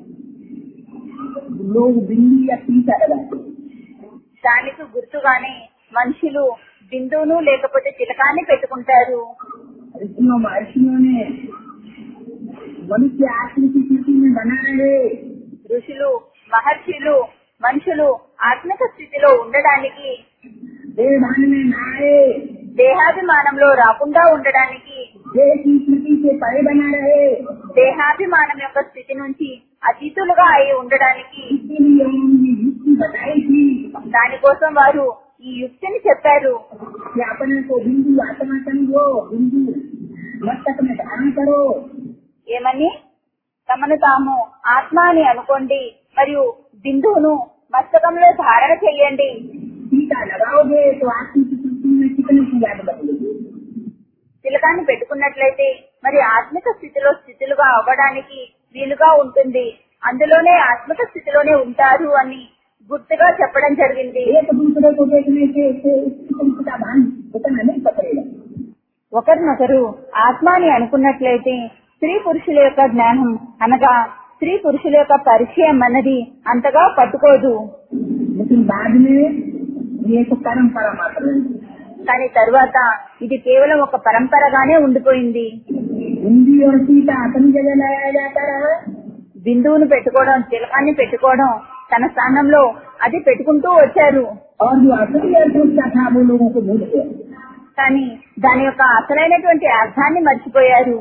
लोग बिल्ली या टीका लगाते हैं। దానికి గుర్తుగానే మనుషులు బిందువును లేకపోతే చిలకాన్ని పెట్టుకుంటారు ऋषियों महर्षियों ने मनुष्य आत्म की स्थिति में बना रहे ఋషులు మహర్షులు మనుషులు ఆత్మిక స్థితిలో ఉండడానికి देवभान में न आए దేహాభిమానంలో రాకుండా ఉండడానికి देह की स्मृति से परे बना रहे దేహాభిమానం యొక్క స్థితి నుంచి అతీతులుగా అయి ఉండడానికి इसीलिए उन्होंने युक्ति बताई थी దానికోసం వారు ఈ యుక్తిని చెప్పారు कि अपने को बिंदु आत्मा समझो बिंदु मस्तक में धारण करो ఏమని తమను తాము ఆత్మ అని అనుకోండి మరియు బిందువును మస్తకంలో ధారణ చెయ్యండి टीका लगाओगे तो आत्म की स्मृति में कितने की याद बदलेगी తిలకాన్ని పెట్టుకున్నట్లయితే మరి ఆత్మిక స్థితిలో స్థితులుగా అవ్వడానికి వీలుగా ఉంటుంది అందులోనే ఆత్మిక స్థితిలోనే ఉంటారు అని గుర్తుగా చెప్పడం జరిగింది एक दूसरे को देखने से इससे इसकी स्मृति का भान उतना नहीं पकड़ेगा ఒకరినొకరు ఆత్మ అని అనుకున్నట్లయితే స్త్రీ పురుషుల యొక్క జ్ఞానం అనగా స్త్రీ పురుషుల యొక్క పరిచయం అన్నది అంతగా పట్టుకోదు लेकिन बाद में ये एक परंपरा मात्र है కానీ తరువాత ఇది కేవలం ఒక పరంపరగానే ఉండిపోయింది हिंदी और सीता अपनी जगह लगाया जाता रहा బిందువును పెట్టుకోవడం తిలకాన్ని పెట్టుకోవడం తన స్థానంలో అది పెట్టుకుంటూ వచ్చారు और जो असली अर्थ उसका था वो लोगों को भूल गए కానీ దాని యొక్క అసలైనటువంటి అర్థాన్ని మర్చిపోయారు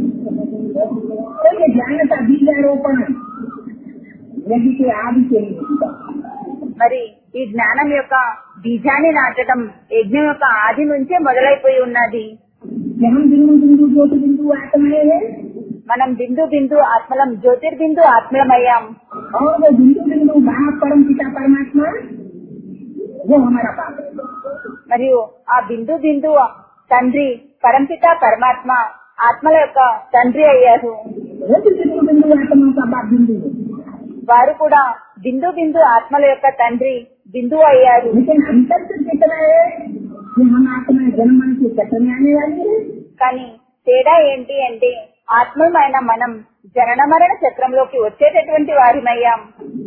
तो ये ज्ञान का बीजारोपण यदि के आदि से नहीं होता మరి ఈ జ్ఞానం యొక్క బీజాన్ని నాటడం యజ్ఞం యొక్క ఆది నుంచే మొదలైపోయి ఉన్నది कि हम बिंदु बिंदु ज्योति बिंदु आत्माएं हैं మనం బిందు బిందు ఆత్మలం జ్యోతిర్బిందు ఆత్మలమయ్యాం और वो बिंदु बिंदु बाप परम पिता परमात्मा वो हमारा पाप है మరియు ఆ బిందు బిందు తండ్రి పరంపిత పరమాత్మ ఆత్మల యొక్క తండ్రి అయ్యారు वो भी बिंदु बिंदु आत्मा का बाप बिंदु है వారు కూడా బిందు బిందు ఆత్మల యొక్క తండ్రి బిందువు అయ్యారు लेकिन अंतर से कितना है कि हम आत्मा जन्म से कटने आने वाली है కానీ తేడా ఏంటి అంటే ఆత్మమైన మనం జనన మరణ చక్రంలోకి వచ్చేటటువంటి వారిమయ్యాం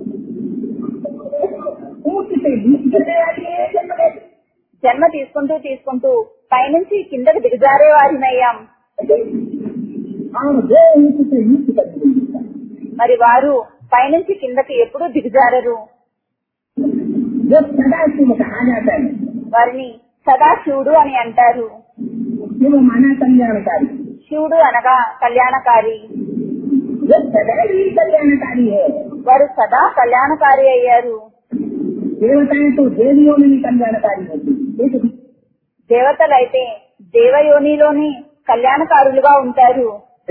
ऊंच से बीच गिरने वाली है जन्म में జన్మ తీసుకుంటూ తీసుకుంటూ పైనుంచి కిందకు దిగజారే వారిమయ్యాం और वो ऊंच से नीच कर देंगे మరి వారు పైనుంచి కిందకి ఎప్పుడూ దిగజారరు जो सदा शिव कहा जाता है వారిని సదాశివుడు అని అంటారు कि वो माना कल्याणकारी శివుడు అనగా కళ్యాణకారి वो सदैव ही कल्याणकारी है వారు సదా కళ్యాణకారి అయ్యారు देवताएं तो देवियों में भी कल्याणकारी होती है एक దేవతలైతే దేవయోనిలోని కళ్యాణకారులుగా ఉంటారు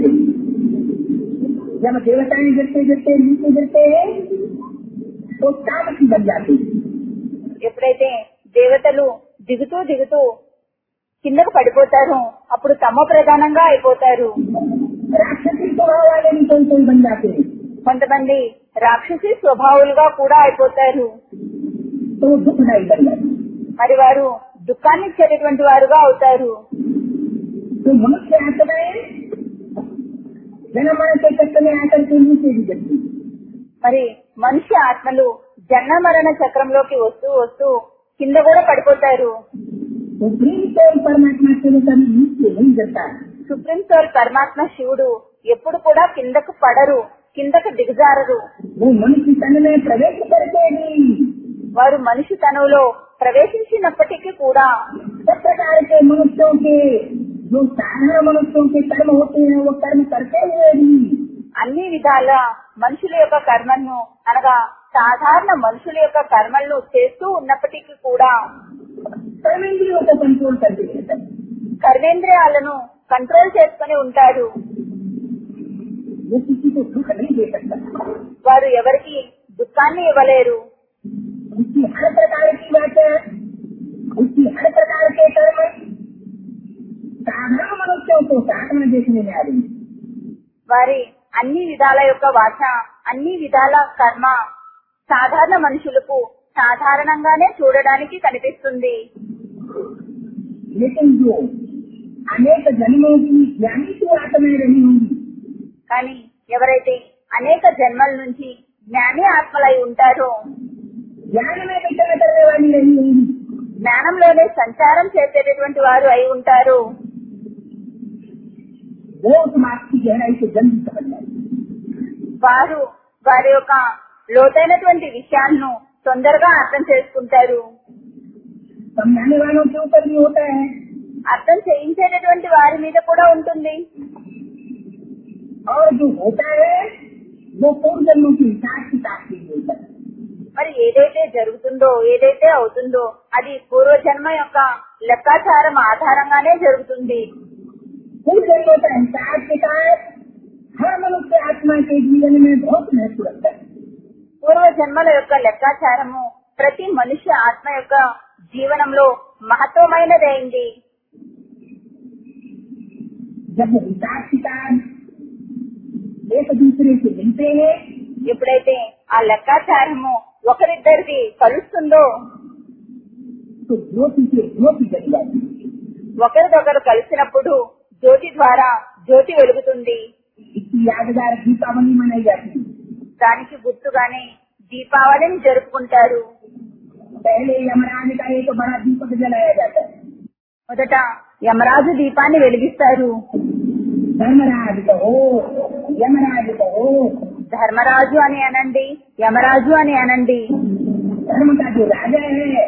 जब देवताएं गिरते गिरते नीचे गिरते हैं तो तामसी बन जाती है ఎప్పుడైతే దేవతలు దిగుతూ దిగుతూ కిందకు పడిపోతారు అప్పుడు తమో ప్రధానంగా అయిపోతారు राक्षसी स्वभाव वाले भी कोई कोई बन जाते हैं కొంతమంది రాక్షసి స్వభావులుగా కూడా అయిపోతారు तो वो दुखदायी बन जाते हैं మరి వారు దుఃఖాన్ని ఇచ్చేటటువంటి వారుగా అవుతారు तो मनुष्य आत्माएं जन्म मरण के चक्कर में आकर के नीचे भी गिरती हैं। మరి మనిషి ఆత్మలు జన్మ మరణ చక్రంలోకి వస్తూ వస్తూ కింద కూడా పడిపోతారు तो प्रेम को परमात्मा से कभी नीचे नहीं गिरता సుప్రీం సోల్ పరమాత్మ శివుడు ఎప్పుడు కూడా కిందకు పడరు కిందకు దిగజారరు वो मनुष्य तन में प्रवेश करके भी వారు మనిషి తనువులో ప్రవేశించినప్పటికీ కూడా सब प्रकार के मनुष्यों के जो साधारण मनुष्यों के कर्म होते हैं वो कर्म करते हुए भी అన్ని విధాల మనుషుల యొక్క కర్మను అనగా సాధారణ మనుషుల యొక్క కర్మలను చేస్తూ ఉన్నప్పటికీ కూడా कर्मेंद्रियों को कंट्रोल करते रहते हैं కర్మేంద్రియాలను కంట్రోల్ చేసుకుని ఉంటారు वो किसी को दुख नहीं दे सकता వారు ఎవరికి దుఃఖాన్ని ఇవ్వలేరు उसकी हर प्रकार की बातें उसकी हर प्रकार के कर्म साधारण मनुष्यों को साधारण देखने में आ रही है వారి అన్ని విధాల యొక్క వాచ అన్ని విధాల కర్మ సాధారణ మనుషులకు సాధారణంగానే చూడడానికి కనిపిస్తుంది लेकिन जो अनेक जन्मों की ज्ञानी की आत्माएं रही होंगी కానీ ఎవరైతే అనేక జన్మల నుంచి జ్ఞాని ఆత్మలై ఉంటారో ज्ञान में विचरण करने वाली रही होंगी జ్ఞానంలోనే సంచారం చేసేటటువంటి వారు అయి ఉంటారు वो उस बात की गहराई से जल्दी समझ जाएगी వారు వారి యొక్క లోతైనటువంటి విషయాలను తొందరగా అర్థం చేసుకుంటారు समझाने वालों के ऊपर भी होता है అర్థం చేయించేటటువంటి వారి మీద కూడా ఉంటుంది और जो होता है वो पूर्व जन्मों की हिसाब किताब से ही होता है మరి ఏదైతే జరుగుతుందో ఏదైతే అవుతుందో అది పూర్వజన్మ యొక్క లెక్కాచారం ఆధారంగానే జరుగుతుంది पूर्व जन्मों का हिसाब किताब हर मनुष्य आत्मा के जीवन में बहुत महत्व रखता है పూర్వజన్మల యొక్క లెక్కాచారము ప్రతి మనిషి ఆత్మ యొక్క జీవనంలో మహత్వమైనదైంది जब हिसाब किताब एक दूसरे से मिलते हैं ఎప్పుడైతే ఆ లెక్కాచారము ఒకరిద్దరికి కలుస్తుందో तो ज्योति से ज्योति जल जाती है ఒకరిదొకరు కలిసినప్పుడు జ్యోతి ద్వారా జ్యోతి వెలుగుతుంది इसकी यादगार दीपावली मनाई जाती है దానికి గుర్తుగానే దీపావళిని జరుపుకుంటారు पहले यमराज का एक बड़ा दीपक जलाया जाता है మొదట యమరాజు దీపాన్ని వెలిగిస్తారు धर्मराज कहो यमराज कहो ధర్మరాజు అని అనండి యమరాజు అని అనండి धर्म का जो राजा है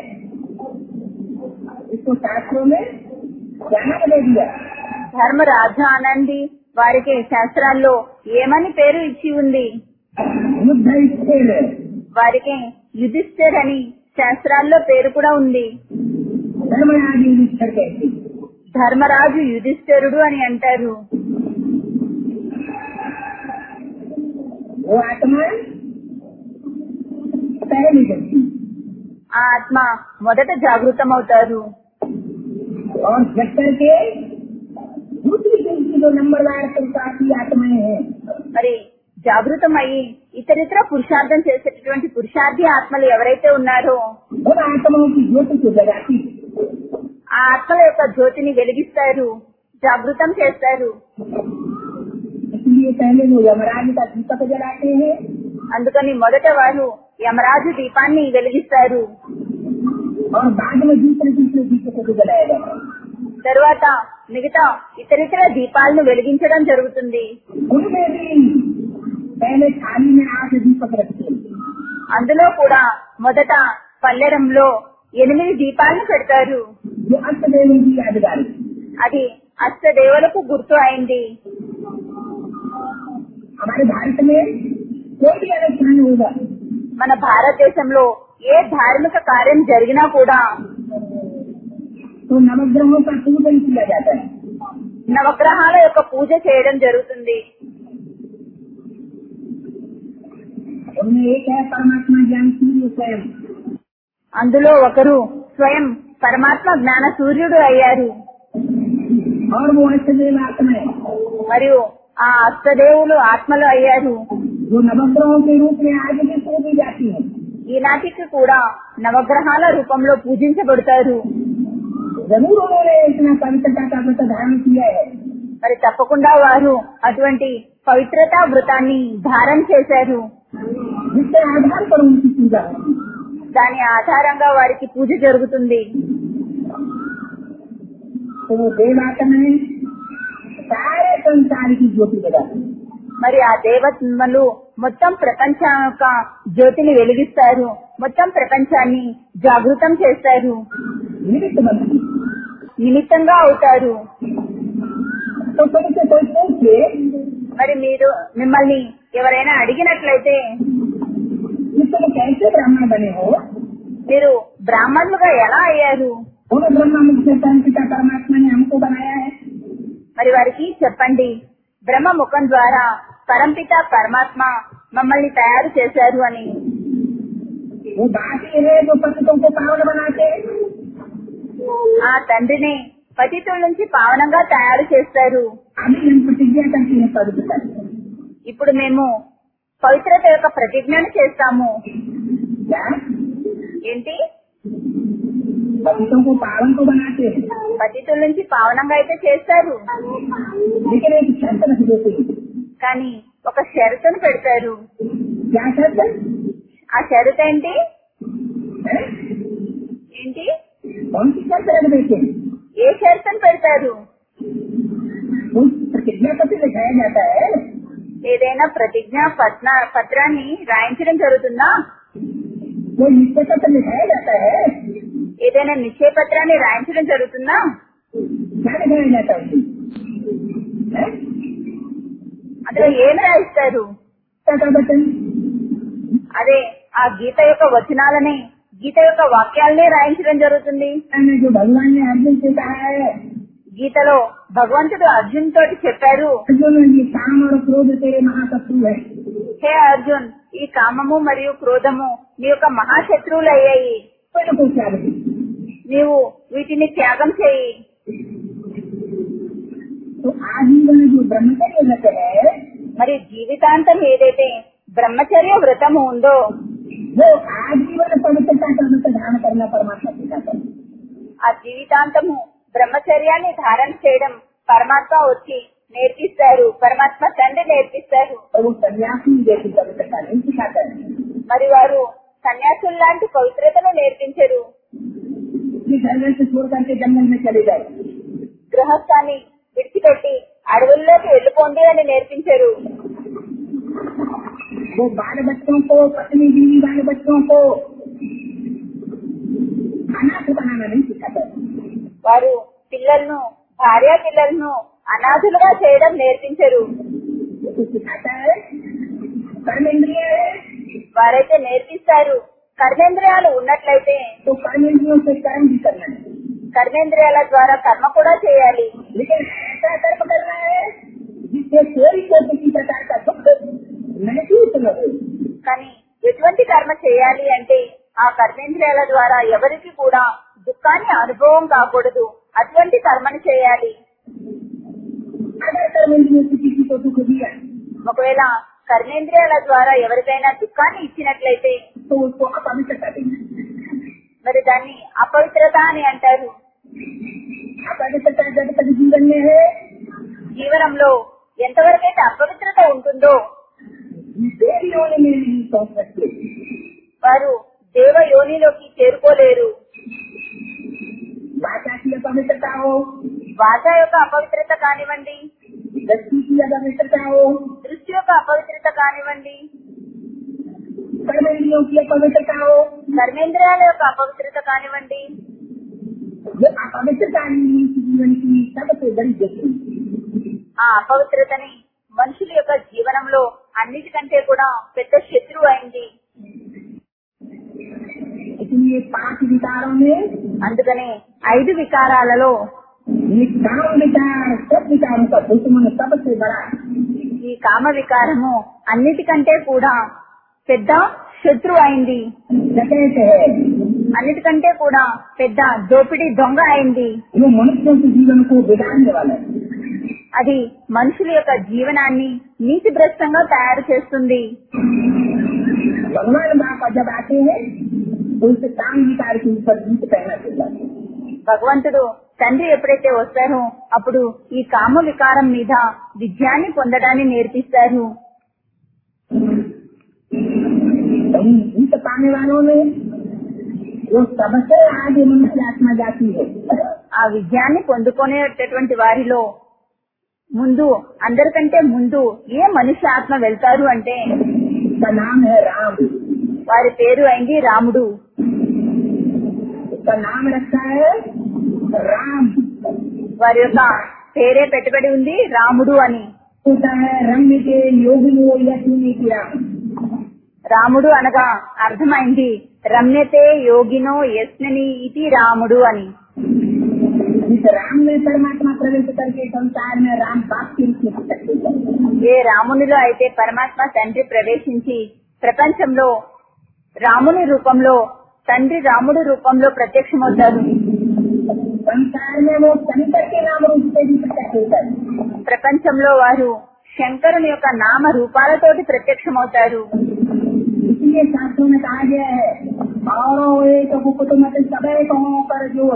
इसको शास्त्रों में क्या नाम दे दिया ధర్మరాజు అనండి వారికి శాస్త్రాల్లో ఏమని పేరు ఇచ్చి ఉంది युद्ध स्थिर వారికి యుధిష్ఠిర్ అని శాస్త్రాల్లో పేరు కూడా ఉంది धर्मराज युधिष्ठिर कहते हैं। ధర్మరాజు యుధిష్ఠిరుడు అని అంటారు वो आत्मा पहली जगती ఆ ఆత్మ మొదట జాగృతమవుతారు और जब करके दूसरी गिनती जो नंबरवार पुरुषार्थी आत्माएं हैं మరి జాగృతమయ్యి ఇతరితర పురుషార్థం చేసేటటువంటి పురుషార్థి ఆత్మలు ఎవరైతే ఉన్నారో उन आत्माओं की ज्योति को जगाती है। ఆ ఆత్మల యొక్క జ్యోతిని వెలిగిస్తారు జాగృతం చేస్తారు इसलिए पहले वो यमराज का दीपक जलाते हैं అందుకని మొదట వారు యమరాజు దీపాన్ని వెలిగిస్తారు और बाद में दूसरे दूसरे दीपकों को जलाया जाता है తరువాత మిగతా ఇతరితర దీపాలను వెలిగించడం జరుగుతుంది उनमें भी पहले थाली में आठ दीपक रखते हैं అందులో కూడా మొదట పల్లెరంలో ఎనిమిది దీపాలను పెడతారు जो अष्टदेवी की यादगार है। అది అష్టదేవులకు గుర్తు అయింది हमारे भारत में कोई भी अनुष्ठान होगा మన భారతదేశంలో ఏ ధార్మిక కార్యం జరిగినా కూడా तो नवग्रहों का पूजन किया जाता है నవగ్రహాల యొక్క పూజ చేయడం జరుగుతుంది उनमें एक है परमात्मा ज्ञान सूर्य स्वयं అందులో ఒకరు స్వయం పరమాత్మ జ్ఞాన సూర్యుడు అయ్యారు और वो अष्टदेव आत्माएं మరియు ఆ అష్టదేవులు ఆత్మలు అయ్యారు जो नवग्रहों के रूप में आज भी पूजी जाती है ఈనాటికి కూడా నవగ్రహాల రూపంలో పూజించబడతారు जरूर उन्होंने इतना पवित्रता का व्रत धारण किया है మరి తప్పకుండా వారు అటువంటి పవిత్రతా వ్రతాన్ని ధారణ చేశారు जिसके आधार पर उनकी पूजा होती है దాని ఆధారంగా వారికి పూజ జరుగుతుంది तो वो देव आत्माएं सारे संसार की ज्योति लगाती है మరి ఆ దేవతలు మొత్తం ప్రపంచం యొక్క జ్యోతిని వెలిగిస్తారు మొత్తం ప్రపంచాన్ని జాగృతం చేస్తారు निमित्त बनती है నిమిత్తంగా అవుతారు तो कोई से कोई पूछे మరి మీరు మిమ్మల్ని ఎవరైనా అడిగినట్లయితే कि तुम कैसे ब्राह्मण बने हो మీరు బ్రాహ్మణులుగా ఎలా అయ్యారు उन ब्रह्मा मुख्य पिता परमात्मा ने हमको बनाया है మరి వారికి చెప్పండి బ్రహ్మ ముఖం ద్వారా పరంపిత పరమాత్మ మమ్మల్ని తయారు చేశారు అని वो बात ये है जो पतितों को पावन बनाते हैं ఆ తండ్రిని పతితుల నుంచి పావనంగా తయారు చేస్తారు अभी हम प्रतिज्ञा करते हैं पवित्रता की। ఇప్పుడు మేము పవిత్రత యొక్క ప్రతిజ్ఞను చేస్తాము क्या ఏంటి पतितों को पावन को बनाते हैं పతితుల నుంచి పావనంగా అయితే చేస్తారు लेकिन एक शर्त रख देते हैं కానీ ఒక షరతును పెడతారు क्या शर्त ఆ షరత్ ఏంటి है ఏంటి कौन सी शर्त रख देते हैं ఏ షరతును పెడతారు उस प्रतिज्ञा पत्र लिखाया जाता है ఏదైనా ప్రతిజ్ఞ పత్న పత్రాన్ని రాయించడం జరుగుతుందా वो निश्चय पत्र लिखाया जाता है ఏదైనా నిశ్చయ పత్రాన్ని రాయించడం జరుగుతుందా क्या लिखाया जाता है उसमें? है? అందులో ఏమి రాయిస్తారు का वचन అదే ఆ గీత యొక్క వచనాలని గీత యొక్క వాక్యాలనే రాయించడం జరుగుతుంది में जो भगवान ने अर्जुन से कहा है గీతలో భగవంతుడు అర్జున్ తోటి చెప్పారు अर्जुन ये काम और क्रोध तेरे महाशत्रु है హే అర్జున్ ఈ కామము మరియు క్రోధము నీ యొక్క మహాశత్రువులు అయ్యాయి तो इनको क्या लगे నీవు వీటిని త్యాగం చేయి तो आजीवन जो ब्रह्मचर्य व्रत है మరి జీవితాంతం ఏదైతే బ్రహ్మచర్య వ్రతము ఉందో वो आजीवन पवित्रता का व्रत धारण करना परमात्मा सिखाता है ఆ జీవితాంతము బ్రహ్మచర్యాన్ని ధారణ చేయడం పరమాత్మ వచ్చి నేర్పిస్తారు పరమాత్మ తండ్రి నేర్పిస్తారు और वो सन्यासी जैसी पवित्रता नहीं सिखाता है మరి వారు సన్యాసులు లాంటి పవిత్రతను నేర్పించరు कि घर में से छोड़ करके जंगल में चले जाए గృహస్థాన్ని విడిచిపెట్టి అడవుల్లోకి వెళ్ళిపోండి అని నేర్పించరు वो बाल बच्चों को पत्नी बीवी बाल बच्चों को अनाथ बनाना नहीं सिखाता है వారు పిల్లలను భార్య పిల్లలను అనాథులుగా చేయడం నేర్పించరు वो सिखाता है कर्म इंद्रिय है వారైతే నేర్పిస్తారు కర్మేంద్రియాలు ఉన్నట్లయితే तो कर्म इंद्रियों से कर्म भी करना है కర్మేంద్రియాల ద్వారా కర్మ కూడా చేయాలి लेकिन ऐसा कर्म करना है जिससे कोई को किसी प्रकार का दुख महसूस न हो కానీ ఎటువంటి కర్మ చేయాలి అంటే ఆ కర్మేంద్రియాల ద్వారా ఎవరికి కూడా దుఃఖాన్ని అనుభవం కాకూడదు అటువంటి కర్మను చేయాలి अगर कर्म इंद्रियों से किसी को दुख दिया ఒకవేళ కర్మేంద్రియాల ద్వారా ఎవరికైనా దుఃఖాన్ని ఇచ్చినట్లయితే तो उसको अपवित्रता देना మరి దాన్ని అపవిత్రత అని అంటారు अपवित्रता जब तक जीवन में है జీవనంలో ఎంతవరకైతే అపవిత్రత ఉంటుందో देवियों ने नहीं पहुंच सकते వారు దేవ యోనిలోకి చేరుకోలేరు भाषा की अपवित्रता हो భాష యొక్క అపవిత్రత కానివ్వండి दृष्टि की अपवित्रता हो దృష్టి యొక్క అపవిత్రత కానివ్వండి कर्म इंद्रियों की अपवित्रता हो కర్మేంద్రియాల యొక్క అపవిత్రత కానివ్వండి ये अपवित्रता ही मनुष्य जीवन की सबसे बड़ी जरूरी ఆ అపవిత్రతని మనుషుల యొక్క జీవనంలో అన్నిటికంటే కూడా పెద్ద శత్రువు అయింది इसलिए पांच विकारों में అందుకనే ఐదు వికారాలలో ये काम विकार सब विकारों का दुश्मन सबसे बड़ा ఈ కామ వికారము అన్నిటికంటే కూడా పెద్ద శత్రువు అయింది डकैत है అన్నిటికంటే కూడా పెద్ద దోపిడీ దొంగ అయింది वो मनुष्यों के जीवन को बिगाड़ने वाला है అది మనుషుల యొక్క జీవనాన్ని నీతిభ్రష్టంగా తయారు చేస్తుంది भगवान बाप जब आते हैं तो उसे काम विकार के ऊपर जीत पहना चलता है భగవంతుడు తండ్రి ఎప్పుడైతే వస్తారో అప్పుడు ఈ కామ వికారం మీద విజయాన్ని పొందడాన్ని నేర్పిస్తారు तो जीत पाने वालों में वो सबसे आगे मनुष्य आत्मा जाती है ఆ విజయాన్ని పొందుకునేటటువంటి వారిలో ముందు అందరికంటే ముందు ఏ మనిషి ఆత్మ వెళ్తారు అంటే उसका नाम है राम వారి పేరు అయింది రాముడు उसका नाम रखा है राम వారి యొక్క పేరే పెట్టుబడి ఉంది రాముడు అని होता है रम्य के योगी वो यशुनी की राम రాముడు అనగా అర్థమైంది రమ్యతే యోగినో యస్నని ఇది రాముడు అని इस राम में परमात्मा प्रवेश करके संसार में राम बाप के रूप में प्रकट हो जाए ఏ రామునిలో అయితే పరమాత్మ తండ్రి ప్రవేశించి ప్రపంచంలో రాముని రూపంలో తండ్రి రాముడి రూపంలో ప్రత్యక్షమవుతారు संसार में वो शंकर के नाम रूप से भी प्रकट होता है ప్రపంచంలో వారు శంకరుని యొక్క నామ రూపాలతోటి ప్రత్యక్షమవుతారు इसलिए शास्त्रों में कहा गया है और एक मुकुट मत सबे कहो कर जोर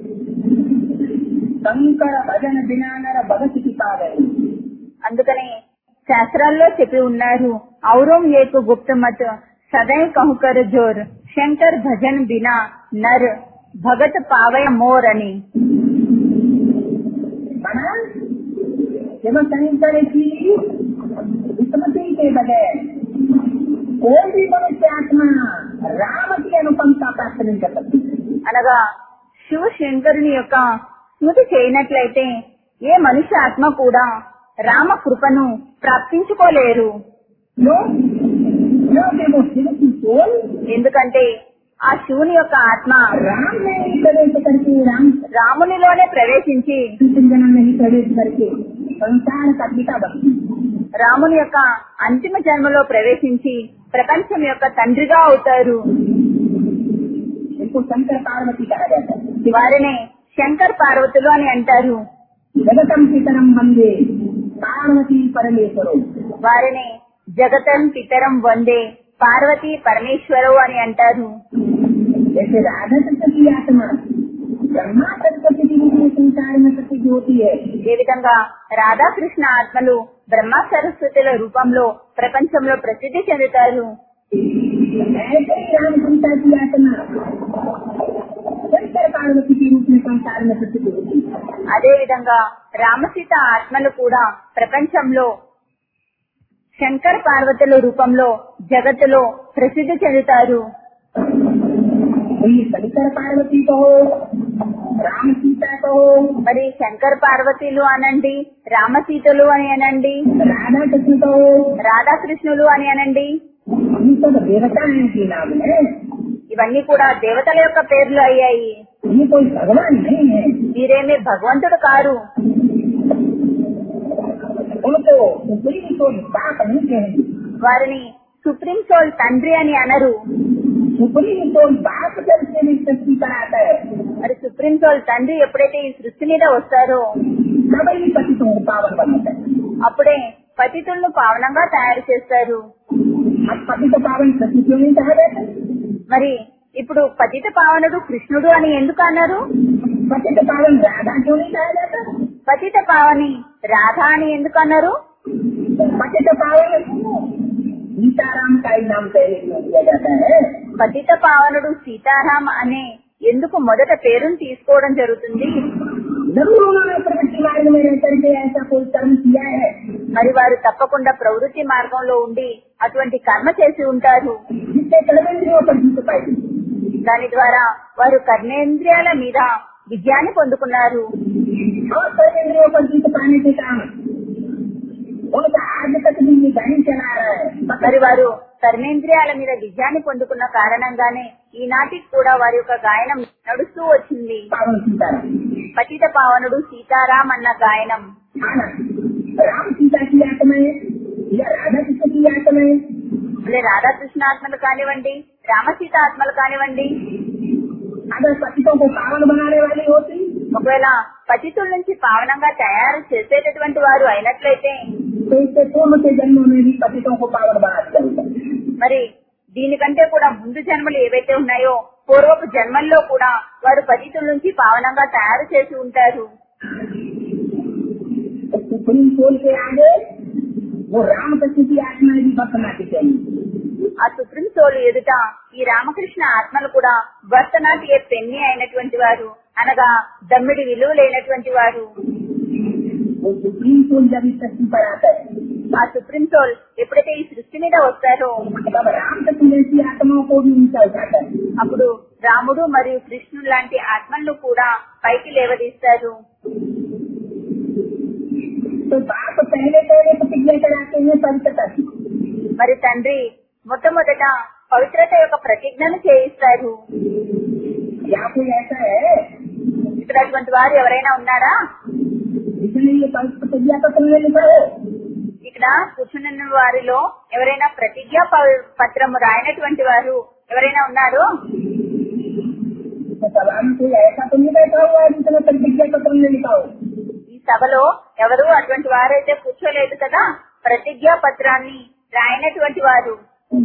शंकर भजन बिना नर भगत की पावे అందుకని శాస్త్రాల్లో చెప్పి ఉన్నారు ఔరం ఏకు గుప్తమత్ సదై కహుకర్ జోర్ శంకర్ భజన్ బినా నర్ భగత్ పావయ మోర్ అని बना केवल शंकर की स्मृति के बगैर कोई भी मनुष्य आत्मा राम की अनुपमता प्राप्त नहीं कर सकती అనగా శివ శంకరుని యొక్క స్మృతి చేయనట్లయితే ఏ మనిషి ఆత్మ కూడా రామ కృపను ప్రాప్తించుకోలేరు क्यों क्योंकि वो शिव की सोल ఎందుకంటే ఆ శివుని యొక్క ఆత్మ राम में ही प्रवेश करके राम రామునిలోనే ప్రవేశించి चिंतन में ही प्रवेश करके संसार का पिता बनती రాముని యొక్క అంతిమ జన్మలో ప్రవేశించి ప్రపంచం యొక్క తండ్రిగా అవుతారు इनको शंकर पार्वती कहा जाता है వారినే శంకర్ పార్వతులు అని అంటారు जगतम पितरम वंदे पार्वती परमेश्वरो వారిని జగతం పితరం వందే పార్వతి పరమేశ్వరు అని అంటారు जैसे राधा तत्व की आत्मा ब्रह्मा तत्व के रूप में संसार में प्रसिद्ध होती है ఏ విధంగా రాధాకృష్ణ ఆత్మలు బ్రహ్మ సరస్వతుల రూపంలో ప్రపంచంలో ప్రసిద్ధి చెందుతారు ऐसे ही राम सीता की आत्मा शंकर पार्वती के रूप में संसार में प्रसिद्ध होती है అదే విధంగా రామసీత ఆత్మలు కూడా ప్రపంచంలో శంకర్ పార్వతుల రూపంలో జగత్తులో ప్రసిద్ధి చెందుతారు तो ये शंकर पार्वती कहो राम सीता कहो మరి శంకర్ పార్వతీలు అనండి రామసీతలు అని అనండి राधा कृष्ण कहो రాధాకృష్ణులు అని అనండి ये सब देवता हैं के नाम है ఇవన్నీ కూడా దేవతల యొక్క పేర్లు అయ్యాయి ये कोई भगवान नहीं है మీరేమి భగవంతుడు కారు उनको सुप्रीम कोई बाप नहीं कहेंगे వారిని సుప్రీం సోల్ తండ్రి అని అనరు सुप्रीम कोई बाप जब से भी सृष्टि कराता है మరి సుప్రీం సోల్ తండ్రి ఎప్పుడైతే ఈ సృష్టి మీద వస్తారో तब ही पति को पावन बनाता है అప్పుడే పతితులను పావనంగా తయారు చేస్తారు अब पति को पावन सती क्यों नहीं कहा जाता మరి ఇప్పుడు పతిత పావనుడు కృష్ణుడు అని ఎందుకు అన్నారు पति को पावन राधा क्यों नहीं कहा जाता పతిత పావని రాధా అని ఎందుకు అన్నారు पति को पावन सीताराम का ही नाम पहले क्यों दिया जाता है పతిత పావనుడు సీతారాం అనే ఎందుకు మొదట పేరును తీసుకోవడం జరుగుతుంది जरूर उन्होंने प्रवृत्ति मार्ग में रह करके ऐसा कोई कर्म किया है మరి వారు తప్పకుండా ప్రవృత్తి మార్గంలో ఉండి అటువంటి కర్మ చేసి ఉంటారు जिससे कर्मेंद्रियों पर जीत पाई దాని ద్వారా వారు కర్మేంద్రియాల మీద విజయాన్ని పొందుకున్నారు और कर्मेंद्रियों पर जीत पाने के कारण उनका आज तक भी ये गाड़ी चला रहा है మరి వారు కర్మేంద్రియాల మీద విజయాన్ని పొందుకున్న కారణంగానే ఈనాటికి కూడా వారి యొక్క గాయనం నడుస్తూ వచ్చింది पावन सीताराम పతిత పావనుడు సీతారాం అన్న గాయనం माना राम सीता की आत्माएं या राधा कृष्ण की आत्माएं మళ్ళీ రాధాకృష్ణ ఆత్మలు కానివ్వండి రామసీత ఆత్మలు కానివ్వండి अगर पतितों को पावन बनाने वाली होती ఒకవేళ పతితుల నుంచి పావనంగా తయారు చేసేటటువంటి వారు అయినట్లయితే तो इससे पूर्व के जन्मों में भी पतितों को पावन बना दिया होता మరి దీనికంటే కూడా ముందు జన్మలు ఏవైతే ఉన్నాయో పూర్వపు జన్మల్లో కూడా వారు పతితుల నుంచి పావనంగా తయారు చేసి ఉంటారు तो सुप्रीम कोर्ट के आगे वो रामकृष्ण की आत्मा भी बरतना चाहिए ఆ సుప్రీం సోల్ ఎదుట ఈ రామకృష్ణ ఆత్మలు కూడా భరతనాట్య పెన్ని అయినటువంటి వారు అనగా దమ్మిడి విలువ లేనటువంటి వారు वो सुप्रीम कोर्ट जब इस धरती पर आता है ఆ సుప్రీం సోల్ ఎప్పుడైతే ఈ సృష్టి మీద వస్తారో तब रामकृष्ण जैसी आत्माओं को भी ऊंचा उठाता है అప్పుడు రాముడు మరియు కృష్ణుడు లాంటి ఆత్మలను కూడా పైకి లేవదీస్తారు तो बाप पहले पहले प्रतिज्ञा कराते हैं पवित्रता की మరి తండ్రి మొట్టమొదట పవిత్రత యొక్క ప్రతిజ్ఞను చేయిస్తారు क्या कोई ऐसा है ఇక్కడ అటువంటి వారు ఎవరైనా ఉన్నారా जिसने ये पवित्र प्रतिज्ञा पत्र में लिखा है ఇక్కడ కూర్చున్న వారిలో ఎవరైనా ప్రతిజ్ఞా ప- పత్రము రాయనటువంటి వారు ఎవరైనా ఉన్నారు तो सभा में कोई ऐसा तो नहीं बैठा हुआ है जिसने प्रतिज्ञा पत्र में लिखा हो ఈ సభలో ఎవరు అటువంటి వారైతే కూర్చోలేదు కదా ప్రతిజ్ఞా పత్రాన్ని రాయనటువంటి వారు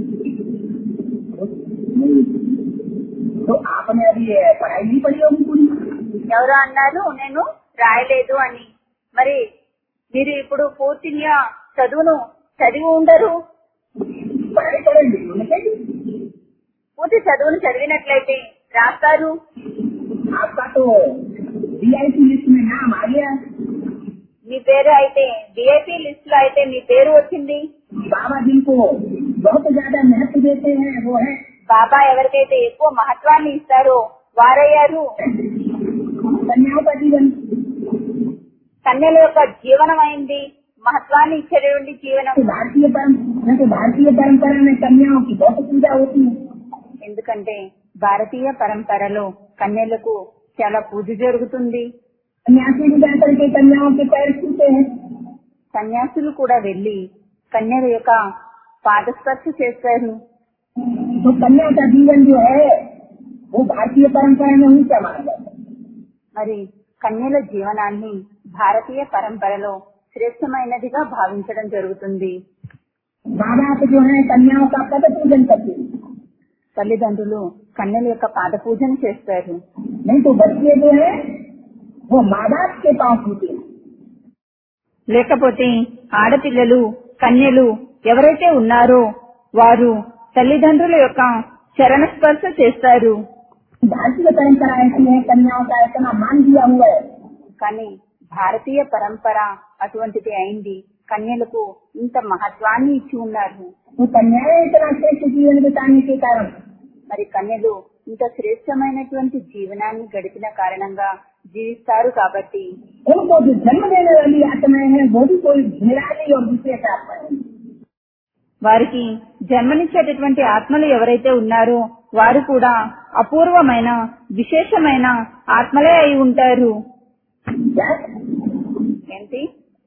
तो आपने अभी ये पढ़ाई नहीं पढ़ी होगी पूरी ఎవరు అన్నారు నేను రాయలేదు అని మరి మీరు ఇప్పుడు పూర్తిగా చదువును చదివి ఉండరు पढ़ाई पढ़ेंगे होनी चाहिए పూర్తి చదువును చదివినట్లయితే రాస్తారు आपका तो वीआईपी लिस्ट में नाम आ गया మీ పేరు అయితే డిఐపి లిస్ట్ లో అయితే మీ పేరు వచ్చింది बाबा जिनको बहुत ज्यादा महत्व देते हैं वो है బాబా ఎవరికైతే ఎక్కువ మహత్వాన్ని ఇస్తారో వారయ్యారు कन्याओं का जीवन కన్యల యొక్క జీవనం అయింది మహత్వాన్ని ఇచ్చేటువంటి జీవనం तो भारतीय परम तो भारतीय परंपरा में कन्याओं की बहुत पूजा होती है ఎందుకంటే భారతీయ పరంపరలో కన్యలకు చాలా పూజ జరుగుతుంది सन्यासी भी जाकर के कन्याओं के पैर छूते हैं సన్యాసులు కూడా వెళ్లి కన్యల యొక్క పాదస్పర్శ చేస్తారు तो कन्या का जीवन जो है वो भारतीय परंपरा में ऊंचा माना जाता है మరి కన్యల జీవనాన్ని భారతీయ పరంపరలో శ్రేష్టమైనదిగా భావించడం జరుగుతుంది माँ बाप जो है कन्याओं का पद पूजन करते हैं తల్లిదండ్రులు కన్యల యొక్క పాద పూజన చేస్తారు नहीं तो बच्चे जो है वो माँ बाप के पाँव छूते हैं లేకపోతే ఆడపిల్లలు కన్యలు ఎవరైతే ఉన్నారో వారు తల్లిదండ్రుల యొక్క చరణ స్పర్శ చేస్తారు भारतीय परंपरा ऐसी है कन्याओं का इतना मान दिया हुआ है కానీ భారతీయ పరంపర అటువంటిది అయింది కన్యలకు ఇంత మహత్వాన్ని ఇచ్చి ఉన్నారు वो कन्याएं इतना श्रेष्ठ जीवन बिताने के कारण మరి కన్యలు ఇంత శ్రేష్టమైనటువంటి జీవనాన్ని గడిపిన కారణంగా జీవిస్తారు కాబట్టి उनको जो जन्म देने वाली आत्माएं हैं वो भी कोई निराली और विशेष आत्मा है వారికి జన్మనిచ్చేటటువంటి ఆత్మలు ఎవరైతే ఉన్నారో వారు కూడా అపూర్వమైన విశేషమైన ఆత్మలే అయి ఉంటారు क्या? ఏంటి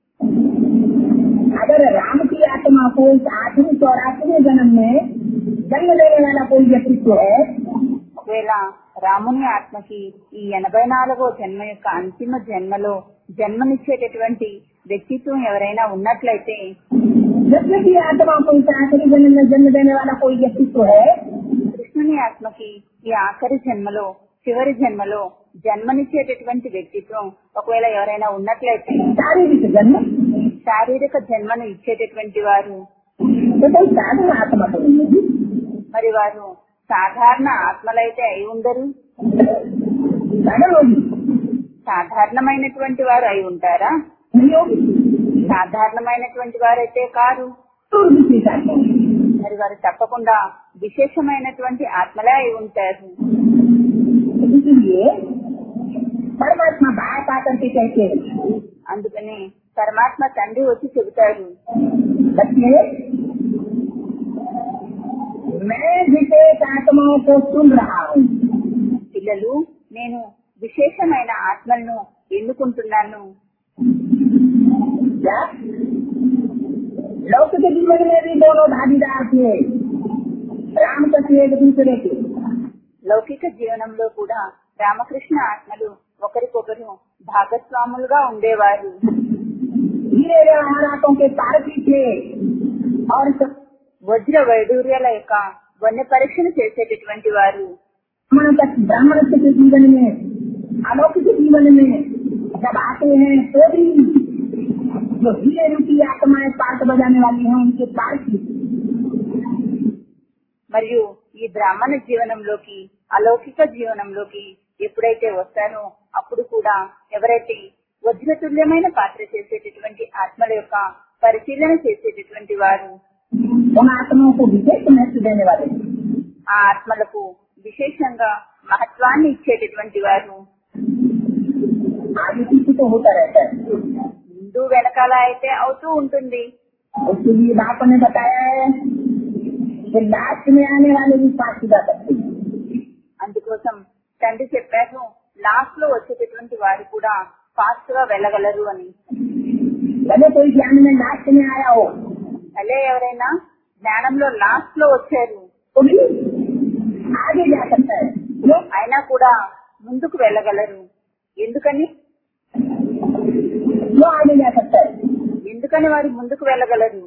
अगर राम की आत्मा को इस आठवीं चौरासीवें जन्म में जन्म देने वाला कोई व्यक्तित्व है ఒకవేళ రాముని ఆత్మకి ఈ ఎనభై నాలుగో జన్మ యొక్క అంతిమ జన్మలో జన్మనిచ్చేటటువంటి వ్యక్తిత్వం ఎవరైనా ఉన్నట్లయితే कृष्ण की आत्मा को इस आखिरी जन्म में जन्म देने वाला कोई व्यक्तित्व है కృష్ణుని ఆత్మకి ఈ ఆఖరి జన్మలో చివరి జన్మలో జన్మనిచ్చేటటువంటి వ్యక్తిత్వం ఒకవేళ ఎవరైనా ఉన్నట్లయితే शारीरिक जन्म శారీరక జన్మను ఇచ్చేటటువంటి వారు तो कोई साधन आत्मा तो नहीं होगी మరి వారు సాధారణ ఆత్మలైతే అయి ఉండరు साधन होगी సాధారణమైనటువంటి వారు అయి ఉంటారా नहीं होगी సాధారణమైనటువంటి వారైతే కారు तो विशेष आत्मा होगी। మరి వారు తప్పకుండా విశేషమైనటువంటి ఆత్మలే అయి ఉంటారు इसलिए परमात्मा बात आकर के कहते हैं అందుకని పరమాత్మ తండ్రి వచ్చి చెబుతారు बच्चे मैं विशेष आत्माओं को सुन रहा हूँ పిల్లలు నేను విశేషమైన ఆత్మలను ఎన్నుకుంటున్నాను क्या लौकिक जीवन में भी दोनों भागीदार थे राम कृष्ण एक दूसरे के లౌకిక జీవనంలో కూడా రామకృష్ణ ఆత్మలు ఒకరికొకరు భాగస్వాములుగా ఉండేవారు हीरे व्यवहारातों के पारसी थे और सब వజ్ర వైడూర్యాల యొక్క వన్య పరీక్షను చేసేటటువంటి వారు ब्राह्मण तक ब्राह्मण के जीवन में अलौकिक जीवन में जब आते हैं तो भी जो हीरे रूपी आत्माएं पार्ट बजाने वाली हैं उनके पारसी మరియు ఈ బ్రాహ్మణ జీవనంలోకి అలౌకిక జీవనంలోకి ఎప్పుడైతే వస్తారో అప్పుడు కూడా ఎవరైతే వజ్రతుల్యమైన పాత్ర చేసేటటువంటి ఆత్మల యొక్క పరిశీలన చేసేటటువంటి వారు उन आत्माओं को विशेष महत्व देने वाले हैं। ఆ ఆత్మలకు విశేషంగా మహత్వాన్ని ఇచ్చేటటువంటి వారు आगे पीछे तो होता रहता है ముందు వెనకాల అయితే అవుతూ ఉంటుంది उसके लिए बाप ने बताया है कि लास्ट में आने वाले भी पास जा सकते हैं అందుకోసం తండ్రి చెప్పారు లాస్ట్ లో వచ్చేటటువంటి వారు కూడా ఫాస్ట్ గా వెళ్ళగలరు అని भले कोई ज्ञान में लास्ट में आया हो అలే ఎవరైనా జ్ఞానంలో లాస్ట్ లో వచ్చారు तो भी आगे जा सकता है क्यों అయినా కూడా ముందుకు వెళ్ళగలరు ఎందుకని क्यों आगे जा सकता है ఎందుకని వారు ముందుకు వెళ్ళగలరు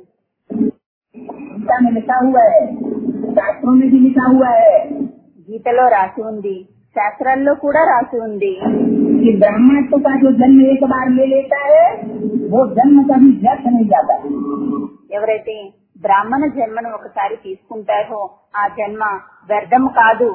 गीता में लिखा हुआ है शास्त्रों में भी लिखा हुआ है గీతలో రాసి ఉంది శాస్త్రాల్లో కూడా రాసి ఉంది कि ब्राह्मणत्व का जो जन्म एक बार ले लेता है वो जन्म कभी व्यर्थ नहीं जाता ఎవరైతే బ్రాహ్మణ జన్మను ఒకసారి తీసుకుంటారో ఆ జన్మ వ్యర్థం కాదు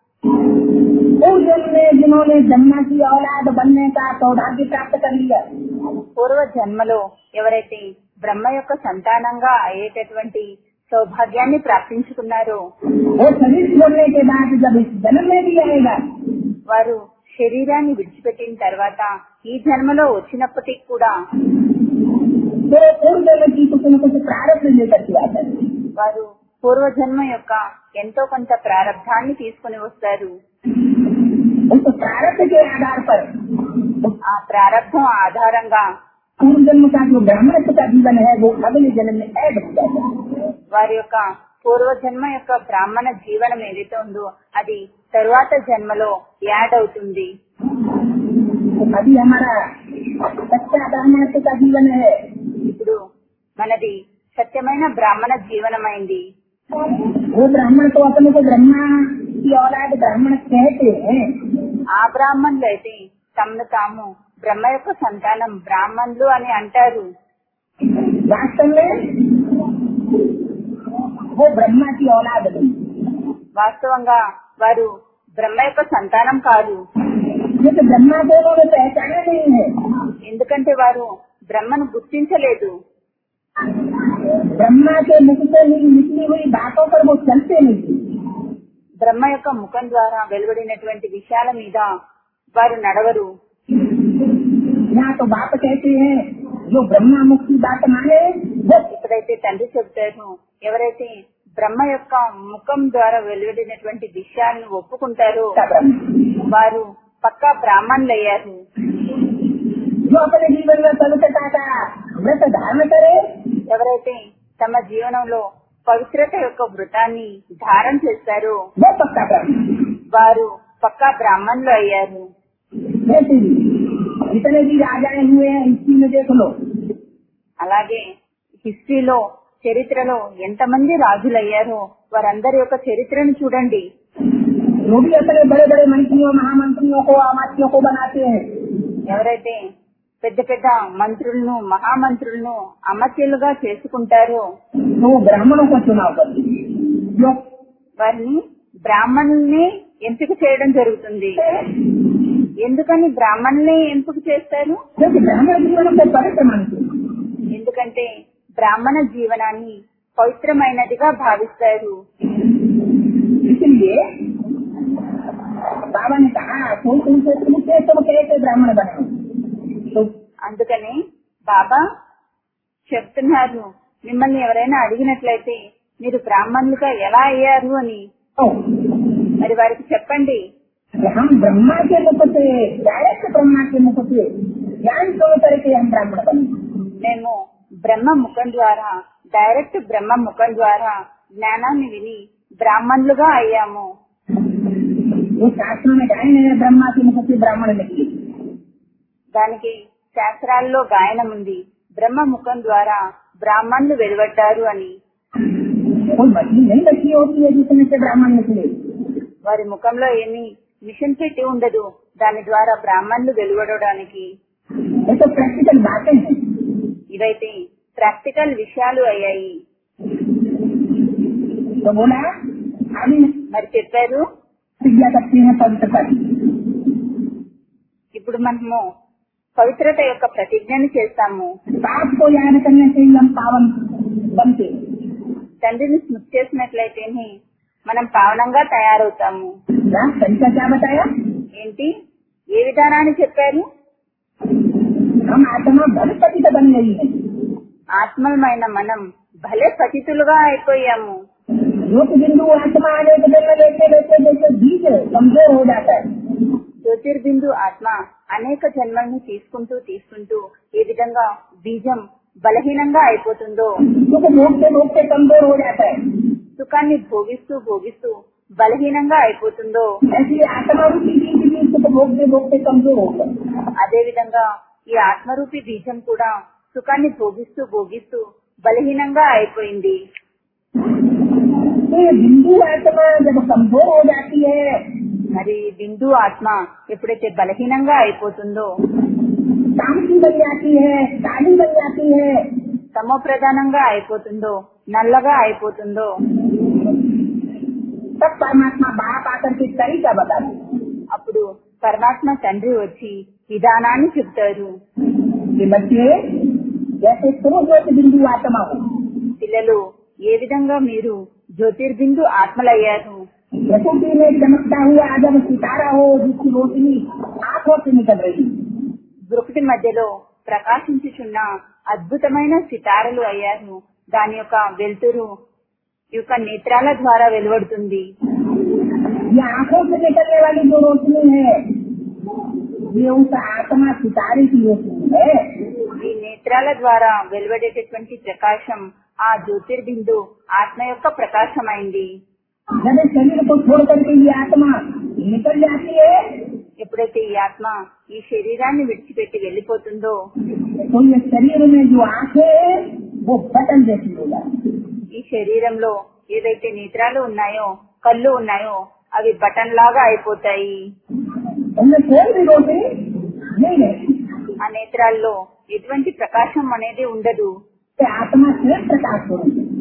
उस जन्म में जिन्होंने जन्मा की औलाद बनने का सौभाग्य प्राप्त कर लिया పూర్వ జన్మలో ఎవరైతే బ్రహ్మ యొక్క సంతానంగా అయ్యేటటువంటి సౌభాగ్యాన్ని ప్రాప్తించుకున్నారో वो शरीर छोड़ने के बाद जब इस जन्म में भी आएगा వారు శరీరాన్ని విడిచిపెట్టిన తర్వాత ఈ జన్మలో వచ్చినప్పటికీ కూడా तो पूर्व जन्म की कुछ न कुछ प्रारब्ध लेकर के आता है వారు పూర్వజన్మ యొక్క ఎంతో కొంత ప్రారంధాన్ని తీసుకుని వస్తారు उस प्रारब्ध के आधार पर ఆ ప్రారంభం ఆధారంగా पूर्व जन्म का जो ब्राह्मणत्व का जीवन है वो अगले जन्म में ऐड हो जाता है వారి యొక్క పూర్వజన్మ యొక్క బ్రాహ్మణ జీవనం ఏదైతే ఉందో అది తరువాత జన్మలో యాడ్ అవుతుంది तो अभी हमारा सच्चा ब्राह्मणत्व का जीवन है ఇప్పుడు మనది సత్యమైన బ్రాహ్మణ జీవనమైంది वो ब्राह्मण तो अपने को ब्रह्मा की औलाद ब्राह्मण कहते हैं ఆ బ్రాహ్మణులు అయితే తమను తాము బ్రహ్మ యొక్క సంతానం బ్రాహ్మణులు అని అంటారు वास्तव में वो ब्रह्मा की औलाद नहीं వాస్తవంగా వారు బ్రహ్మ యొక్క సంతానం కాదు क्योंकि ब्रह्मा को उन्होंने पहचाना नहीं है ఎందుకంటే వారు బ్రహ్మను గుర్తించలేదు ब्रह्मा के मुख से ही निकली हुई बातों पर वो चलते नहीं थे బ్రహ్మ యొక్క ముఖం ద్వారా వెలువడినటువంటి విషయాల మీద వారు నడవరు यहाँ तो बाप कहते हैं जो ब्रह्मा मुख की बात माने वो ఎప్పుడైతే తండ్రి చెబుతారో ఎవరైతే బ్రహ్మ యొక్క ముఖం ద్వారా వెలువడినటువంటి విషయాలను ఒప్పుకుంటారో का ब्रह्म వారు పక్కా బ్రాహ్మణులు అయ్యారు जो अपने जीवन में पवित्रता का व्रत धारण करे ఎవరైతే తమ జీవనంలో పవిత్రత యొక్క వృతాన్ని ధారణ చేస్తారో वो पक्का ब्रह्म వారు పక్కా బ్రాహ్మణులు అయ్యారు वैसे भी जितने भी राजाएं हुए हैं हिस्ट्री में देख लो అలాగే హిస్టరీలో చరిత్రలో ఎంతమంది రాజులయ్యారో వారందరి యొక్క చరిత్రను చూడండి वो भी अपने बड़े बड़े मंत्रियों महामंत्रियों को अमात्यों को बनाते हैं ఎవరైతే పెద్ద పెద్ద మంత్రులను మహామంత్రులను అమత్యులుగా చేసుకుంటారో तो वो ब्राह्मणों को चुनाव करते हैं जो వారిని బ్రాహ్మణుల్ని ఎంపిక చేయడం జరుగుతుంది ఎందుకని బ్రాహ్మణుల్ని ఎంపిక చేస్తారు क्योंकि ब्राह्मण जीवन को पवित्र मानते हैं ఎందుకంటే బ్రాహ్మణ జీవనాన్ని పవిత్రమైనదిగా భావిస్తారు इसलिए बाबा ने कहा कोई तुमसे पूछे तुम कैसे ब्राह्मण बने तो అందుకని బాబా చెప్తున్నారు మిమ్మల్ని ఎవరైనా అడిగినట్లయితే మీరు బ్రాహ్మణులుగా ఎలా అయ్యారు అని మరి వారికి చెప్పండి हम ब्रह्मा के मुख से डायरेक्ट ब्रह्मा के मुख से ज्ञान सुन करके हम ब्राह्मण बने మేము బ్రహ్మ ముఖం ద్వారా డైరెక్ట్ బ్రహ్మ ముఖం ద్వారా జ్ఞానాన్ని విని బ్రాహ్మణులుగా అయ్యాము वो शास्त्रों में गायन है ब्रह्मा के मुख से ब्राह्मण निकले దానికి శాస్త్రాల్లో గాయనం ఉంది బ్రహ్మ ముఖం ద్వారా బ్రాహ్మణులు వెలువడ్డారు అని कोई मछली नहीं रखी होती है जिसमें से ब्राह्मण निकले వారి ముఖంలో ఏమీ మిషన్ పెట్టి ఉండదు దాని ద్వారా బ్రాహ్మణులు వెలువడడానికి ये तो प्रैक्टिकल बातें हैं ఇవైతే ప్రాక్టికల్ విషయాలు అయ్యాయి तो बोला अभी మరి చెప్పారు प्रतिज्ञा करते हैं पवित्रता की ఇప్పుడు మనము పవిత్రత యొక్క ప్రతిజ్ఞని చేస్తాము पाप को याद करने से ही हम पावन बनते हैं। తండ్రిని స్మృతి చేసినట్లయితేనే మనం పావనంగా తయారవుతాము क्या तरीका क्या बताया ఏంటి ఏ విధానాన్ని చెప్పారు हम आत्मा भल पतित बन गई है ఆత్మలమైన మనం భలే పతితులుగా అయిపోయాము योग बिंदु आत्मा आने के जन्म लेते लेते लेते बीज कमजोर हो जाता है జ్యోతిర్బిందు ఆత్మ అనేక జన్మల్ని తీసుకుంటూ తీసుకుంటూ ఏ విధంగా బీజం బలహీనంగా అయిపోతుందో सुख भोगते भोगते कमजोर हो जाता है సుఖాన్ని భోగిస్తూ భోగిస్తూ బలహీనంగా అయిపోతుందో ऐसी आत्मा रूपी बीज भी सुख भोगते भोगते कमजोर हो गए అదే విధంగా ఈ ఆత్మరూపి బీజం కూడా సుఖాన్ని భోగిస్తూ భోగిస్తూ బలహీనంగా అయిపోయింది तो ये बिंदु आत्मा जब कमजोर हो जाती है మరి బిందు ఆత్మ ఎప్పుడైతే బలహీనంగా అయిపోతుందో तामसी बन जाती है काली बन जाती है తమో ప్రధానంగా అయిపోతుందో నల్లగా అయిపోతుందో तब परमात्मा बाप आकर के तरीका बताते అప్పుడు పరమాత్మ తండ్రి వచ్చి విధానాన్ని చెప్తారు कि बच्चे जैसे शुरू ज्योति बिंदु आत्मा हो పిల్లలు ఏ విధంగా మీరు జ్యోతిర్బిందు ఆత్మలయ్యారు प्रकृति में चमकता हुआ जब सितारा हो जिसकी रोशनी आंखों से निकल रही బ్రుకుటి మధ్యలో ప్రకాశించుచున్న అద్భుతమైన సితారలు అయ్యారు దాని యొక్క వెలుతురు ఈ యొక్క నేత్రాల ద్వారా వెలువడుతుంది ये आंखों से निकलने वाली जो रोशनी है ये उस आत्मा सितारे की रोशनी है ఈ నేత్రాల ద్వారా వెలువడేటటువంటి ప్రకాశం ఆ జ్యోతిర్బిందు ఆత్మ యొక్క ప్రకాశమైంది जब इस शरीर को छोड़ करके ये आत्मा निकल जाती है ఎప్పుడైతే ఈ ఆత్మ ఈ శరీరాన్ని విడిచిపెట్టి వెళ్లిపోతుందో तो ये शरीर में जो आंखें है वो बटन जैसी हो जाती है। ఈ శరీరంలో ఏదైతే నేత్రాలు ఉన్నాయో కళ్ళు ఉన్నాయో అవి బటన్ లాగా అయిపోతాయి उनमें कोई भी रोशनी नहीं रहती ఆ నేత్రాల్లో ఎటువంటి ప్రకాశం అనేది ఉండదు ये आत्मा स्वयं प्रकाश हो रही है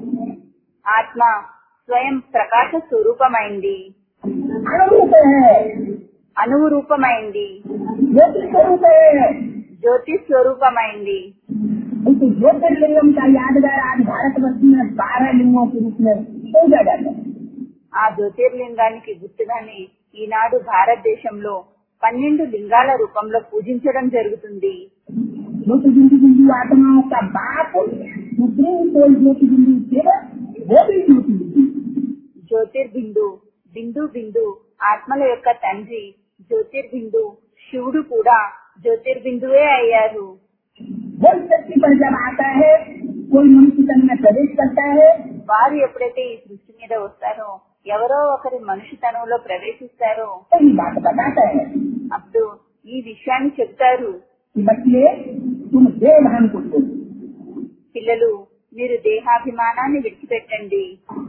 ఆత్మ స్వయం ప్రకాశ స్వరూపమైంది अनुरूप है అణువు రూపమైంది ज्योति स्वरूप है జ్యోతి స్వరూపమైంది उस ज्योतिर्लिंगम का यादगार आज भारतवर्ष में बारह लिंगों के रूप में पूजा जाता है ఆ జ్యోతిర్లింగానికి గుర్తుగానే ఈనాడు భారతదేశంలో పన్నెండు లింగాల రూపంలో పూజించడం జరుగుతుంది ज्योति बिंदु बिंदु आत्माओं का बाप सुप्रीम कोई ज्योति बिंदु शिव वो भी ज्योति बिंदु జ్యోతిర్బిందు బిందు బిందు ఆత్మల యొక్క తండ్రి జ్యోతిర్బిందు శివుడు కూడా జ్యోతిర్బిందువే అయ్యారు वो इस धरती पर जब आता है कोई मनुष्य तन में प्रवेश करता है వారు ఎప్పుడైతే ఈ సృష్టి మీద వస్తారో ఎవరో ఒకరి మనుషుతనంలో ప్రవేశిస్తారో तो ये बात बताता है అప్పుడు ఈ విషయాన్ని చెప్తారు कि बच्चे तुम देवधान को छोड़ो పిల్లలు మీరు దేహాభిమానాన్ని విడిచిపెట్టండి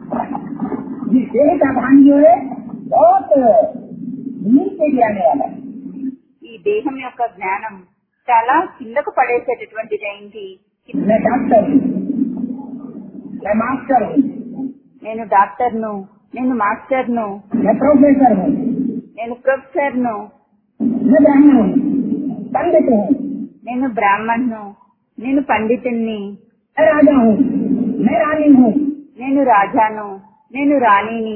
ये देह का भान जो है बहुत नीचे गिराने वाला है ఈ దేహం యొక్క జ్ఞానం చాలా కిందకు పడేసేటటువంటిది అయింది मैं डॉक्टर हूँ मैं मास्टर हूँ నేను డాక్టర్ను నేను మాస్టర్ను मैं प्रोफेसर हूँ నేను ప్రొఫెసర్ను मैं ब्राह्मण हूँ पंडित हूँ నేను బ్రాహ్మణ్ను నేను పండితుణ్ణి मैं राजा हूँ मैं रानी हूँ నేను రాజాను నేను రాణిని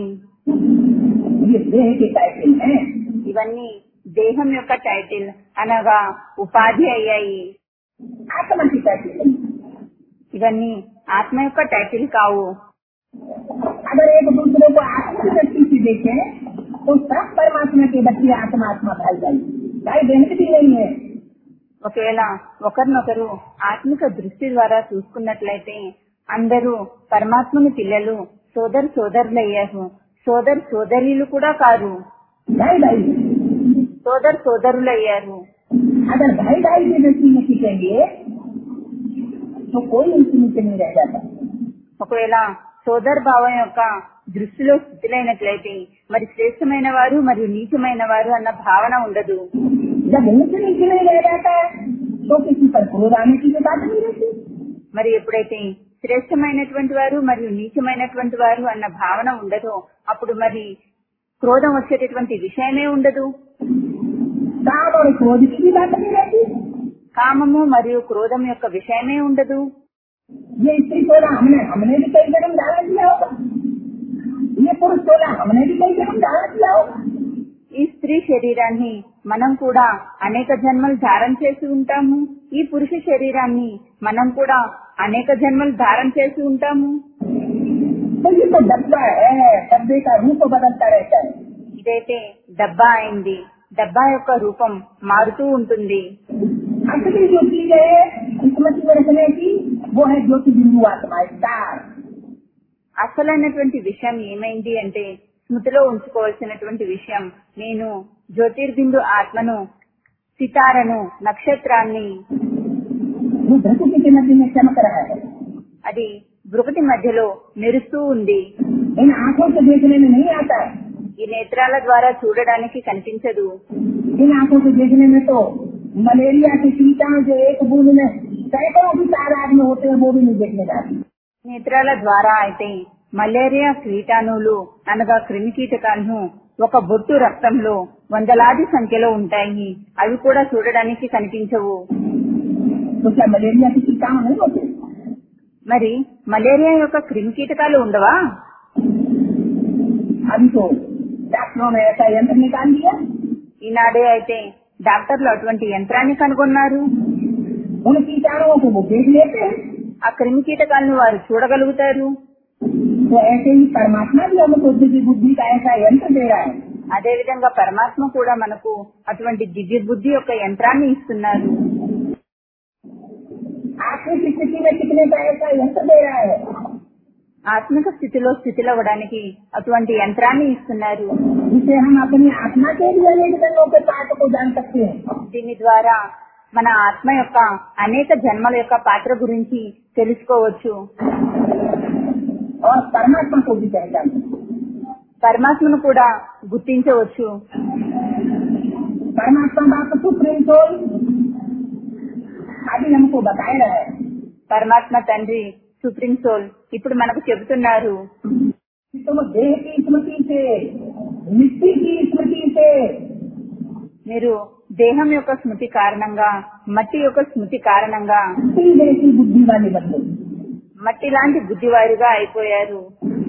ये देह के टाइटल है ఇవన్నీ దేహం యొక్క టైటిల్ అనగా ఉపాధి అయ్యాయి आत्मा की टाइटल है ఇవన్నీ ఆత్మ యొక్క టైటిల్ కావు अगर एक दूसरे को आत्मा दृष्टि से देखें तो सब परमात्मा के बच्चे आत्मा आत्मा भाई भाई भाई बहन भी नहीं है ఒకవేళ ఒకరినొకరు ఆత్మిక దృష్టి ద్వారా చూసుకున్నట్లయితే అందరూ పరమాత్మని పిల్లలు సోదర్ సోదరులయ్యారు సోదర్ సోదరీలు కూడా కారు भाई भाई సోదర్ సోదరులయ్యారు अगर भाई भाई की दृष्टि में सीखेंगे तो कोई उनके नीचे नहीं रह जाता ఒకవేళ సోదర్ భావం యొక్క దృష్టిలో స్థితులైనట్లయితే మరి శ్రేష్టమైన వారు మరియు నీచమైన వారు అన్న భావన ఉండదు जब उनके नीचे नहीं रह जाता है तो किसी पर क्रोध आने की भी बात नहीं रहती మరి ఎప్పుడైతే శ్రేష్టమైనటువంటి వారు మరియు నీచమైనటువంటి వారు అన్న భావన ఉండదో అప్పుడు మరి క్రోధం వచ్చేటటువంటి విషయమే ఉండదు काम और क्रोध की भी बात नहीं रहती కామము మరియు క్రోధం యొక్క విషయమే ఉండదు ये स्त्री बोला हमने हमने भी कई जन्म डाला दिया होगा ये पुरुष बोला हमने भी कई जन्म डाला दिया होगा ఈ స్త్రీ శరీరాన్ని మనం కూడా అనేక జన్మలు ధారణ చేసి ఉంటాము ఈ పురుష శరీరాన్ని మనం కూడా అనేక జన్మలు ధారణ చేసి ఉంటాము तो ये तो डब्बा है डब्बे का रूप बदलता रहता है ఇదైతే డబ్బా అయింది డబ్బా యొక్క రూపం మారుతూ ఉంటుంది असली जो चीज है स्मृति में रखने की वो है ज्योति बिंदु आत्मा स्टार అసలైనటువంటి విషయం ఏమైంది అంటే స్మృతిలో ఉంచుకోవాల్సినటువంటి విషయం నేను జ్యోతిర్బిందు ఆత్మను సితారను నక్షత్రాన్ని वो धरती के नदी में चमक रहा है అది బృహతి మధ్యలో మెరుస్తూ ఉంది इन आंखों से देखने में नहीं आता है ఈ నేత్రాల ద్వారా చూడడానికి కనిపించదు इन आंखों से देखने में तो मलेरिया के कीटाणु जो एक बूंद में सैकड़ों की तादाद में होते हैं वो भी नहीं देखने जाते నేత్రాల ద్వారా అయితే మలేరియా కీటాణువులు అనగా క్రిమి కీటకాలను ఒక బొట్టు రక్తంలో వందలాది సంఖ్యలో ఉంటాయి అవి కూడా చూడడానికి కనిపించవు तो क्या मलेरिया के कीटाणु नहीं होते మరి మలేరియా యొక్క క్రిమి కీటకాలు ఉండవా अभी तो डॉक्टरों ने ऐसा यंत्र निकाल दिया ఈనాడే అయితే డాక్టర్లు అటువంటి యంత్రాన్ని కనుగొన్నారు उन कीटाणुओं को वो देख लेते हैं ఆ క్రిమి కీటకాలను వారు చూడగలుగుతారు तो ऐसे ही परमात्मा भी हमको बुद्धि बुद्धि का ऐसा यंत्र दे रहा है అదే విధంగా పరమాత్మ కూడా మనకు అటువంటి దివ్య బుద్ధి యొక్క యంత్రాన్ని ఇస్తున్నారు आत्मिक स्थिति में टिकने का ऐसा यंत्र दे रहा है ఆత్మిక స్థితిలో స్థితిలవ్వడానికి అటువంటి యంత్రాన్ని ఇస్తున్నారు जिसे हम अपनी आत्मा के लिए अनेक जन्मों के पाठ को जान सकते हैं దీని ద్వారా మన ఆత్మ యొక్క అనేక జన్మల యొక్క పాత్ర గురించి తెలుసుకోవచ్చు और परमात्मा को भी पहचान सकते हैं పరమాత్మను కూడా గుర్తించవచ్చు परमात्मा बाप सुप्रीम सोल अभी हमको बताए रहे हैं పరమాత్మ తండ్రి సుప్రీం సోల్ ఇప్పుడు మనకు చెబుతున్నారు कि तुम देह की स्मृति से मिट्टी की स्मृति से మీరు దేహం యొక్క స్మృతి కారణంగా మట్టి యొక్క స్మృతి కారణంగా मिट्टी जैसी बुद्धि वाली बन गई మట్టి లాంటి బుద్ధివారుగా అయిపోయారు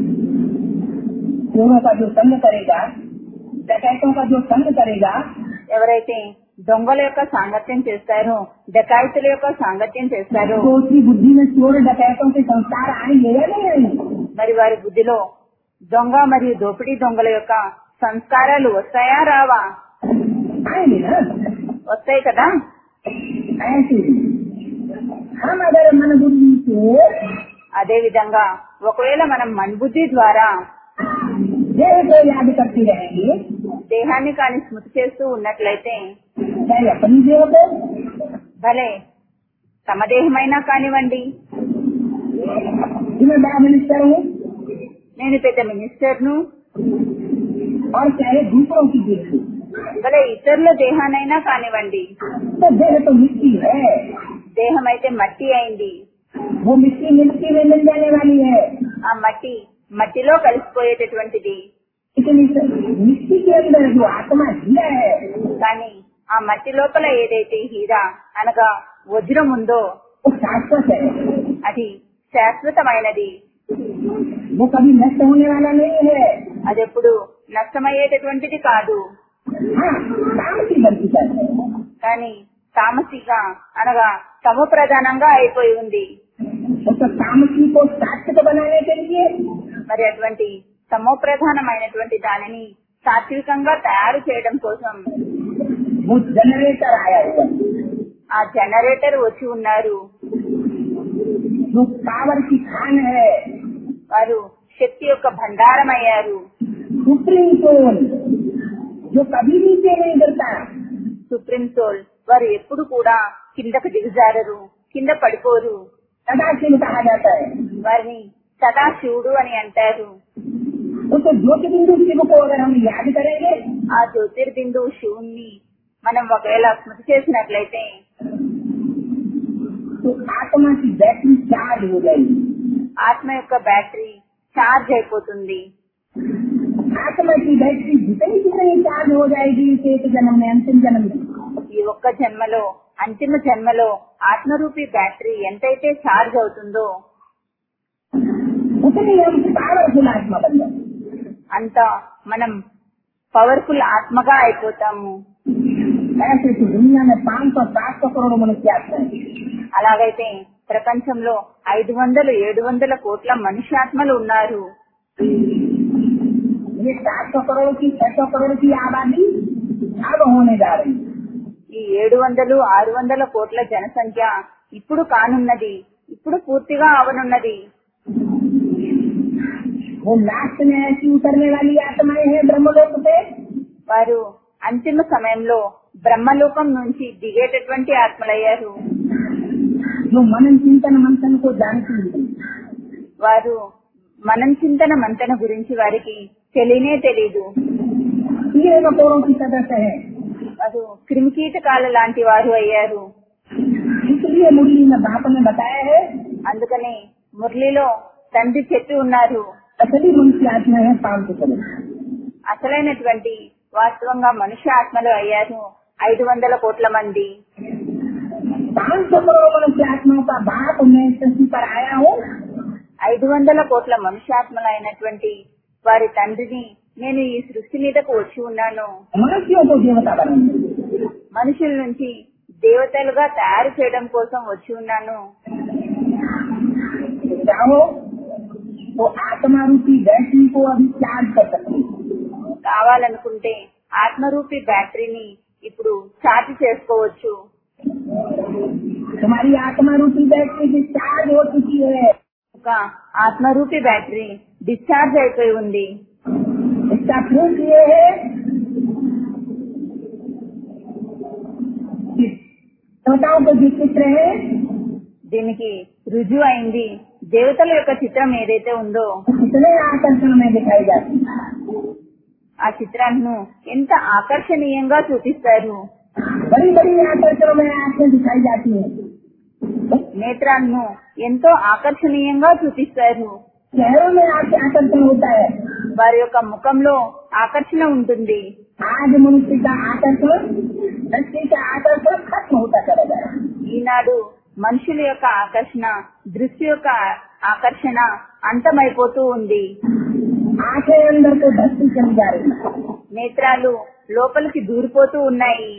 चोरों का जो संग करेगा डकैतों का जो संग करेगा ఎవరైతే దొంగల యొక్క సాంగత్యం చేస్తారో డకాయితుల యొక్క సాంగత్యం చేస్తారో तो उसकी बुद्धि में चोर डकैतों के संस्कार आएंगे या नहीं आएंगे మరి వారి బుద్ధిలో దొంగ మరియు దోపిడీ దొంగల యొక్క సంస్కారాలు వస్తాయా రావా आएंगे ना వస్తాయి కదా ऐसे हम अगर मन बुद्धि से అదే విధంగా ఒకవేళ మనం మన్బుద్ధి ద్వారా देह को याद करती रहेंगे దేహాన్ని కాని స్మృతి చేస్తూ ఉన్నట్లయితే चाहे अपनी देह को భలే తమ దేహమైనా కానివ్వండి जिन्हें बड़ा मिनिस्टर हूँ నేను పెద్ద మినిస్టర్ను और चाहे दूसरों की देह को భలే ఇతరుల దేహానైనా కానివ్వండి तो देह तो मिट्टी है దేహం అయితే మట్టి అయింది वो मिट्टी मिट्टी में मिल जाने वाली है ఆ మట్టి మట్టిలో కలిసిపోయేటటువంటిది इतनी मिट्टी के अंदर जो आत्मा हिया है కానీ ఆ మట్టి లోపల ఏదైతే హీరా అనగా వజ్రం ఉందో वो शाश्वत है అది శాశ్వతమైనది वो कभी नष्ट होने वाला नहीं है అది ఎప్పుడు నష్టమయ్యేటటువంటిది కాదు हाँ काम की बंदी है కానీ తామసిగా అనగా తమ ప్రధానంగా అయిపోయి ఉంది उस तामसी को सात्विक बनाने के लिए మరి అటువంటి తమో ప్రధానమైనటువంటి దానిని సాత్వికంగా తయారు చేయడం కోసం वो जनरेटर आया हुआ है, ఆ జనరేటర్ వచ్చి ఉన్నారు जो पावर की खान है వారు శక్తి యొక్క భండారం అయ్యారు सुप्रीम सोल जो कभी नीचे नहीं गिरता సుప్రీం సోల్ వారు ఎప్పుడు కూడా కిందకు దిగజారరు కింద పడిపోరు सदा शिव कहा जाता है వారిని సదా శివుడు అని అంటారు उस ज्योति बिंदु शिव को अगर हम याद करेंगे ఆ జ్యోతిర్బిందు శివుణ్ణి మనం ఒకవేళ స్మృతి చేసినట్లయితే तो आत्मा की बैटरी चार्ज हो जाएगी ఆత్మ యొక్క బ్యాటరీ ఛార్జ్ అయిపోతుంది आत्मा की बैटरी जितनी जितनी चार्ज हो जाएगी इस एक जन्म में अंतिम जन्म में ఈ ఒక్క జన్మలో అంతిమ జన్మలో ఆత్మరూపి బ్యాటరీ ఎంతైతే ఛార్జ్ అవుతుందో उतनी हम पावरफुल आत्मा बन जाएंगे అంత మనం పవర్ఫుల్ ఆత్మగా అయిపోతాము ऐसे तो दुनिया में पाँच सौ सात सौ करोड़ मनुष्य आते हैं అలాగైతే ప్రపంచంలో ఐదు వందలు ఏడు వందల కోట్ల మనుష్యాత్మలు ఉన్నారు ये सात सौ करोड़ की छह सौ करोड़ की आबादी अब होने जा रही है ఈ ఏడు వందలు ఆరు వందల కోట్ల జనసంఖ్య ఇప్పుడు కానున్నది ఇప్పుడు పూర్తిగా అవనున్నది वो लास्ट में ऐसी उतरने वाली आत्माएं हैं ब्रह्मलोक से వారు అంతిమ సమయంలో బ్రహ్మలోకం నుంచి దిగేటటువంటి ఆత్మలయ్యారు जो मनन चिंतन मंथन को जानती है వారు మనం చింతన మంతన గురించి వారికి తెలియనే తెలీదు कीड़े मकोड़ों की सदस्य है వారు క్రిమికీటకాల లాంటి వారు అయ్యారు इसलिए मुरली में बाप ने बताया है అందుకని మురళిలో తండ్రి చెప్పి ఉన్నారు असली मनुष्य आत्मा है पांच सौ करोड़ అసలైనటువంటి వాస్తవంగా మనుష్య ఆత్మలు అయ్యారు ఐదు వందల కోట్ల మంది पांच सौ करोड़ मनुष्य आत्माओं का बाप मैं सृष्टि पर आया हूँ ఐదు వందల కోట్ల మనుష్యాత్మలు అయినటువంటి వారి తండ్రిని నేను ఈ సృష్టి మీదకు వచ్చి ఉన్నాను मनुष्यों को देवता बनाऊंगा మనుషుల నుంచి దేవతలుగా తయారు చేయడం కోసం వచ్చి ఉన్నాను चाहो तो आत्मा रूपी बैटरी को अभी चार्ज कर सकते हैं। కావాలనుకుంటే ఆత్మరూపి బ్యాటరీని ఇప్పుడు ఛార్జ్ చేసుకోవచ్చు तुम्हारी आत्मा रूपी बैटरी डिस्चार्ज हो चुकी है ఒక ఆత్మరూపి బ్యాటరీ డిశ్చార్జ్ అయిపోయి ఉంది इसका प्रूफ ये है कि देवताओं के जो चित्र है దీనికి రుజువు అయింది దేవతల యొక్క చిత్రం ఏదైతే ఉందో वो कितने आकर्षण में दिखाई जाती है ఆ చిత్రాన్ని ఎంత ఆకర్షణీయంగా చూపిస్తారు बड़ी बड़ी आकर्षणों में आंखें दिखाई जाती है నేత్రాలను ఎంతో ఆకర్షణీయంగా చూపిస్తారు चेहरों में आके आकर्षण होता है వారి యొక్క ముఖంలో ఆకర్షణ ఉంటుంది आज मनुष्य का आकर्षण दृष्टि का आकर्षण खत्म होता चला जाए ఈనాడు మనుషుల యొక్క ఆకర్షణ దృష్టి యొక్క ఆకర్షణ అంతమైపోతూ ఉంది आंखें अंदर को धरती चली जा रही है నేత్రాలు లోపలికి దూరిపోతూ ఉన్నాయి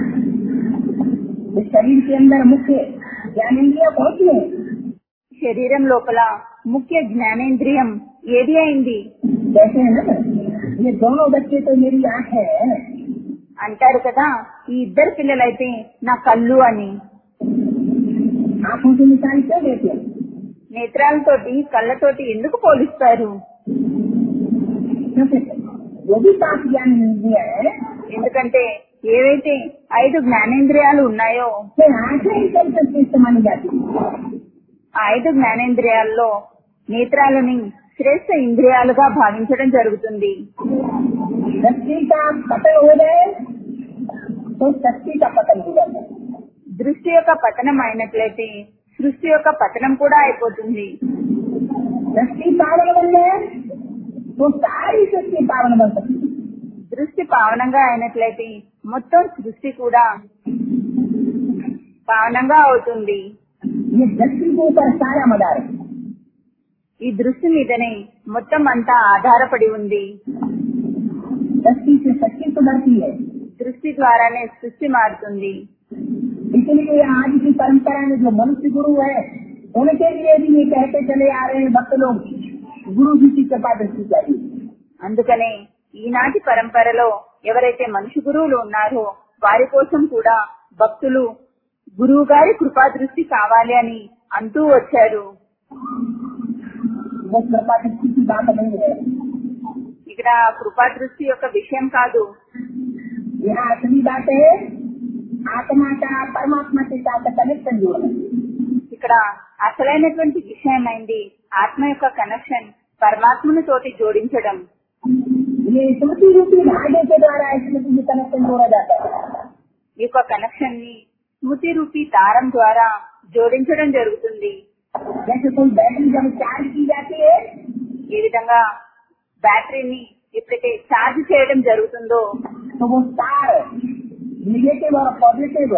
इस शरीर के अंदर मुख्य ज्ञानेन्द्रिय पहुंची है శరీరం లోపల ముఖ్య జ్ఞానేంద్రియం ఏది అయింది कहते हैं ना ये दोनों बच्चे तो मेरी आंख है అంటారు కదా ఈ ఇద్దరు పిల్లలైతే నా కళ్ళు అని आंखों की निशानी क्यों देते हैं నేత్రాలతోటి కళ్ళతోటి ఎందుకు పోలిస్తారు क्योंकि वो भी पांच ज्ञानेन्द्रिय है ఎందుకంటే ఏవైతే ఐదు జ్ఞానేంద్రియాలు ఉన్నాయో फिर आंखें ही सबसे श्रेष्ठ मानी जाती है ఆ ఐదు జ్ఞానేంద్రియాల్లో నేత్రాలని శ్రేష్ఠ ఇంద్రియాలుగా భావించడం జరుగుతుంది दृष्टि का पतन हो जाए तो शक्ति का पतन हो जाता है దృష్టి యొక్క పతనం అయినట్లయితే సృష్టి యొక్క పతనం కూడా అయిపోతుంది दृष्टि पावन बन जाए तो सारी सृष्टि पावन बन सकती है దృష్టి పావనంగా అయినట్లయితే మొత్తం సృష్టి కూడా పావనంగా అవుతుంది ये दृष्टि के ऊपर सारा मदार है ఈ దృష్టి మీదనే మొత్తం అంతా ఆధారపడి ఉంది दृष्टि से शक्ति सुधरती है దృష్టి ద్వారానే సృష్టి మారుతుంది इसलिए आज की परंपरा में जो मनुष्य गुरु है उनके लिए भी ये कहते चले आ रहे हैं भक्त लोग गुरु जी की कृपा दृष्टि चाहिए అందుకనే ఈనాటి పరంపరలో ఎవరైతే మనిషి గురువులు ఉన్నారో వారి కోసం కూడా భక్తులు గురువు గారి కృపా దృష్టి కావాలి అని అంటూ వచ్చారు वो कृपा दृष्टि की बात नहीं है ఇక్కడ కృపా దృష్టి యొక్క విషయం కాదు यहाँ असली बात है आत्मा का परमात्मा के साथ कनेक्शन जोड़ना ఇక్కడ అసలైనటువంటి విషయమైంది ఆత్మ యొక్క కనెక్షన్ పరమాత్మని తోటి జోడించడం ये स्मृति रूपी धागे के द्वारा स्मृति में कनेक्शन जोड़ा जाता है ఈ యొక్క కనెక్షన్ ని స్మృతి రూపీ దారం ద్వారా జోడించడం జరుగుతుంది जैसे कोई बैटरी जब चार्ज की जाती है ఈ విధంగా బ్యాటరీని ఎప్పుడైతే ఛార్జ్ చేయడం జరుగుతుందో तो वो तार निगेटिव और पॉजिटिव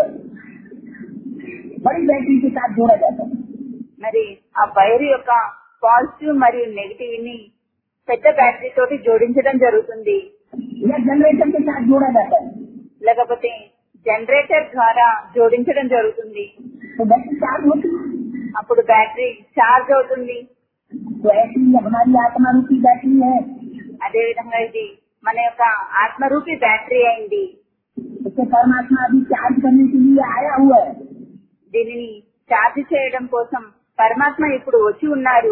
बड़ी बैटरी के साथ जोड़ा जाता है మరి ఆ వైర్ యొక్క పాజిటివ్ మరియు నెగిటివ్ ని పెద్ద బ్యాటరీ తోటి జోడించడం జరుగుతుంది या जनरेटर के साथ जोड़ा जाता है లేకపోతే జనరేటర్ ద్వారా జోడించడం జరుగుతుంది तो बैटरी चार्ज होती है అప్పుడు బ్యాటరీ ఛార్జ్ అవుతుంది तो ऐसी ही हमारी आत्मा रूपी बैटरी है అదే విధంగా ఇది మన యొక్క ఆత్మరూపి బ్యాటరీ అయింది इससे परमात्मा अभी चार्ज करने के लिए आया हुआ है దీనిని ఛార్జ్ చేయడం కోసం పరమాత్మ ఇప్పుడు వచ్చి ఉన్నారు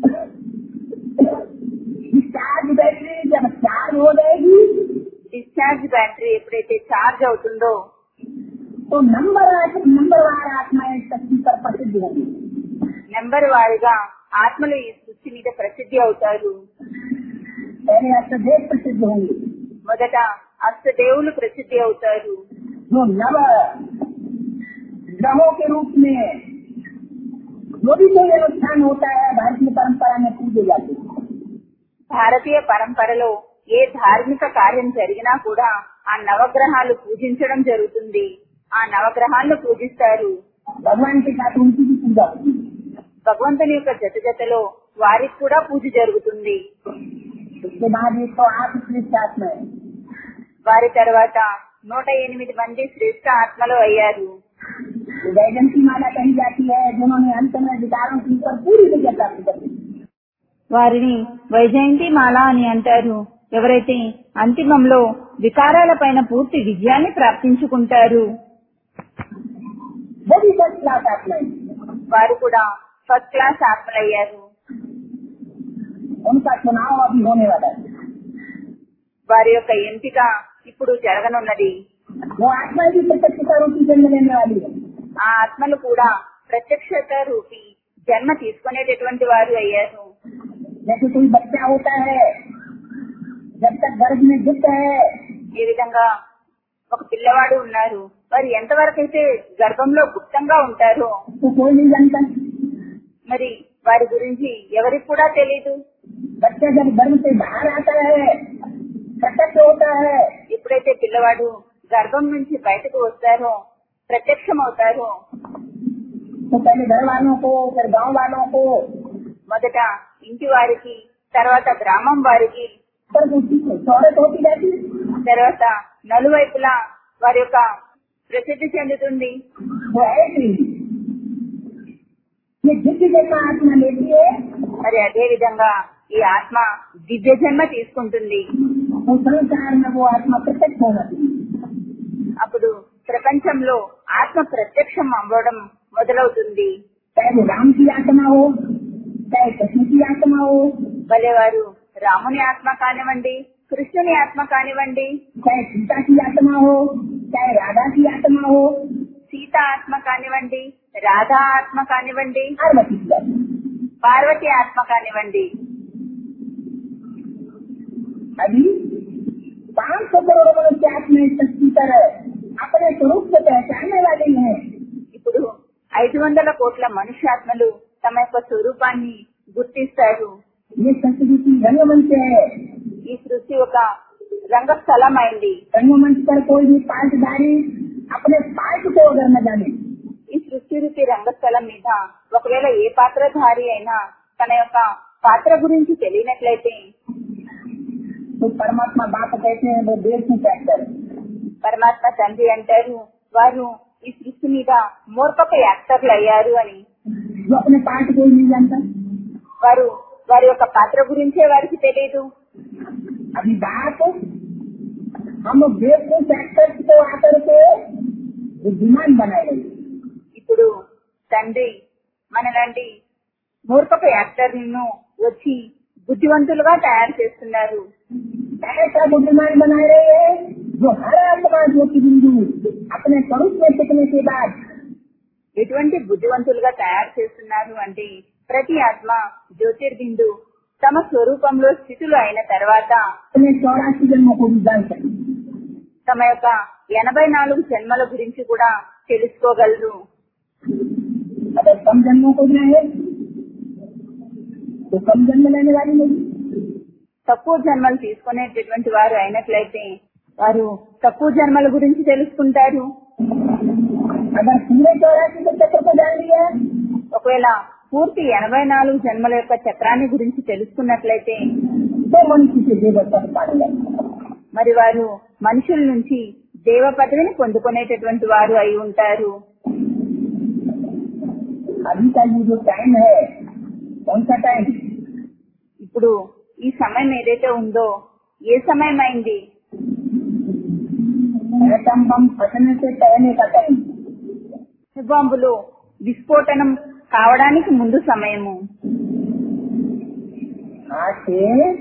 ये चार्ज बैटरी जब चार्ज हो जाएगी డిశ్చార్జ్ బ్యాటరీ ఎప్పుడైతే ఛార్జ్ అవుతుందో तो नंबर नंबरवार आत्माएं शक्ति पर प्रसिद्ध होंगी నెంబర్ వారిగా ఆత్మలు ఈ సృష్టి మీద ప్రసిద్ధి అవుతారు पहले अष्टदेव प्रसिद्ध होंगे మొదట అష్టదేవులు ప్రసిద్ధి అవుతారు जो नव ग्रहों के रूप में जो भी कोई अनुष्ठान होता है भारतीय परंपरा में पूजे जाते हैं భారతీయ పరంపరలో ఏ ధార్మిక కార్యం జరిగినా కూడా ఆ నవగ్రహాలు పూజించడం జరుగుతుంది ఆ నవగ్రహాలను పూజిస్తారు भगवान के साथ उनकी भी पूजा होती है భగవంతుని యొక్క జత జతలో వారికి కూడా పూజ జరుగుతుంది उसके बाद एक सौ आठ श्रेष्ठ आत्माएं వారి తర్వాత నూట ఎనిమిది మంది శ్రేష్ఠ ఆత్మలు అయ్యారు जो वैजन की माला कही जाती है जिन्होंने अंत में विचारों के ऊपर पूरी विजय प्राप्त कर दी వారిని వైజయంతి మాల అని అంటారు ఎవరైతే అంతిమంలో వికారాల పైన పూర్తి విజయాన్ని ప్రాప్తించుకుంటారు वो भी फर्स्ट क्लास आत्माएं వారు కూడా ఫస్ట్ క్లాస్ ఆత్మలయ్యారు उनका चुनाव अभी होने वाला है వారి యొక్క ఎంపిక ఇప్పుడు జరగనున్నది वो आत्माएं भी प्रत्यक्ष रूपी जन्म लेने वाली है ఆ ఆత్మలు కూడా ప్రత్యక్షత రూపి జన్మ తీసుకునేటటువంటి వారు అయ్యారు जैसे कोई बच्चा होता है जब तक गर्भ में गुप्त है ఈ విధంగా ఒక పిల్లవాడు ఉన్నారు వారు ఎంతవరకు అయితే గర్భంలో గుప్తంగా ఉంటారో तो कोई नहीं जानता మరి వారి గురించి ఎవరికి కూడా తెలీదు बच्चा जब गर्भ से बाहर आता है प्रत्यक्ष होता है ఎప్పుడైతే పిల్లవాడు గర్భం నుంచి బయటకు వస్తారో ప్రత్యక్షం అవుతారో तो पहले घर वालों को फिर गांव वालों को మొదట ఇంటి వారికి తర్వాత గ్రామం వారికి पर उसकी शौरत होती रहती है తర్వాత నలువైపులా వారి యొక్క ప్రసిద్ధి చెందుతుంది वो है कि ये जिस जन्म आत्मा लेती है మరి అదే విధంగా ఈ ఆత్మ దివ్య జన్మ తీసుకుంటుంది वो संसार में वो आत्मा प्रत्यक्ष होना चाहिए అప్పుడు ప్రపంచంలో ఆత్మ ప్రత్యక్షం అవ్వడం మొదలవుతుంది चाहे वो राम की आत्मा हो चाहे कृष्ण की आत्मा हो భలేవారు రాముని ఆత్మ కానివ్వండి కృష్ణుని ఆత్మ కానివ్వండి चाहे सीता की आत्मा हो चाहे राधा की आत्मा हो సీత ఆత్మ కానివ్వండి రాధా ఆత్మ కానివ్వండి पार्वती की आत्मा పార్వతి ఆత్మ కానివ్వండి अभी पांच सौ करोड़ मनुष्य आत्मा शक्ति पर अपने स्वरूप को पहचानने वाले हैं ఇప్పుడు ఐదు వందల కోట్ల మనుష్యాత్మలు తమ యొక్క స్వరూపాన్ని గుర్తిస్తారు ये संस्कृति रंगमंच है ఈ సృష్టి ఒక రంగస్థలం అయింది रंगमंच पर कोई भी पाठधारी अपने पाठ को अगर न जाने ఈ సృష్టి రూపి రంగస్థలం మీద ఒకవేళ ఏ పాత్రధారి అయినా తన యొక్క పాత్ర గురించి తెలియనట్లయితే तो परमात्मा बाप कहते हैं वो देर की फैक्टर పరమాత్మ తండ్రి అంటారు వారు ఈ సృష్టి మీద మూర్ఖపు యాక్టర్లు అయ్యారు అని जो अपने पाठ को ही नहीं जानता వారు వారి యొక్క పాత్ర గురించే వారికి తెలియదు अभी बाप हम बेवकूफ फैक्टर्स को आकर के बुद्धिमान बनाए ఇప్పుడు తండ్రి మనలాంటి మూర్ఖపు యాక్టర్లను వచ్చి బుద్ధివంతులుగా తయారు చేస్తున్నారు ऐसा बुद्धिमान बना रहे हैं जो हर आत्मा ज्योति बिंदु अपने स्वरूप में टिकने के बाद ఎటువంటి బుద్ధివంతులుగా తయారు చేస్తున్నారు అంటే ప్రతి ఆత్మ జ్యోతిర్బిందు తమ స్వరూపంలో స్థితులు అయిన తర్వాత अपने चौरासी जन्मों को भी जान सके తమ యొక్క ఎనభై నాలుగు జన్మల గురించి కూడా తెలుసుకోగలరు अगर कम जन्मों को जाए तो कम जन्म लेने वाली नहीं తక్కువ జన్మలు తీసుకునేటటువంటి వారు అయినట్లయితే వారు తక్కువ జన్మల గురించి తెలుసుకుంటారు अगर पूरे चौरासी के चक्र को जान लिया ఒకవేళ పూర్తి ఎనభై నాలుగు జన్మల యొక్క చక్రాన్ని గురించి తెలుసుకున్నట్లయితే तो मनुष्य से देवत पद पाने మరి వారు మనుషుల నుంచి దేవ పదవిని పొందుకునేటటువంటి వారు అయి ఉంటారు अभी का ये जो टाइम है कौन सा टाइम ఇప్పుడు ఈ సమయం ఏదైతే ఉందో ఏ సమయం అయింది एटम बम फटने से पहले का टाइम బాంబులు విస్ఫోటనం కావడానికి ముందు సమయము आज से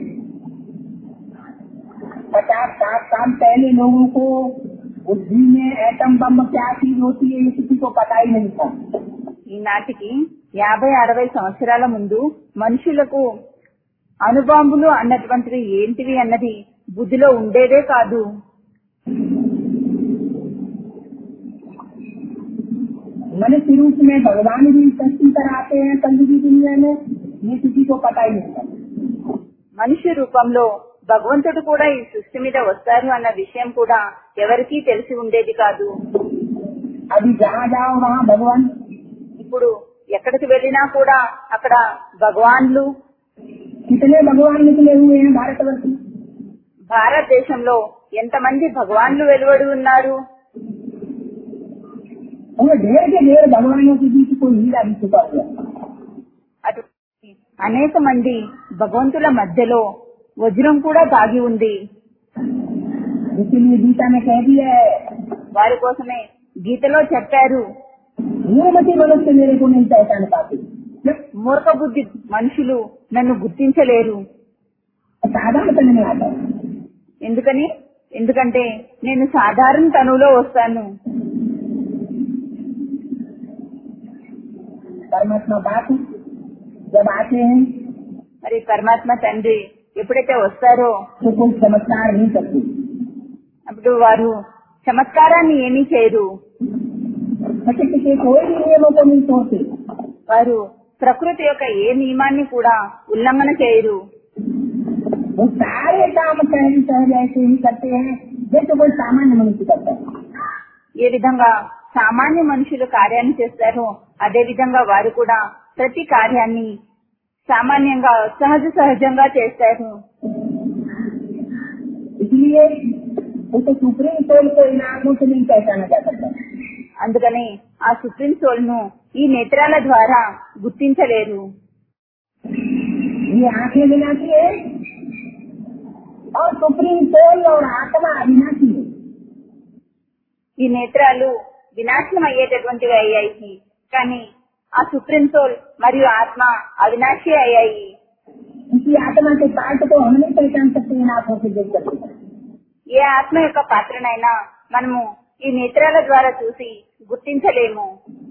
पचास साठ साल पहले लोगों को बुद्धि में एटम बम क्या चीज होती है ये किसी को पता ही नहीं था ఈనాటికి యాభై అరవై సంవత్సరాల ముందు మనుషులకు అణుబాంబులు అన్నటువంటివి ఏంటివి అన్నది బుద్ధిలో ఉండేదే కాదు मनुष्य रूप में भगवान भी सृष्टि पर आते हैं कल की दुनिया में ये किसी को पता ही नहीं था మనిషి రూపంలో భగవంతుడు కూడా ఈ సృష్టి మీద వస్తారు అన్న విషయం కూడా ఎవరికీ తెలిసి ఉండేది కాదు अभी जहाँ जाओ वहाँ भगवान ఇప్పుడు ఎక్కడికి వెళ్ళినా కూడా అక్కడ భగవాన్లు कितने भगवान निकले हुए हैं भारतवर्ष में భారతదేశంలో ఎంతమంది భగవాన్లు వెలువడి ఉన్నారు उनमें ढेर के ढेर भगवानों के बीच कोई हीरा भी छुपा हुआ है। అటు అనేక మంది భగవంతుల మధ్యలో వజ్రం కూడా దాగి ఉంది इसीलिए गीता में कह दिया है వారి కోసమే గీతలో చెప్పారు मूर्मति मनुष्य मेरे को नहीं पहचान पाते మూర్ఖ బుద్ధి మనుషులు నన్ను గుర్తించలేరు साधारण समझ में आता है ఎందుకని ఎందుకంటే నేను సాధారణ తనువులో వస్తాను परमात्मा बाप जब आते हैं మరి పరమాత్మ తండ్రి ఎప్పుడైతే వస్తారో तो कोई चमत्कार नहीं करते అప్పుడు వారు చమత్కారాన్ని ఏమీ చేయరు प्रकृति के कोई भी नियमों को नहीं तोड़ते వారు ప్రకృతి యొక్క ఏ నియమాన్ని కూడా ఉల్లంఘన చేయరు वो सारे काम सहज सहज ऐसे ही करते हैं जैसे कोई सामान्य मनुष्य करता है ఏ విధంగా సామాన్య మనుషులు కార్యాన్ని చేస్తారో అదే విధంగా వారు కూడా ప్రతి కార్యాన్ని సామాన్యంగా సహజ సహజంగా చేస్తారు इसलिए उसे सुप्रीम कोर्ट को इन आंखों से नहीं पहचाना जा सकता అందుకని ఆ సుప్రీం సోల్ ను ఈ నేత్రాల ద్వారా గుర్తించలేరు ये आंखें विनाशी है और सुप्रीम कोल और आत्मा अविनाशी है ఈ నేత్రాలు వినాశనం అయ్యేటటువంటివి అయ్యాయి కానీ ఆ సుప్రీం సోల్ మరియు ఆత్మ అవినాశి అయ్యాయి इसी आत्मा के पार्ट को हम नहीं पहचान सकते इन आंखों से देख करके ఏ ఆత్మ యొక్క పాత్రనైనా మనము ఈ నేత్రాల ద్వారా చూసి గుర్తించలేము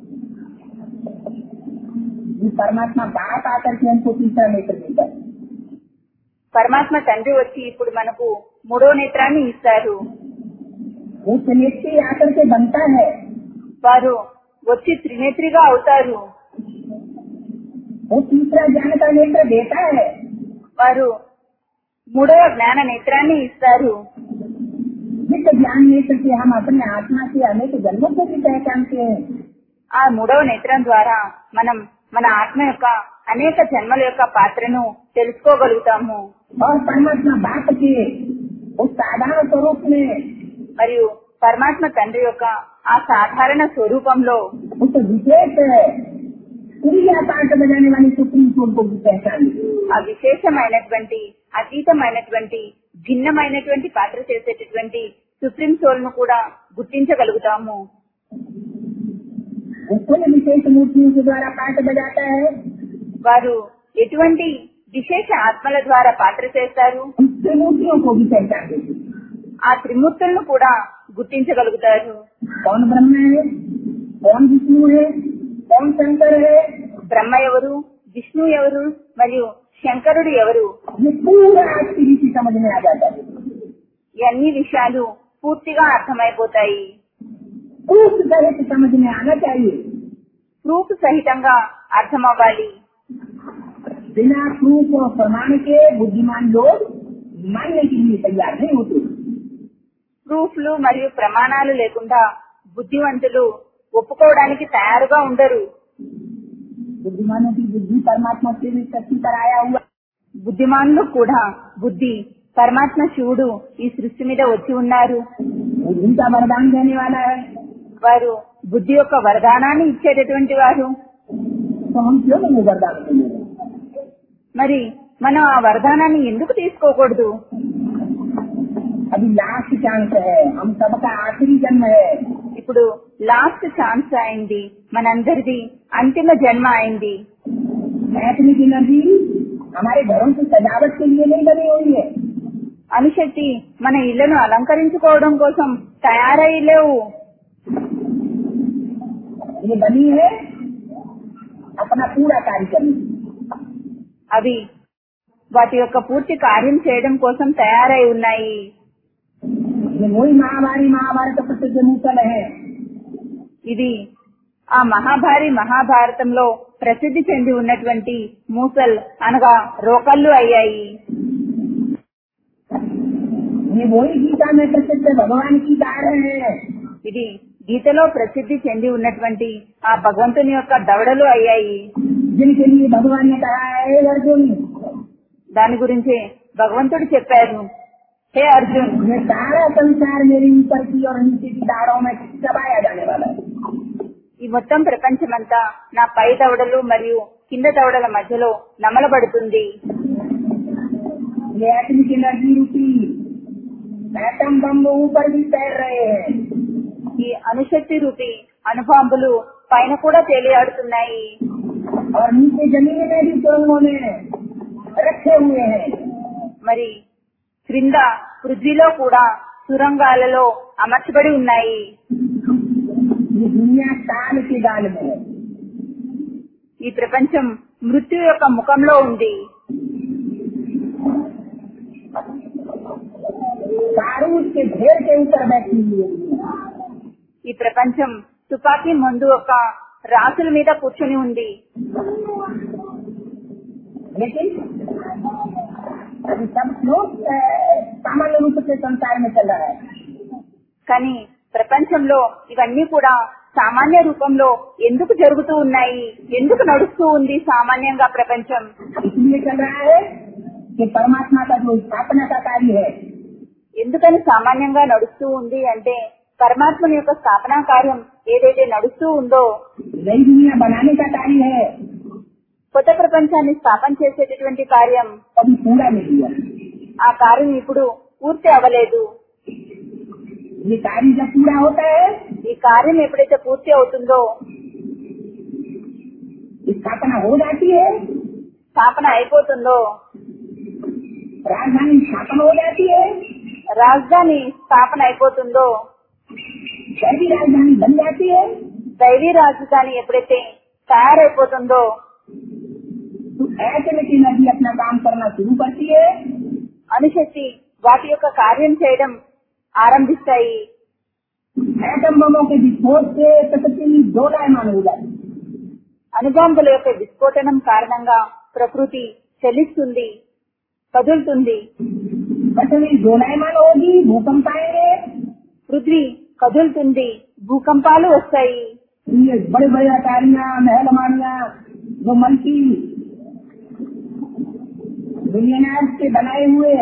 ये परमात्मा बात आकर के हमको तीसरा नेत्र देता है పరమాత్మ తండ్రి వచ్చి ఇప్పుడు మనకు మూడో నేత్రాన్ని ఇస్తారు वो त्रिनेत्री आकर के बनता है వారు వచ్చి త్రినేత్రిగా అవుతారు वो तीसरा ज्ञान का नेत्र देता है వారు మూడవ జ్ఞాన నేత్రాన్ని ఇస్తారు जिस ज्ञान नेत्र से हम अपने आत्मा के अनेक जन्मों को भी पहचानते हैं ఆ మూడవ నేత్రం ద్వారా మనం మన ఆత్మ యొక్క అనేక జన్మల యొక్క పాత్రను తెలుసుకోగలుగుతాము और परमात्मा बाप के उस साधारण स्वरूप में మరియు పరమాత్మ తండ్రి యొక్క ఆ సాధారణ స్వరూపంలో उस विशेष क्रिया पाठ बजाने वाली सुप्रीम कोर्ट को भी पहचान ली ఆ విశేషమైనటువంటి అతీతమైనటువంటి భిన్నమైనటువంటి పాత్ర చేసేటటువంటి సుప్రీం సోల్ ను కూడా గుర్తించగలుగుతాము वो कुल विशेष मूर्तियों के द्वारा पाठ बजाता है వారు ఎటువంటి విశేష ఆత్మల ద్వారా పాత్ర చేస్తారు उन त्रिमूर्तियों को भी पहचान देते हैं। ఆ త్రిమూర్తులను కూడా గుర్తించగలుగుతారు कौन ब्रह्म है कौन विष्णु है कौन शंकर है బ్రహ్మ ఎవరు విష్ణు ఎవరు మరియు శంకరుడు ఎవరు ये पूरा आज की रीति समझ में आ जाता है ఈ అన్ని విషయాలు పూర్తిగా అర్థమైపోతాయి उस तरह से समझ में आना चाहिए ప్రూఫ్ సహితంగా అర్థమవ్వాలి बिना प्रूफ और प्रमाण के बुद्धिमान लोग मानने के लिए तैयार नहीं होते ప్రూఫ్లు మరియు ప్రమాణాలు లేకుండా బుద్ధివంతులు ఒప్పుకోవడానికి తయారుగా ఉండరు बुद्धिमानों की बुद्धि परमात्मा से भी शक्ति पर आया हुआ బుద్ధిమానులు కూడా బుద్ధి పరమాత్మ శివుడు ఈ సృష్టి మీద వచ్చి ఉన్నారు बुद्धि का वरदान देने वाला है వారు బుద్ధి యొక్క వరదానాన్ని ఇచ్చేటటువంటి వారు तो हम क्यों नहीं वो वरदान देंगे మరి మనం ఆ వరదానాన్ని ఎందుకు తీసుకోకూడదు अभी लास्ट चांस है हम सबका आखिरी जन्म है ఇప్పుడు లాస్ట్ ఛాన్స్ అయింది మనందరిది అంతిమ జన్మ అయింది एटमिक एनर्जी हमारे घरों की सजावट के लिए नहीं बनी हुई है అణుశక్తి మన ఇళ్లను అలంకరించుకోవడం కోసం తయారై లేవు ये बनी है अपना पूरा कार्य करने అవి వాటి యొక్క పూర్తి కార్యం చేయడం కోసం తయారై ఉన్నాయి ये वही महामारी महाभारत प्रसिद्ध नूतन है ఇది ఆ మహాభారి మహాభారతంలో ప్రసిద్ధి చెంది ఉన్నటువంటి మూసల్ అనగా రోకళ్ళు అయ్యాయి ये वही गीता में प्रसिद्ध भगवान की दाढ़ है ఇది గీతలో ప్రసిద్ధి చెంది ఉన్నటువంటి ఆ భగవంతుని యొక్క దవడలు అయ్యాయి जिनके लिए भगवान ने कहा है "हे अर्जुन దాని గురించి భగవంతుడు చెప్పారు హే అర్జున్ ये सारा संसार मेरे ऊपर की और नीचे की दाढ़ों में चबाया जाने वाला है ఈ మొత్తం ప్రపంచమంతా నా పై దవడలు మరియు కింద దవడల మధ్యలో నమలబడుతుంది ये एटमिक एनर्जी रूपी एटम बम ऊपर भी तैर रहे हैं ఈ అణుశక్తి రూపి అణుబాంబులు పైన కూడా తేలియాడుతున్నాయి और नीचे जमीन में भी सुरंगों में रखे हुए हैं మరి క్రింద పృథ్వీలో కూడా సురంగాలలో అమర్చబడి ఉన్నాయి ये दुनिया काल के गाल में है ఈ ప్రపంచం మృత్యు యొక్క ముఖంలో ఉంది बारूद के ढेर के ऊपर बैठी हुई है दुनिया। ఈ ప్రపంచం తుపాకీ మందు ఒక రాసుల మీద కూర్చొని ఉంది लेकिन अभी सब लोग अ, सामान्य रूप से संसार में चल रहा है కానీ ప్రపంచంలో ఇవన్నీ కూడా సామాన్య రూపంలో ఎందుకు జరుగుతూ ఉన్నాయి ఎందుకు నడుస్తూ ఉంది సామాన్యంగా ప్రపంచం इसलिए चल रहा है कि परमात्मा का जो स्थापना का कार्य है ఎందుకని సామాన్యంగా నడుస్తూ ఉంది అంటే పరమాత్మని యొక్క స్థాపనా కార్యం ఏదైతే నడుస్తూ ఉందో नई दुनिया बनाने का कार्य है కొత్త ప్రపంచాన్ని స్థాపన చేసేటటువంటి కార్యం अभी पूरा नहीं हुआ ఆ कार्యం ఇప్పుడు పూర్తి అవ్వలేదు ये कार्य जब पूरा होता है ఈ కార్యం ఎప్పుడైతే పూర్తి అవుతుందో स्थापना हो जाती है స్థాపన అయిపోతుందో राजधानी स्थापना हो जाती है రాజధాని స్థాపన అయిపోతుందో शहरी राजधानी बन जाती है దైవీ రాజధాని ఎప్పుడైతే తయారైపోతుందో तो ऐसे में की नदी अपना काम करना शुरू करती है అణుశక్తి వాటి యొక్క కార్యం చేయడం ఆరంభిస్తాయి एटम बमों के विस्फोट से प्रकृति दोलायमान हो जाती है అణుబాంబుల యొక్క విస్ఫోటనం కారణంగా ప్రకృతి చలిస్తుంది కదులుతుంది पृथ्वी दोलायमान होगी भूकंप आएंगे పృథ్వీ కదులుతుంది భూకంపాలు వస్తాయి ये बड़े बड़े अटारियां महल मानिया जो मल्टी मिलियनर्स के बनाए हुए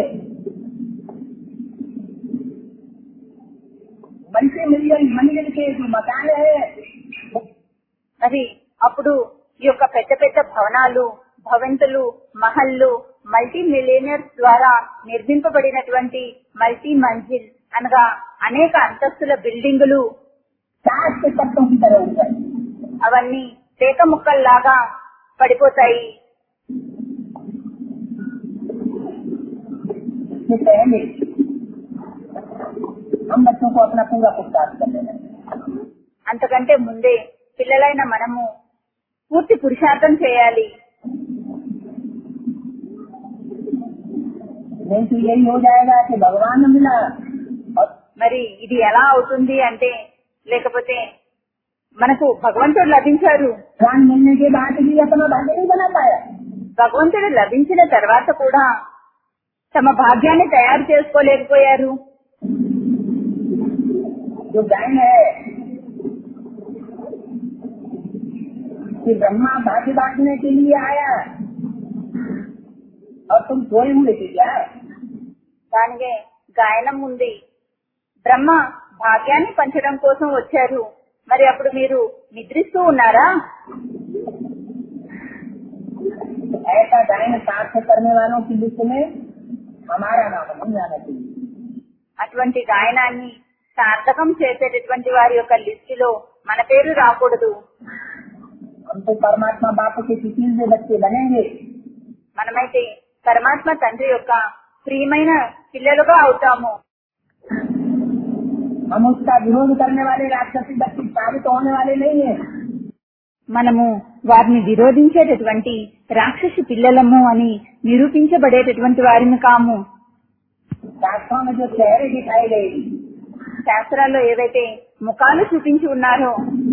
मल्टी मिलियन मंजिल के जो मकान है మరి అప్పుడు ఈ యొక్క పెద్ద పెద్ద భవనాలు భవంతులు మహల్లు మల్టీ మిలియనర్స్ ద్వారా నిర్మింపబడినటువంటి మల్టీ మంజిల్ అనగా అనేక అంతస్తుల బిల్డింగులు सात के पत्तों की तरह हो जाए అవన్నీ పేక ముక్కల్లాగా పడిపోతాయి इससे पहले हम बच्चों को अपना पूरा पुरुषार्थ कर लेना అంతకంటే ముందే పిల్లలైన మనము పూర్తి పురుషార్థం చేయాలి नहीं तो यही हो जाएगा कि भगवान मिला और మరి ఇది ఎలా అవుతుంది అంటే లేకపోతే మనకు భగవంతుడు లభించారు भगवान मिलने के बाद भी अपना भाग्य नहीं बना पाया భగవంతుడు లభించిన తర్వాత కూడా తమ భాగ్యాన్ని తయారు చేసుకోలేకపోయారు जो गायन है कि ब्रह्मा भाग्य बांटने के लिए आया और तुम सोए हुए थे क्या దానికే గాయనం ఉంది బ్రహ్మ భాగ్యాన్ని పంచడం కోసం వచ్చారు మరి అప్పుడు మీరు నిద్రిస్తూ ఉన్నారా ऐसा गायन सार्थ करने वालों की लिस्ट में हमारा नाम नहीं जाना चाहिए అటువంటి గాయనాన్ని సార్థకం చేసేటటువంటి వారి యొక్క లిస్టులో మన పేరు రాకూడదు हम तो परमात्मा बाप के किसी से बच्चे बनेंगे మనమైతే పరమాత్మ తండ్రి యొక్క ప్రియమైన పిల్లలుగా అవుతాము हम उसका विरोध करने वाले राक्षसी बच्चे साबित होने वाले नहीं है మనము వారిని విరోధించేటటువంటి రాక్షసి పిల్లలము అని నిరూపించబడేటటువంటి వారిని కాము शास्त्रों में जो चेहरे दिखाई गए శాస్త్రాల్లో ఏవైతే ముఖాలు చూపించి ఉన్నారో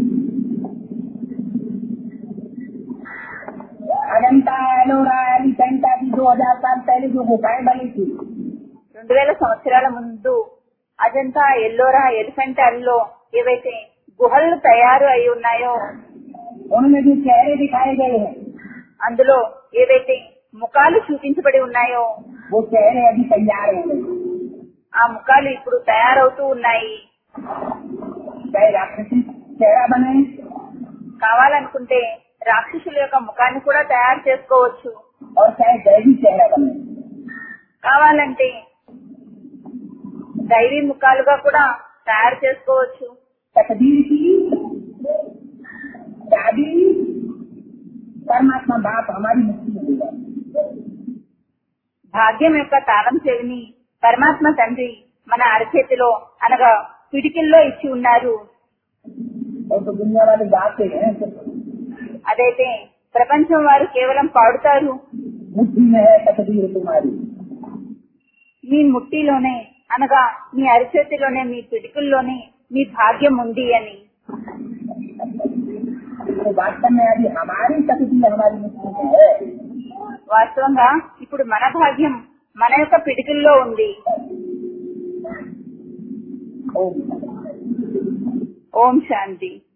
अजंता एलोरा एलिफेंट आदि दो हजार साल पहले जो गुफाएं बनी थी రెండు వేల సంవత్సరాల ముందు అజంతా ఎల్లోరా ఎలిఫెంటాల్లో ఏవైతే గుహలు తయారు అయి ఉన్నాయో उनमें जो चेहरे दिखाए गए हैं అందులో ఏవైతే ముఖాలు చూపించబడి ఉన్నాయో वो चेहरे अभी तैयार हो गए ఆ ముఖాలు ఇప్పుడు తయారవుతూ ఉన్నాయి चाहे राक्षसी चेहरा बने కావాలనుకుంటే రాక్షసుల యొక్క ముఖాన్ని కూడా తయారు చేసుకోవచ్చు और चाहे दैवी चेहरा बने కావాలంటే దైవీ ముఖాలుగా కూడా తయారు చేసుకోవచ్చు तकदीर की चाबी परमात्मा बाप हमारी मुक्ति में देगा భాగ్యం యొక్క తాళం చెవిని పరమాత్మ తండ్రి మన అరచేతిలో అనగా పిడికిల్లో ఇచ్చి ఉన్నారు और तो दुनिया वाले गाते हैं అదైతే ప్రపంచం వారు కేవలం పాడుతారు मुट्ठी में है तकदीर तुम्हारी మీ ముట్టిలోనే అనగా మీ అరిచేతిలోనే మీ పిడికిల్లోనే మీ భాగ్యం ఉంది అని तो वास्तव में अभी हमारी तकदीर हमारी मुट्ठी में है వాస్తవంగా ఇప్పుడు మన భాగ్యం మన యొక్క పిడికిల్లో ఉంది ओम ఓం శాంతి